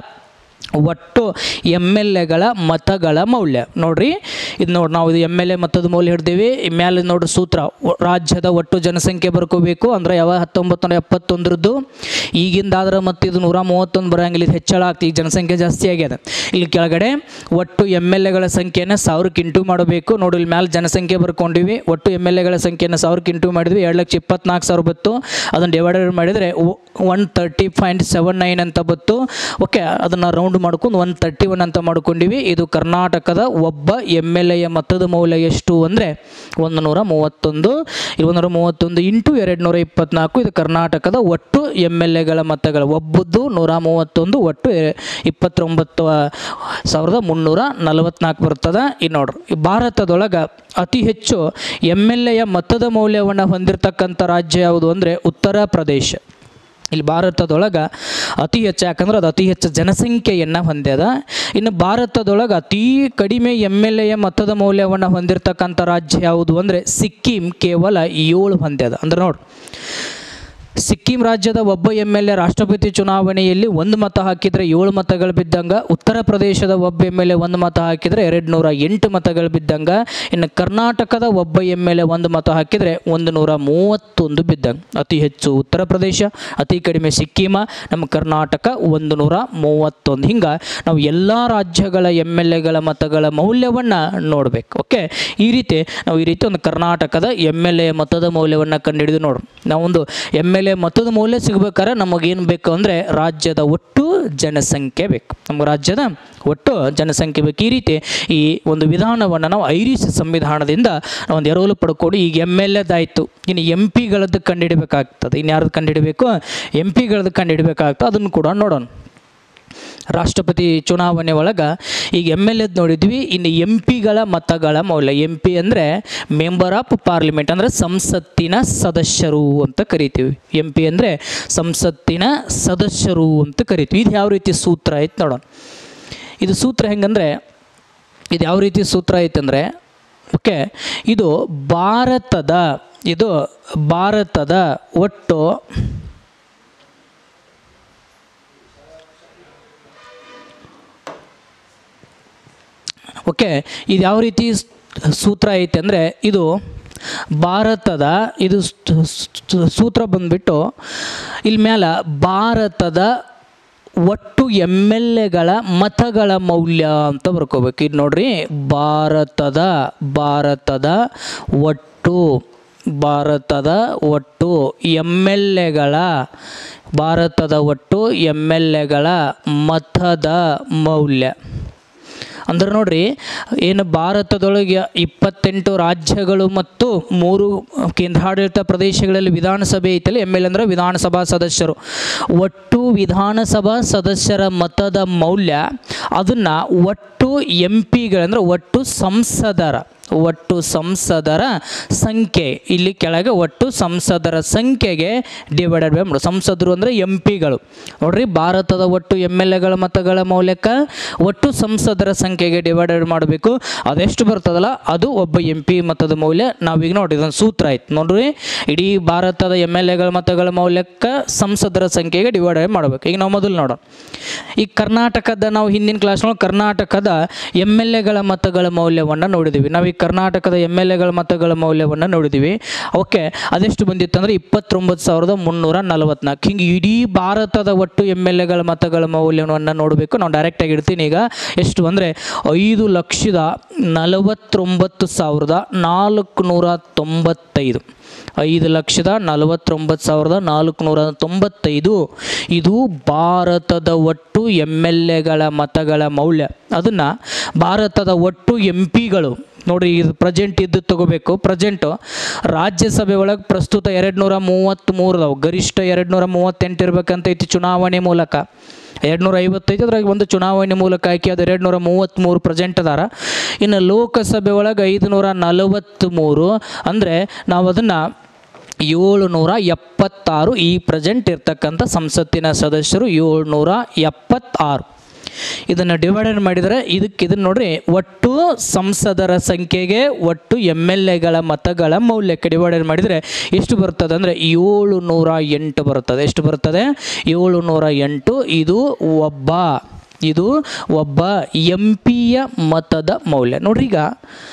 ಒಟ್ಟು ಎಮ್ ಎಲ್ ಎಗಳ ಮತಗಳ ಮೌಲ್ಯ ನೋಡ್ರಿ ಇದು ನೋಡಿ ನಾವು ಇದು ಎಮ್ ಎಲ್ ಎ ಮತದ ಮೌಲ್ಯ ಹಿಡ್ದೀವಿ ಮೇಲೆ ನೋಡ್ರಿ ಸೂತ್ರ ಒ- ರಾಜ್ಯದ ಒಟ್ಟು ಜನಸಂಖ್ಯೆ ಬರ್ಕೋಬೇಕು ಅಂದರೆ ಯಾವ ಹತ್ತೊಂಬತ್ತು ನೂರ ಎಪ್ಪತ್ತೊಂದರದ್ದು ಈಗಿಂದಾದ್ರೆ ಮತ್ತು ಇದು ನೂರ ಮೂವತ್ತೊಂದು ಬರೋಂಗಿಲ್ಲ ಇದು ಹೆಚ್ಚಳ ಆಗ್ತಿ ಈಗ ಜನಸಂಖ್ಯೆ ಜಾಸ್ತಿ ಆಗ್ಯದ ಇಲ್ಲಿ ಕೆಳಗಡೆ ಒಟ್ಟು ಎಮ್ ಎಲ್ ಎಗಳ ಸಂಖ್ಯೆನ ಸಾವಿರಕ್ಕೆ ಇಂಟು ಮಾಡಬೇಕು ನೋಡಿ ಇಲ್ಲಿ ಮೇಲೆ ಜನಸಂಖ್ಯೆ ಬರ್ಕೊಂಡಿವಿ ಒಟ್ಟು ಎಮ್ ಎಲ್ ಎಗಳ ಸಂಖ್ಯೆನ ಸಾವಿರಕ್ಕೆ ಇಂಟು ಮಾಡಿದ್ವಿ ಎರಡು ಲಕ್ಷ ಇಪ್ಪತ್ನಾಲ್ಕು ಸಾವಿರ ಬತ್ತು ಅದನ್ನು ಡಿವೈಡೆಡ್ ಮಾಡಿದರೆ one thirty point seven nine ಅಂತ ಬತ್ತು ಓಕೆ ಅದನ್ನು ರೌಂಡ್ ಮಾಡ್ಕೊಂಡು ಒನ್ ತರ್ಟಿ ಒನ್ ಅಂತ ಮಾಡ್ಕೊಂಡಿವಿ ಇದು ಕರ್ನಾಟಕದ ಒಬ್ಬ ಎಮ್ ಎಲ್ ಎಯ ಮತದ ಮೌಲ್ಯ ಎಷ್ಟು ಅಂದರೆ ಒಂದು ನೂರ ಮೂವತ್ತೊಂದು ಇದು ಒಂದು ನೂರ ಮೂವತ್ತೊಂದು ಇಂಟು ಎರಡು ನೂರ ಇಪ್ಪತ್ನಾಲ್ಕು ಇದು ಕರ್ನಾಟಕದ ಒಟ್ಟು ಎಮ್ ಎಲ್ ಎಗಳ ಮತಗಳು ಒಬ್ಬದ್ದು ನೂರ ಮೂವತ್ತೊಂದು ಒಟ್ಟು ಎ- ಇಪ್ಪತ್ತೊಂಬತ್ತು ಸಾವಿರದ ಮುನ್ನೂರ ನಲವತ್ನಾಲ್ಕು ಬರ್ತದೆ ಇನ್ನು ನೋಡ್ರಿ ಈ ಭಾರತದೊಳಗೆ ಅತಿ ಹೆಚ್ಚು ಎಮ್ ಎಲ್ ಎಯ ಮತದ ಮೌಲ್ಯವನ್ನು ಹೊಂದಿರತಕ್ಕಂಥ ರಾಜ್ಯ ಯಾವುದು ಅಂದರೆ ಉತ್ತರ ಪ್ರದೇಶ ಇಲ್ಲಿ ಭಾರತದೊಳಗೆ ಅತಿ ಹೆಚ್ಚು ಯಾಕಂದ್ರೆ ಅದು ಅತಿ ಹೆಚ್ಚು ಜನಸಂಖ್ಯೆಯನ್ನು ಹೊಂದ್ಯದ ಇನ್ನು ಭಾರತದೊಳಗೆ ಅತೀ ಕಡಿಮೆ ಎಮ್ ಎಲ್ ಎಯ ಮತದ ಮೌಲ್ಯವನ್ನು ಹೊಂದಿರತಕ್ಕಂಥ ರಾಜ್ಯ ಯಾವುದು ಅಂದರೆ ಸಿಕ್ಕಿಂ ಕೇವಲ ಏಳು ಹೊಂದ್ಯದ ಅಂದ್ರೆ ನೋಡಿ ಸಿಕ್ಕಿಂ ರಾಜ್ಯದ ಒಬ್ಬ ಎಮ್ ಎಲ್ ಎ ರಾಷ್ಟ್ರಪತಿ ಚುನಾವಣೆಯಲ್ಲಿ ಒಂದು ಮತ ಹಾಕಿದರೆ ಏಳು ಮತಗಳು ಬಿದ್ದಂಗೆ ಉತ್ತರ ಪ್ರದೇಶದ ಒಬ್ಬ ಎಮ್ ಎಲ್ ಎ ಒಂದು ಮತ ಹಾಕಿದರೆ ಎರಡು ನೂರ ಎಂಟು ಮತಗಳು ಬಿದ್ದಂಗೆ ಇನ್ನು ಕರ್ನಾಟಕದ ಒಬ್ಬ ಎಮ್ ಎಲ್ ಎ ಒಂದು ಮತ ಹಾಕಿದರೆ ಒಂದು ನೂರ ಮೂವತ್ತೊಂದು ಬಿದ್ದಂಗೆ ಅತಿ ಹೆಚ್ಚು ಉತ್ತರ ಪ್ರದೇಶ ಅತಿ ಕಡಿಮೆ ಸಿಕ್ಕಿಮ ನಮ್ಮ ಕರ್ನಾಟಕ ಒಂದು ನೂರ ಮೂವತ್ತೊಂದು ಹಿಂಗೆ ನಾವು ಎಲ್ಲ ರಾಜ್ಯಗಳ ಎಮ್ ಎಲ್ ಎಗಳ ಮತಗಳ ಮೌಲ್ಯವನ್ನು ನೋಡಬೇಕು ಓಕೆ ಈ ರೀತಿ ನಾವು ಈ ರೀತಿ ಒಂದು ಕರ್ನಾಟಕದ ಎಮ್ ಎಲ್ ಎ ಮತದ ಮೌಲ್ಯವನ್ನು ಕಂಡುಹಿಡಿದು ನೋಡು ನಾವೊಂದು ಎಮ್ ಎಲ್ ಎ ಮತದ ಮೌಲ್ಯ ಸಿಗ್ಬೇಕಾದ್ರೆ ನಮಗೇನು ಬೇಕು ಅಂದರೆ ರಾಜ್ಯದ ಒಟ್ಟು ಜನಸಂಖ್ಯೆ ಬೇಕು ನಮ್ಮ ರಾಜ್ಯದ ಒಟ್ಟು ಜನಸಂಖ್ಯೆ ಬೇಕು ಈ ರೀತಿ ಈ ಒಂದು ವಿಧಾನವನ್ನು ನಾವು ಐರಿಷ್ ಸಂವಿಧಾನದಿಂದ ಒಂದು ಎರವಲು ಪಡ್ಕೊಂಡು ಈಗ ಎಮ್ ಎಲ್ ಎದಾಯಿತು ಇನ್ನು ಎಂ ಪಿಗಳದ್ದು ಕಂಡುಹಿಡಬೇಕಾಗ್ತದೆ ಇನ್ನು ಯಾರ್ದು ಕಂಡುಹಿಡಬೇಕು ಎಂ ಪಿಗಳದ್ದು ಕಂಡುಹಿಡಬೇಕಾಗ್ತದೆ ಅದನ್ನು ಕೂಡ ನೋಡೋಣ ರಾಷ್ಟ್ರಪತಿ ಚುನಾವಣೆ ಒಳಗೆ ಈಗ ಎಮ್ ಎಲ್ ಎದ್ ನೋಡಿದ್ವಿ ಇನ್ನು ಎಂ ಪಿಗಳ ಮತಗಳ ಮೌಲ್ಯ ಎಂ ಪಿ ಅಂದರೆ ಮೆಂಬರ್ ಆಫ್ ಪಾರ್ಲಿಮೆಂಟ್ ಅಂದರೆ ಸಂಸತ್ತಿನ ಸದಸ್ಯರು ಅಂತ ಕರಿತೀವಿ ಎಂ ಪಿ ಅಂದರೆ ಸಂಸತ್ತಿನ ಸದಸ್ಯರು ಅಂತ ಕರಿತೀವಿ ಇದು ಯಾವ ರೀತಿ ಸೂತ್ರ ಐತೆ ನೋಡೋಣ ಇದು ಸೂತ್ರ ಹೆಂಗಂದರೆ ಇದು ಯಾವ ರೀತಿ ಸೂತ್ರ ಐತಂದರೆ ಓಕೆ ಇದು ಭಾರತದ ಇದು ಭಾರತದ ಒಟ್ಟು ಓಕೆ ಇದು ಯಾವ ರೀತಿ ಸ್- ಸೂತ್ರ ಐತೆ ಅಂದರೆ ಇದು ಭಾರತದ ಇದು ಸ್ಟ್- ಸ್ಟ್- ಸೂತ್ರ ಬಂದ್ಬಿಟ್ಟು ಇಲ್ಲಿ ಮೇಲೆ ಭಾರತದ ಒಟ್ಟು ಎಮ್ ಎಲ್ ಎಗಳ ಮತಗಳ ಮೌಲ್ಯ ಅಂತ ಬರ್ಕೋಬೇಕು ಇದು ನೋಡ್ರಿ ಭಾರತದ ಭಾರತದ ಒಟ್ಟು ಭಾರತದ ಒಟ್ಟು ಎಮ್ ಎಲ್ ಎಗಳ ಭಾರತದ ಒಟ್ಟು ಎಮ್ ಎಲ್ ಎಗಳ ಮತದ ಮೌಲ್ಯ ಅಂದ್ರೆ ನೋಡ್ರಿ ಏನು ಭಾರತದೊಳಗೆ ಇಪ್ಪತ್ತೆಂಟು ರಾಜ್ಯಗಳು ಮತ್ತು ಮೂರು ಕೇಂದ್ರಾಡಳಿತ ಪ್ರದೇಶಗಳಲ್ಲಿ ವಿಧಾನಸಭೆ ಐತಲ್ಲ ಎಮ್ ಎಲ್ ಅಂದ್ರೆ ವಿಧಾನಸಭಾ ಸದಸ್ಯರು ಒಟ್ಟು ವಿಧಾನಸಭಾ ಸದಸ್ಯರ ಮತದ ಮೌಲ್ಯ ಅದನ್ನು ಒಟ್ಟು ಎಂ ಪಿಗಳಂದ್ರೆ ಒಟ್ಟು ಸಂಸದರ ಒಟ್ಟು ಸಂಸದರ ಸಂಖ್ಯೆ ಇಲ್ಲಿ ಕೆಳಗೆ ಒಟ್ಟು ಸಂಸದರ ಸಂಖ್ಯೆಗೆ ಡಿವೈಡೆಡ್ ಬೈ ಮಾಡು ಸಂಸದರು ಅಂದರೆ ಎಂ ಪಿಗಳು ನೋಡ್ರಿ ಭಾರತದ ಒಟ್ಟು ಎಮ್ ಎಲ್ ಎಗಳ ಮತಗಳ ಮೌಲ್ಯಕ್ಕೆ ಒಟ್ಟು ಸಂಸದರ ಸಂಖ್ಯೆಗೆ ಡಿವೈಡೆಡ್ ಮಾಡಬೇಕು ಅದೆಷ್ಟು ಬರ್ತದಲ್ಲ ಅದು ಒಬ್ಬ ಎಂ ಪಿ ಮತದ ಮೌಲ್ಯ ನಾವೀಗ ನೋಡಿ ಇದೊಂದು ಸೂತ್ರ ಆಯ್ತು ನೋಡ್ರಿ ಇಡೀ ಭಾರತದ ಎಮ್ ಎಲ್ ಎಗಳ ಮತಗಳ ಮೌಲ್ಯಕ್ಕೆ ಸಂಸದರ ಸಂಖ್ಯೆಗೆ ಡಿವೈಡೆಡ್ ಮಾಡಬೇಕು ಈಗ ನಾವು ಮೊದಲು ನೋಡೋಣ ಈ ಕರ್ನಾಟಕದ ನಾವು ಹಿಂದಿನ ಕ್ಲಾಸ್ನೊಳಗೆ ಕರ್ನಾಟಕದ ಎಮ್ ಎಲ್ ಎಗಳ ಮತಗಳ ಮೌಲ್ಯವನ್ನು ನೋಡಿದ್ದೀವಿ ನಾವು ಈ ಕರ್ನಾಟಕದ ಎಮ್ ಎಲ್ ಎಗಳ ಮತಗಳ ಮೌಲ್ಯವನ್ನು ನೋಡಿದ್ದೀವಿ ಓಕೆ ಅದೆಷ್ಟು ಬಂದಿತ್ತು ಅಂದರೆ ಇಪ್ಪತ್ತೊಂಬತ್ತು ಸಾವಿರದ ಮುನ್ನೂರ ನಲವತ್ನಾಲ್ಕು ಹಿಂಗೆ ಇಡೀ ಭಾರತದ ಒಟ್ಟು ಎಮ್ ಎಲ್ ಎಗಳ ಮತಗಳ ಮೌಲ್ಯವನ್ನು ನೋಡಬೇಕು ನಾವು ಡೈರೆಕ್ಟಾಗಿ ಇಡ್ತೀನಿ ಈಗ ಎಷ್ಟು ಅಂದರೆ ಐದು ಲಕ್ಷದ ನಲವತ್ತೊಂಬತ್ತು ಸಾವಿರದ ನಾಲ್ಕುನೂರ ತೊಂಬತ್ತೈದು ಐದು ಲಕ್ಷದ ನಲವತ್ತೊಂಬತ್ತು ಸಾವಿರದ ನಾಲ್ಕುನೂರ ತೊಂಬತ್ತೈದು ಇದು ಭಾರತದ ಒಟ್ಟು ಎಮ್ ಎಲ್ ಎಗಳ ಮತಗಳ ಮೌಲ್ಯ ಅದನ್ನು ಭಾರತದ ಒಟ್ಟು ಎಂ ಪಿಗಳು ನೋಡಿರಿ ಇದು ಪ್ರೆಸೆಂಟ್ ಇದ್ದು ತಗೋಬೇಕು ಪ್ರೆಸೆಂಟು ರಾಜ್ಯಸಭೆ ಒಳಗೆ ಪ್ರಸ್ತುತ ಎರಡು ನೂರ ಮೂವತ್ತ್ಮೂರು ಅದಾವೆ ಗರಿಷ್ಠ ಎರಡು ನೂರ ಮೂವತ್ತೆಂಟು ಇರ್ಬೇಕಂತ ಐತಿ ಚುನಾವಣೆ ಮೂಲಕ ಎರಡು ನೂರ ಐವತ್ತೈದು ಅದ್ರಾಗ ಒಂದು ಚುನಾವಣೆ ಮೂಲಕ ಆಯ್ಕೆ ಅದು ಎರಡು ನೂರ ಮೂವತ್ತ್ಮೂರು ಪ್ರೆಸೆಂಟ್ ಅದಾರ ಇನ್ನು ಲೋಕಸಭೆ ಒಳಗೆ ಐದು ನೂರ ನಲವತ್ತ್ಮೂರು ಅಂದರೆ ನಾವು ಅದನ್ನು ಏಳುನೂರ ಎಪ್ಪತ್ತಾರು ಈ ಪ್ರೆಸೆಂಟ್ ಇರ್ತಕ್ಕಂಥ ಸಂಸತ್ತಿನ ಸದಸ್ಯರು ಏಳ್ನೂರ ಎಪ್ಪತ್ತಾರು ಇದನ್ನು ಡಿವೈಡೆಡ್ ಮಾಡಿದರೆ ಇದಕ್ಕೆ ಇದನ್ನು ನೋಡ್ರಿ ಒಟ್ಟು ಸಂಸದರ ಸಂಖ್ಯೆಗೆ ಒಟ್ಟು ಎಮ್ ಎಲ್ ಎಗಳ ಮತಗಳ ಮೌಲ್ಯಕ್ಕೆ ಡಿವೈಡೆಡ್ ಮಾಡಿದರೆ ಎಷ್ಟು ಬರ್ತದೆ ಅಂದರೆ ಏಳು ನೂರ ಎಂಟು ಬರ್ತದೆ ಎಷ್ಟು ಬರ್ತದೆ ಏಳು ನೂರ ಎಂಟು ಇದು ಒಬ್ಬ ಇದು ಒಬ್ಬ ಎಂ ಪಿಯ ಮತದ ಮೌಲ್ಯ ನೋಡ್ರಿ ಈಗ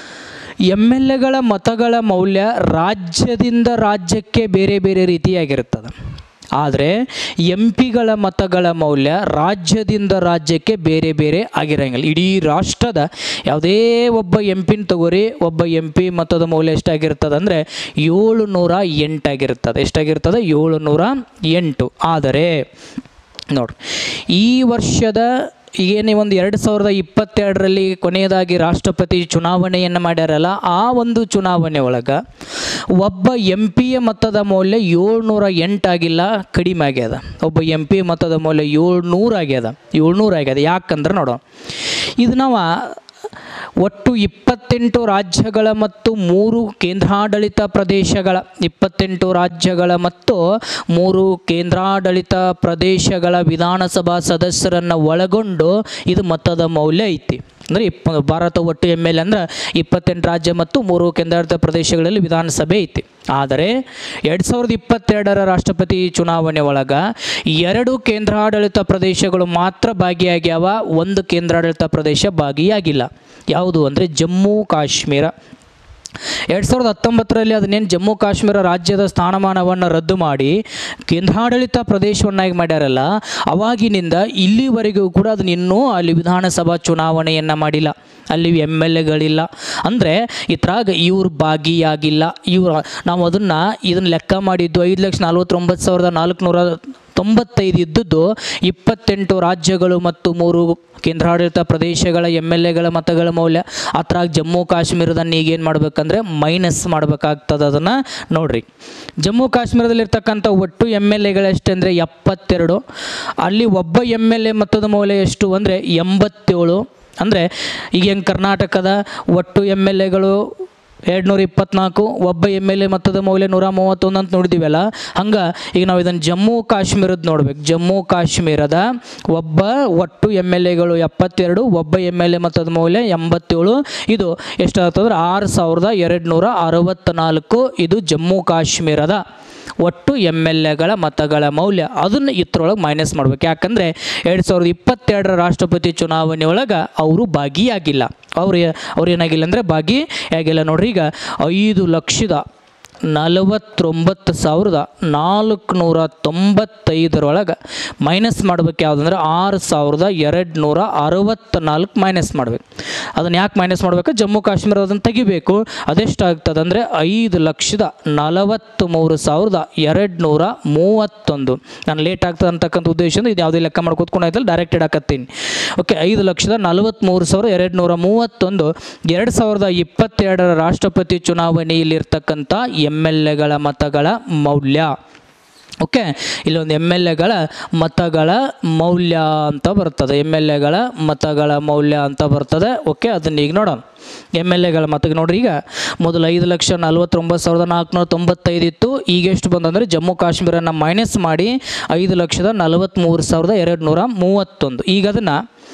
ಎಮ್ ಎಲ್ ಎಗಳ ಮತಗಳ ಮೌಲ್ಯ ರಾಜ್ಯದಿಂದ ರಾಜ್ಯಕ್ಕೆ ಬೇರೆ ಬೇರೆ ರೀತಿಯಾಗಿರುತ್ತದೆ ಆದರೆ ಎಂ ಪಿಗಳ ಮತಗಳ ಮೌಲ್ಯ ರಾಜ್ಯದಿಂದ ರಾಜ್ಯಕ್ಕೆ ಬೇರೆ ಬೇರೆ ಆಗಿರಂಗಿಲ್ಲ ಇಡೀ ರಾಷ್ಟ್ರದ ಯಾವುದೇ ಒಬ್ಬ ಎಂ ಪಿನ ತಗೋರಿ ಒಬ್ಬ ಎಂ ಪಿ ಮತದ ಮೌಲ್ಯ ಎಷ್ಟಾಗಿರ್ತದೆ ಅಂದರೆ ಏಳು ನೂರ ಎಂಟಾಗಿರ್ತದೆ ಎಷ್ಟಾಗಿರ್ತದೆ ಏಳು ನೂರ ಎಂಟು ಆದರೆ ನೋಡ್ರಿ ಈ ವರ್ಷದ ಏನು ಒಂದು ಎರಡು ಸಾವಿರದ ಇಪ್ಪತ್ತೆರಡರಲ್ಲಿ ಕೊನೆಯದಾಗಿ ರಾಷ್ಟ್ರಪತಿ ಚುನಾವಣೆಯನ್ನು ಮಾಡ್ಯಾರಲ್ಲ ಆ ಒಂದು ಚುನಾವಣೆ ಒಳಗೆ ಒಬ್ಬ ಎಂ ಪಿಯ ಮತದ ಮೌಲ್ಯ ಏಳ್ನೂರ ಎಂಟಾಗಿಲ್ಲ ಕಡಿಮೆ ಆಗ್ಯದ ಒಬ್ಬ ಎಂ ಪಿ ಮತದ ಮೌಲ್ಯ ಏಳ್ನೂರು ಆಗ್ಯದ ಏಳ್ನೂರು ಆಗ್ಯದ ಯಾಕಂದ್ರೆ ನೋಡೋ ಇದು ನಾವು ಒಟ್ಟು ಇಪ್ಪತ್ತೆಂಟು ರಾಜ್ಯಗಳ ಮತ್ತು ಮೂರು ಕೇಂದ್ರಾಡಳಿತ ಪ್ರದೇಶಗಳ ಇಪ್ಪತ್ತೆಂಟು ರಾಜ್ಯಗಳ ಮತ್ತು ಮೂರು ಕೇಂದ್ರಾಡಳಿತ ಪ್ರದೇಶಗಳ ವಿಧಾನಸಭಾ ಸದಸ್ಯರನ್ನು ಒಳಗೊಂಡು ಇದು ಮತದ ಮೌಲ್ಯ ಐತಿ ಅಂದರೆ ಇಪ್ಪ ಭಾರತ ಒಟ್ಟು ಎಮ್ ಎಲ್ ಅಂದ್ರೆ ಇಪ್ಪತ್ತೆಂಟು ರಾಜ್ಯ ಮತ್ತು ಮೂರು ಕೇಂದ್ರಾಡಳಿತ ಪ್ರದೇಶಗಳಲ್ಲಿ ವಿಧಾನಸಭೆ ಐತಿ ಆದರೆ ಎರಡು ಸಾವಿರದ ಇಪ್ಪತ್ತೆರಡರ ರಾಷ್ಟ್ರಪತಿ ಚುನಾವಣೆ ಒಳಗೆ ಎರಡು ಕೇಂದ್ರಾಡಳಿತ ಪ್ರದೇಶಗಳು ಮಾತ್ರ ಭಾಗಿಯಾಗ್ಯಾವ ಒಂದು ಕೇಂದ್ರಾಡಳಿತ ಪ್ರದೇಶ ಭಾಗಿಯಾಗಿಲ್ಲ ಯಾವುದು ಅಂದರೆ ಜಮ್ಮು ಕಾಶ್ಮೀರ ಎರಡು ಸಾವಿರದ ಹತ್ತೊಂಬತ್ತರಲ್ಲಿ ಅದನ್ನೇನು ಜಮ್ಮು ಕಾಶ್ಮೀರ ರಾಜ್ಯದ ಸ್ಥಾನಮಾನವನ್ನು ರದ್ದು ಮಾಡಿ ಕೇಂದ್ರಾಡಳಿತ ಪ್ರದೇಶವನ್ನಾಗಿ ಮಾಡ್ಯಾರಲ್ಲ ಅವಾಗಿನಿಂದ ಇಲ್ಲಿವರೆಗೂ ಕೂಡ ಅದನ್ನ ಇನ್ನೂ ಅಲ್ಲಿ ವಿಧಾನಸಭಾ ಚುನಾವಣೆಯನ್ನು ಮಾಡಿಲ್ಲ ಅಲ್ಲಿ ಎಮ್ ಎಲ್ ಎಗಳಿಲ್ಲ ಅಂದರೆ ಇದ್ರಾಗ ಇವ್ರು ಭಾಗಿಯಾಗಿಲ್ಲ ಇವ್ರು ನಾವು ಅದನ್ನು ಇದನ್ನು ಲೆಕ್ಕ ಮಾಡಿದ್ದು ಐದು ಲಕ್ಷ ನಲ್ವತ್ತೊಂಬತ್ತು ಸಾವಿರದ ನಾಲ್ಕುನೂರ ತೊಂಬತ್ತೈದು ಇದ್ದದ್ದು ಇಪ್ಪತ್ತೆಂಟು ರಾಜ್ಯಗಳು ಮತ್ತು ಮೂರು ಕೇಂದ್ರಾಡಳಿತ ಪ್ರದೇಶಗಳ ಎಮ್ ಎಲ್ ಎಗಳ ಮತಗಳ ಮೌಲ್ಯ ಅದ್ರಾಗ ಜಮ್ಮು ಕಾಶ್ಮೀರದನ್ನು ಈಗೇನು ಮಾಡ್ಬೇಕಂದ್ರೆ ಮೈನಸ್ ಮಾಡ್ಬೇಕಾಗ್ತದೆ ಅದನ್ನು ನೋಡ್ರಿ ಜಮ್ಮು ಕಾಶ್ಮೀರದಲ್ಲಿರ್ತಕ್ಕಂಥ ಒಟ್ಟು ಎಮ್ ಎಲ್ ಎಗಳೆಷ್ಟು ಅಂದರೆ ಎಪ್ಪತ್ತೆರಡು ಅಲ್ಲಿ ಒಬ್ಬ ಎಮ್ ಎಲ್ ಎ ಮತದ ಮೌಲ್ಯ ಎಷ್ಟು ಅಂದರೆ ಎಂಬತ್ತೇಳು ಅಂದರೆ ಈಗ ಹೆಂಗೆ ಕರ್ನಾಟಕದ ಒಟ್ಟು ಎಮ್ ಎಲ್ ಎಗಳು ಎರಡುನೂರ ಇಪ್ಪತ್ನಾಲ್ಕು ಒಬ್ಬ ಎಮ್ ಎಲ್ ಎ ಮತದ ಮೌಲ್ಯ ನೂರ ಮೂವತ್ತೊಂದು ಅಂತ ನೋಡಿದ್ದೀವಲ್ಲ ಹಂಗೆ ಈಗ ನಾವು ಇದನ್ನು ಜಮ್ಮು ಕಾಶ್ಮೀರದ ನೋಡ್ಬೇಕು ಜಮ್ಮು ಕಾಶ್ಮೀರದ ಒಬ್ಬ ಒಟ್ಟು ಎಮ್ ಎಲ್ ಎಗಳು ಎಪ್ಪತ್ತೆರಡು ಒಬ್ಬ ಎಮ್ ಎಲ್ ಎ ಮತದ ಮೌಲ್ಯ ಎಂಬತ್ತೇಳು ಇದು ಎಷ್ಟಾಗ್ತದ್ರೆ ಆರು ಸಾವಿರದ ಎರಡು ನೂರ ಅರವತ್ತ್ನಾಲ್ಕು ಇದು ಜಮ್ಮು ಕಾಶ್ಮೀರದ ಒಟ್ಟು ಎಮ್ ಎಲ್ ಎಗಳ ಮತಗಳ ಮೌಲ್ಯ ಅದನ್ನು ಇದ್ರೊಳಗೆ ಮೈನಸ್ ಮಾಡ್ಬೇಕು ಯಾಕಂದರೆ ಎರಡು ಸಾವಿರದ ಇಪ್ಪತ್ತೆರಡರ ರಾಷ್ಟ್ರಪತಿ ಚುನಾವಣೆ ಒಳಗೆ ಅವರು ಭಾಗಿಯಾಗಿಲ್ಲ ಅವ್ರು ಏ- ಅವ್ರು ಏನಾಗಿಲ್ಲ ಅಂದರೆ ಭಾಗಿಯಾಗಿಲ್ಲ ನೋಡ್ರಿ ಈಗ ಐದು ಲಕ್ಷದ ನಲವತ್ತೊಂಬತ್ತು ಸಾವಿರದ ನಾಲ್ಕುನೂರ ತೊಂಬತ್ತೈದರೊಳಗೆ ಮೈನಸ್ ಮಾಡ್ಬೇಕು ಯಾವುದಂದ್ರೆ ಆರು ಸಾವಿರದ ಎರಡು ನೂರ ಅರವತ್ತ್ನಾಲ್ಕು ಮೈನಸ್ ಮಾಡ್ಬೇಕು ಅದನ್ನು ಯಾಕೆ ಮೈನಸ್ ಮಾಡಬೇಕು ಜಮ್ಮು ಕಾಶ್ಮೀರ ಅದನ್ನು ತೆಗಿಬೇಕು ಅದೆಷ್ಟಾಗ್ತದೆ ಅಂದರೆ ಐದು ಲಕ್ಷದ ನಲವತ್ತ್ಮೂರು ಸಾವಿರದ ಎರಡು ನೂರ ಮೂವತ್ತೊಂದು ನಾನು ಲೇಟ್ ಆಗ್ತದೆ ಅಂತಕ್ಕಂಥ ಉದ್ದೇಶದಿಂದ ಇದು ಯಾವುದೇ ಲೆಕ್ಕ ಮಾಡಿ ಕೂತ್ಕೊಂಡಾಯ್ತಲ್ಲ ಡೈರೆಕ್ಟ್ ಇಡಕತ್ತೀನಿ ಓಕೆ ಐದು ಲಕ್ಷದ ನಲವತ್ತ್ಮೂರು ಸಾವಿರದ ಎರಡು ನೂರ ಮೂವತ್ತೊಂದು ಎರಡು ಸಾವಿರದ ಇಪ್ಪತ್ತೆರಡರ ರಾಷ್ಟ್ರಪತಿ ಚುನಾವಣೆಯಲ್ಲಿರ್ತಕ್ಕಂಥ ಎಮ್ ಎಲ್ ಎಗಳ ಮತಗಳ ಮೌಲ್ಯ ಓಕೆ ಇಲ್ಲೊಂದು ಎಮ್ ಎಲ್ ಎಗಳ ಮತಗಳ ಮೌಲ್ಯ ಅಂತ ಬರ್ತದೆ ಎಮ್ ಎಲ್ ಎಗಳ ಮತಗಳ ಮೌಲ್ಯ ಅಂತ ಬರ್ತದೆ ಓಕೆ ಅದನ್ನ ಈಗ ನೋಡೋಣ ಎಮ್ ಎಲ್ ಎಗಳ ಮತಕ್ಕೆ ನೋಡ್ರಿ ಈಗ ಮೊದಲು ಐದು ಲಕ್ಷ ನಲ್ವತ್ತೊಂಬತ್ತು ಸಾವಿರದ ನಾಲ್ಕುನೂರ ತೊಂಬತ್ತೈದು ಇತ್ತು ಈಗ ಎಷ್ಟು ಬಂದಂದರೆ ಜಮ್ಮು ಕಾಶ್ಮೀರನ ಮೈನಸ್ ಮಾಡಿ ಐದು ಲಕ್ಷದ ನಲವತ್ತ್ಮೂರು ಸಾವಿರದ ಎರಡು ನೂರ ಮೂವತ್ತೊಂದು ಈಗ ಅದನ್ನು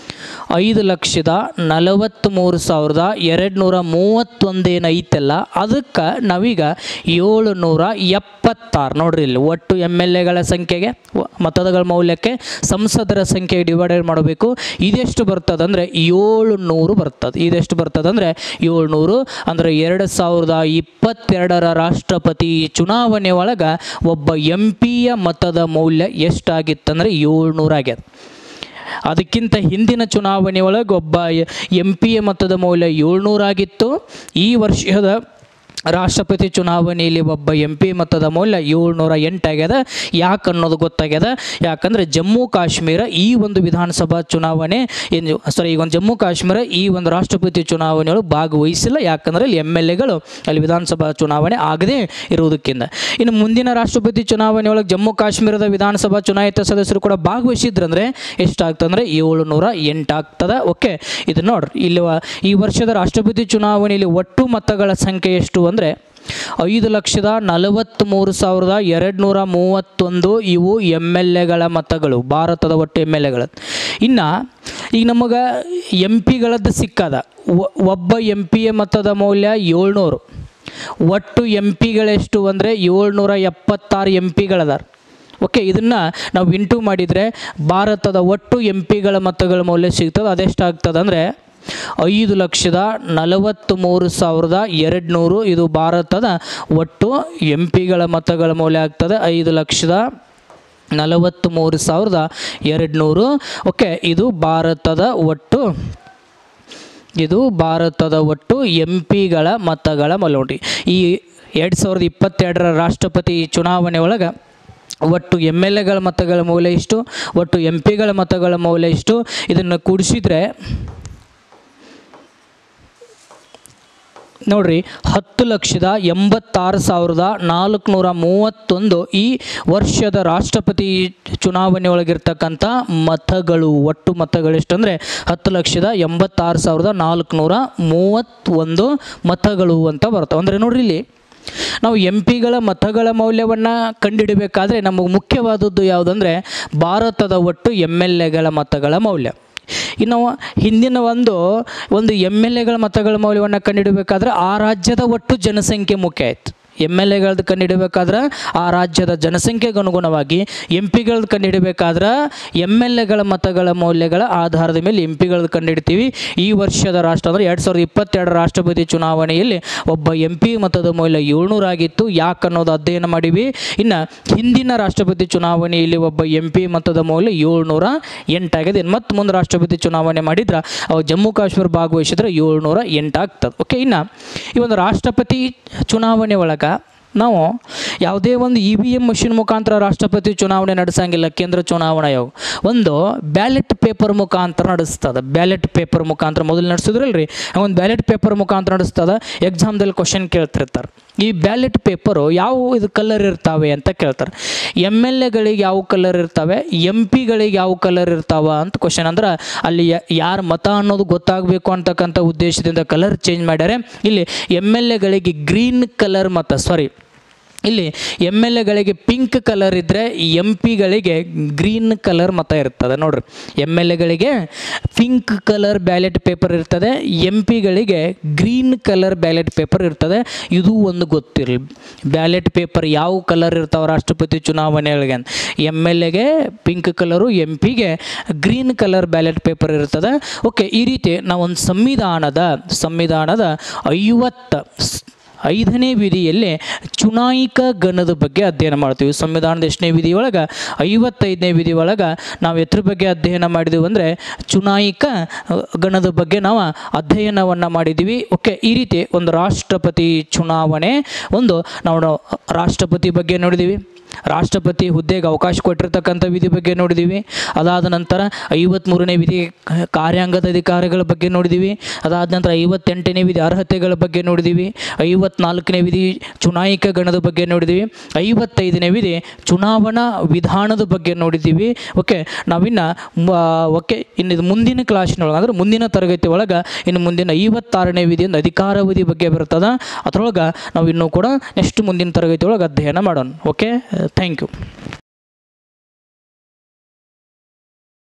ಐದು ಲಕ್ಷದ ನಲವತ್ತ್ಮೂರು ಸಾವಿರದ ಎರಡು ನೂರ ಮೂವತ್ತೊಂದು ಏನು ಐತಲ್ಲ ಅದಕ್ಕೆ ನಾವೀಗ ಏಳು ನೂರ ಎಪ್ಪತ್ತಾರು ನೋಡ್ರಿ ಇಲ್ಲಿ ಒಟ್ಟು ಎಮ್ ಎಲ್ ಎಗಳ ಸಂಖ್ಯೆಗೆ ವ- ಮತಗಳ ಮೌಲ್ಯಕ್ಕೆ ಸಂಸದರ ಸಂಖ್ಯೆಗೆ ಡಿವೈಡೆಡ್ ಮಾಡಬೇಕು ಇದೆಷ್ಟು ಬರ್ತದೆ ಅಂದರೆ ಏಳು ನೂರು ಬರ್ತದೆ ಇದೆಷ್ಟು ಬರ್ತದೆ ಅಂದರೆ ಏಳ್ನೂರು ಅಂದರೆ ಎರಡು ಸಾವಿರದ ಇಪ್ಪತ್ತೆರಡರ ರಾಷ್ಟ್ರಪತಿ ಚುನಾವಣೆ ಒಳಗೆ ಒಬ್ಬ ಎಂ ಪಿಯ ಮತದ ಮೌಲ್ಯ ಎಷ್ಟಾಗಿತ್ತಂದರೆ ಏಳ್ನೂರು ಆಗ್ಯದ ಅದಕ್ಕಿಂತ ಹಿಂದಿನ ಚುನಾವಣೆ ಒಳಗೆ ಒಬ್ಬ ಎಂ ಪಿಯ ಮತದ ಮೌಲ್ಯ ಏಳ್ನೂರಾಗಿತ್ತು ಈ ವರ್ಷದ ರಾಷ್ಟ್ರಪತಿ ಚುನಾವಣೆಯಲ್ಲಿ ಒಬ್ಬ ಎಂ ಪಿ ಮತದ ಮೌಲ್ಯ ಏಳ್ನೂರ ಎಂಟಾಗ್ಯದ ಯಾಕೆ ಅನ್ನೋದು ಗೊತ್ತಾಗ್ಯದ ಯಾಕಂದರೆ ಜಮ್ಮು ಕಾಶ್ಮೀರ ಈ ಒಂದು ವಿಧಾನಸಭಾ ಚುನಾವಣೆ ಏನು ಸಾರಿ ಈಗ ಒಂದು ಜಮ್ಮು ಕಾಶ್ಮೀರ ಈ ಒಂದು ರಾಷ್ಟ್ರಪತಿ ಚುನಾವಣೆಯೊಳಗೆ ಭಾಗವಹಿಸಿಲ್ಲ ಯಾಕಂದರೆ ಅಲ್ಲಿ ಎಮ್ ಎಲ್ ಎಗಳು ಅಲ್ಲಿ ವಿಧಾನಸಭಾ ಚುನಾವಣೆ ಆಗದೇ ಇರುವುದಕ್ಕಿಂತ ಇನ್ನು ಮುಂದಿನ ರಾಷ್ಟ್ರಪತಿ ಚುನಾವಣೆ ಒಳಗೆ ಜಮ್ಮು ಕಾಶ್ಮೀರದ ವಿಧಾನಸಭಾ ಚುನಾಯಿತ ಸದಸ್ಯರು ಕೂಡ ಭಾಗವಹಿಸಿದ್ರಂದ್ರೆ ಎಷ್ಟಾಗ್ತಂದ್ರೆ ಏಳು ನೂರ ಎಂಟಾಗ್ತದೆ ಓಕೆ ಇದು ನೋಡ್ರಿ ಇಲ್ಲಿ ವ- ಈ ವರ್ಷದ ರಾಷ್ಟ್ರಪತಿ ಚುನಾವಣೆಯಲ್ಲಿ ಒಟ್ಟು ಮತಗಳ ಸಂಖ್ಯೆ ಎಷ್ಟು ಅಂದರೆ ಐದು ಲಕ್ಷದ ನಲವತ್ತ್ಮೂರು ಸಾವಿರದ ಎರಡು ನೂರ ಮೂವತ್ತೊಂದು ಇವು ಎಮ್ ಎಲ್ ಎಗಳ ಮತಗಳು ಭಾರತದ ಒಟ್ಟು ಎಮ್ ಎಲ್ ಎಗಳ ಇನ್ನು ಈಗ ನಮಗೆ ಎಂ ಪಿಗಳದ್ದು ಸಿಕ್ಕದ ಒ- ಒಬ್ಬ ಎಂ ಪಿಯ ಮತದ ಮೌಲ್ಯ ಏಳ್ನೂರು ಒಟ್ಟು ಎಂ ಪಿಗಳೆಷ್ಟು ಅಂದರೆ ಏಳ್ನೂರ ಎಪ್ಪತ್ತಾರು ಎಂ ಪಿಗಳದಾರ ಓಕೆ ಇದನ್ನು ನಾವು ಇಂಟು ಮಾಡಿದರೆ ಭಾರತದ ಒಟ್ಟು ಎಂ ಪಿಗಳ ಮತಗಳ ಮೌಲ್ಯ ಸಿಗ್ತದೆ ಅದೆಷ್ಟಾಗ್ತದೆ ಅಂದರೆ ಐದು ಲಕ್ಷದ ನಲವತ್ತ್ಮೂರು ಸಾವಿರದ ಎರಡು ನೂರು ಇದು ಭಾರತದ ಒಟ್ಟು ಎಂ ಪಿಗಳ ಮತಗಳ ಮೌಲ್ಯ ಆಗ್ತದೆ ಐದು ಲಕ್ಷದ ನಲವತ್ತ್ಮೂರು ಸಾವಿರದ ಎರಡು ನೂರು ಓಕೆ ಇದು ಭಾರತದ ಒಟ್ಟು ಇದು ಭಾರತದ ಒಟ್ಟು ಎಂ ಪಿಗಳ ಮತಗಳ ಮೌಲ್ಯ ನೋಡಿ ಈ ಎರಡು ಸಾವಿರದ ಇಪ್ಪತ್ತೆರಡರ ರಾಷ್ಟ್ರಪತಿ ಚುನಾವಣೆ ಒಳಗೆ ಒಟ್ಟು ಎಮ್ ಎಲ್ ಎಗಳ ಮತಗಳ ಮೌಲ್ಯ ಇಷ್ಟು ಒಟ್ಟು ಎಂ ಪಿಗಳ ಮತಗಳ ಮೌಲ್ಯ ಇಷ್ಟು ಇದನ್ನು ಕೂಡಿಸಿದರೆ ನೋಡ್ರಿ ಹತ್ತು ಲಕ್ಷದ ಎಂಬತ್ತಾರು ಸಾವಿರದ ನಾಲ್ಕುನೂರ ಮೂವತ್ತೊಂದು ಈ ವರ್ಷದ ರಾಷ್ಟ್ರಪತಿ ಚುನಾವಣೆ ಒಳಗಿರ್ತಕ್ಕಂಥ ಮತಗಳು ಒಟ್ಟು ಮತಗಳು ಎಷ್ಟು ಅಂದರೆ ಹತ್ತು ಲಕ್ಷದ ಎಂಬತ್ತಾರು ಸಾವಿರದ ನಾಲ್ಕುನೂರ ಮೂವತ್ತೊಂದು ಮತಗಳು ಅಂತ ಬರ್ತವೆ ಅಂದರೆ ನೋಡ್ರಿ ಇಲ್ಲಿ ನಾವು ಎಂ ಪಿಗಳ ಮತಗಳ ಮೌಲ್ಯವನ್ನು ಕಂಡುಹಿಡಬೇಕಾದ್ರೆ ನಮಗೆ ಮುಖ್ಯವಾದದ್ದು ಯಾವುದಂದರೆ ಭಾರತದ ಒಟ್ಟು ಎಮ್ ಎಲ್ ಎಗಳ ಮತಗಳ ಮೌಲ್ಯ ಇನ್ನು ಹಿಂದಿನ ಒಂದು ಒಂದು ಎಮ್ ಎಲ್ ಎಗಳ ಮತಗಳ ಮೌಲ್ಯವನ್ನು ಕಂಡುಹಿಡಬೇಕಾದ್ರೆ ಆ ರಾಜ್ಯದ ಒಟ್ಟು ಜನಸಂಖ್ಯೆ ಮುಖ್ಯ ಆಯಿತು ಎಮ್ ಎಲ್ ಎಗಳದ್ದು ಕಂಡುಹಿಡಬೇಕಾದ್ರೆ ಆ ರಾಜ್ಯದ ಜನಸಂಖ್ಯೆಗೆ ಅನುಗುಣವಾಗಿ ಎಂ ಪಿಗಳದ್ದು ಕಂಡುಹಿಡಬೇಕಾದ್ರೆ ಎಮ್ ಎಲ್ ಎಗಳ ಮತಗಳ ಮೌಲ್ಯಗಳ ಆಧಾರದ ಮೇಲೆ ಎಂ ಪಿಗಳದ್ದು ಕಂಡುಹಿಡ್ತೀವಿ ಈ ವರ್ಷದ ರಾಷ್ಟ್ರ ಅಂದರೆ ಎರಡು ಸಾವಿರದ ಇಪ್ಪತ್ತೆರಡರ ರಾಷ್ಟ್ರಪತಿ ಚುನಾವಣೆಯಲ್ಲಿ ಒಬ್ಬ ಎಂ ಪಿ ಮತದ ಮೌಲ್ಯ ಏಳ್ನೂರಾಗಿತ್ತು ಯಾಕೆ ಅನ್ನೋದು ಅಧ್ಯಯನ ಮಾಡಿವಿ ಇನ್ನು ಹಿಂದಿನ ರಾಷ್ಟ್ರಪತಿ ಚುನಾವಣೆಯಲ್ಲಿ ಒಬ್ಬ ಎಂ ಪಿ ಮತದ ಮೌಲ್ಯ ಏಳ್ನೂರ ಎಂಟಾಗಿದೆ ಇನ್ನು ಮತ್ತೆ ಮುಂದೆ ರಾಷ್ಟ್ರಪತಿ ಚುನಾವಣೆ ಮಾಡಿದ್ರೆ ಅವು ಜಮ್ಮು ಕಾಶ್ಮೀರ ಭಾಗವಹಿಸಿದ್ರೆ ಏಳ್ನೂರ ಎಂಟಾಗ್ತದೆ ಓಕೆ ಇನ್ನು ಈ ಒಂದು ರಾಷ್ಟ್ರಪತಿ ಚುನಾವಣೆ ಒಳಗೆ ನಾವು ಯಾವುದೇ ಒಂದು ಇ ವಿ ಎಮ್ ಮಷಿನ್ ಮುಖಾಂತರ ರಾಷ್ಟ್ರಪತಿ ಚುನಾವಣೆ ನಡೆಸಂಗಿಲ್ಲ ಕೇಂದ್ರ ಚುನಾವಣಾ ಆಯೋಗ ಒಂದು ಬ್ಯಾಲೆಟ್ ಪೇಪರ್ ಮುಖಾಂತರ ನಡೆಸ್ತದೆ ಬ್ಯಾಲೆಟ್ ಪೇಪರ್ ಮುಖಾಂತರ ಮೊದಲು ನಡೆಸಿದ್ರಲ್ರಿ ಒಂದು ಬ್ಯಾಲೆಟ್ ಪೇಪರ್ ಮುಖಾಂತರ ನಡೆಸ್ತದೆ ಎಕ್ಸಾಮ್ದಲ್ಲಿ ಕ್ವಶನ್ ಕೇಳ್ತಿರ್ತಾರೆ ಈ ಬ್ಯಾಲೆಟ್ ಪೇಪರು ಯಾವ ಇದು ಕಲರ್ ಇರ್ತಾವೆ ಅಂತ ಕೇಳ್ತಾರೆ ಎಮ್ ಎಲ್ ಎಗಳಿಗೆ ಯಾವ ಕಲರ್ ಇರ್ತವೆ ಎಂ ಪಿಗಳಿಗೆ ಯಾವ ಕಲರ್ ಇರ್ತಾವ ಅಂತ ಕ್ವಶನ್ ಅಂದ್ರೆ ಅಲ್ಲಿ ಯಾರ ಮತ ಅನ್ನೋದು ಗೊತ್ತಾಗಬೇಕು ಅಂತಕ್ಕಂಥ ಉದ್ದೇಶದಿಂದ ಕಲರ್ ಚೇಂಜ್ ಮಾಡ್ಯಾರೆ ಇಲ್ಲಿ ಎಮ್ ಎಲ್ ಎಗಳಿಗೆ ಗ್ರೀನ್ ಕಲರ್ ಮತ ಸಾರಿ ಇಲ್ಲಿ ಎಮ್ ಎಲ್ ಎಗಳಿಗೆ ಪಿಂಕ್ ಕಲರ್ ಇದ್ದರೆ ಎಂ ಪಿಗಳಿಗೆ ಗ್ರೀನ್ ಕಲರ್ ಮತ ಇರ್ತದೆ ನೋಡ್ರಿ ಎಮ್ ಎಲ್ ಎಗಳಿಗೆ ಪಿಂಕ್ ಕಲರ್ ಬ್ಯಾಲೆಟ್ ಪೇಪರ್ ಇರ್ತದೆ ಎಂ ಪಿಗಳಿಗೆ ಗ್ರೀನ್ ಕಲರ್ ಬ್ಯಾಲೆಟ್ ಪೇಪರ್ ಇರ್ತದೆ ಇದು ಒಂದು ಗೊತ್ತಿರಲಿ ಬ್ಯಾಲೆಟ್ ಪೇಪರ್ ಯಾವ ಕಲರ್ ಇರ್ತಾವೆ ರಾಷ್ಟ್ರಪತಿ ಚುನಾವಣೆಗಳಿಗೆ ಅಂತ ಎಮ್ ಎಲ್ ಎಗೆ ಪಿಂಕ್ ಕಲರು ಎಂ ಪಿಗೆ ಗ್ರೀನ್ ಕಲರ್ ಬ್ಯಾಲೆಟ್ ಪೇಪರ್ ಇರ್ತದೆ ಓಕೆ ಈ ರೀತಿ ನಾವೊಂದು ಸಂವಿಧಾನದ ಸಂವಿಧಾನದ ಐವತ್ತು ಐದನೇ ವಿಧಿಯಲ್ಲಿ ಚುನಾಯಿಕ ಗಣದ ಬಗ್ಗೆ ಅಧ್ಯಯನ ಮಾಡ್ತೀವಿ ಸಂವಿಧಾನದ ಎಷ್ಟನೇ ವಿಧಿ ಒಳಗೆ ಐವತ್ತೈದನೇ ವಿಧಿ ಒಳಗೆ ನಾವು ಎದ್ರ ಬಗ್ಗೆ ಅಧ್ಯಯನ ಮಾಡಿದ್ದೀವಿ ಅಂದರೆ ಚುನಾಯಿಕ ಅ, ಗಣದ ಬಗ್ಗೆ ನಾವು ಅಧ್ಯಯನವನ್ನು ಮಾಡಿದ್ದೀವಿ ಓಕೆ ಈ ರೀತಿ ಒಂದು ರಾಷ್ಟ್ರಪತಿ ಚುನಾವಣೆ ಒಂದು ನಾವು ರಾಷ್ಟ್ರಪತಿ ಬಗ್ಗೆ ನೋಡಿದ್ದೀವಿ ರಾಷ್ಟ್ರಪತಿ ಹುದ್ದೆಗೆ ಅವಕಾಶ ಕೊಟ್ಟಿರ್ತಕ್ಕಂಥ ವಿಧಿ ಬಗ್ಗೆ ನೋಡಿದ್ದೀವಿ ಅದಾದ ನಂತರ ಐವತ್ತ್ಮೂರನೇ ವಿಧಿ ಕ- ಕಾರ್ಯಾಂಗದ ಅಧಿಕಾರಿಗಳ ಬಗ್ಗೆ ನೋಡಿದ್ದೀವಿ ಅದಾದ ನಂತರ ಐವತ್ತೆಂಟನೇ ವಿಧಿ ಅರ್ಹತೆಗಳ ಬಗ್ಗೆ ನೋಡಿದ್ದೀವಿ ಐವತ್ನಾಲ್ಕನೇ ವಿಧಿ ಚುನಾಯಿಕ ಗಣದ ಬಗ್ಗೆ ನೋಡಿದ್ದೀವಿ ಐವತ್ತೈದನೇ ವಿಧಿ ಚುನಾವಣಾ ವಿಧಾನದ ಬಗ್ಗೆ ನೋಡಿದ್ದೀವಿ ಓಕೆ ನಾವಿನ್ನು ಓಕೆ ಇನ್ನು ಇದು ಮುಂದಿನ ಕ್ಲಾಸಿನೊಳಗೆ ಅಂದ್ರೆ ಮುಂದಿನ ತರಗತಿ ಒಳಗೆ ಇನ್ನು ಮುಂದಿನ ಐವತ್ತಾರನೇ ವಿಧಿ ಒಂದು ಅಧಿಕಾರಾವಧಿ ಬಗ್ಗೆ ಬರ್ತದೆ ಅದರೊಳಗೆ ನಾವು ಇನ್ನೂ ಕೂಡ ನೆಕ್ಸ್ಟ್ ಮುಂದಿನ ತರಗತಿ ಒಳಗೆ ಅಧ್ಯಯನ ಮಾಡೋಣ ಓಕೆ ಥ್ಯಾಂಕ್ ಯು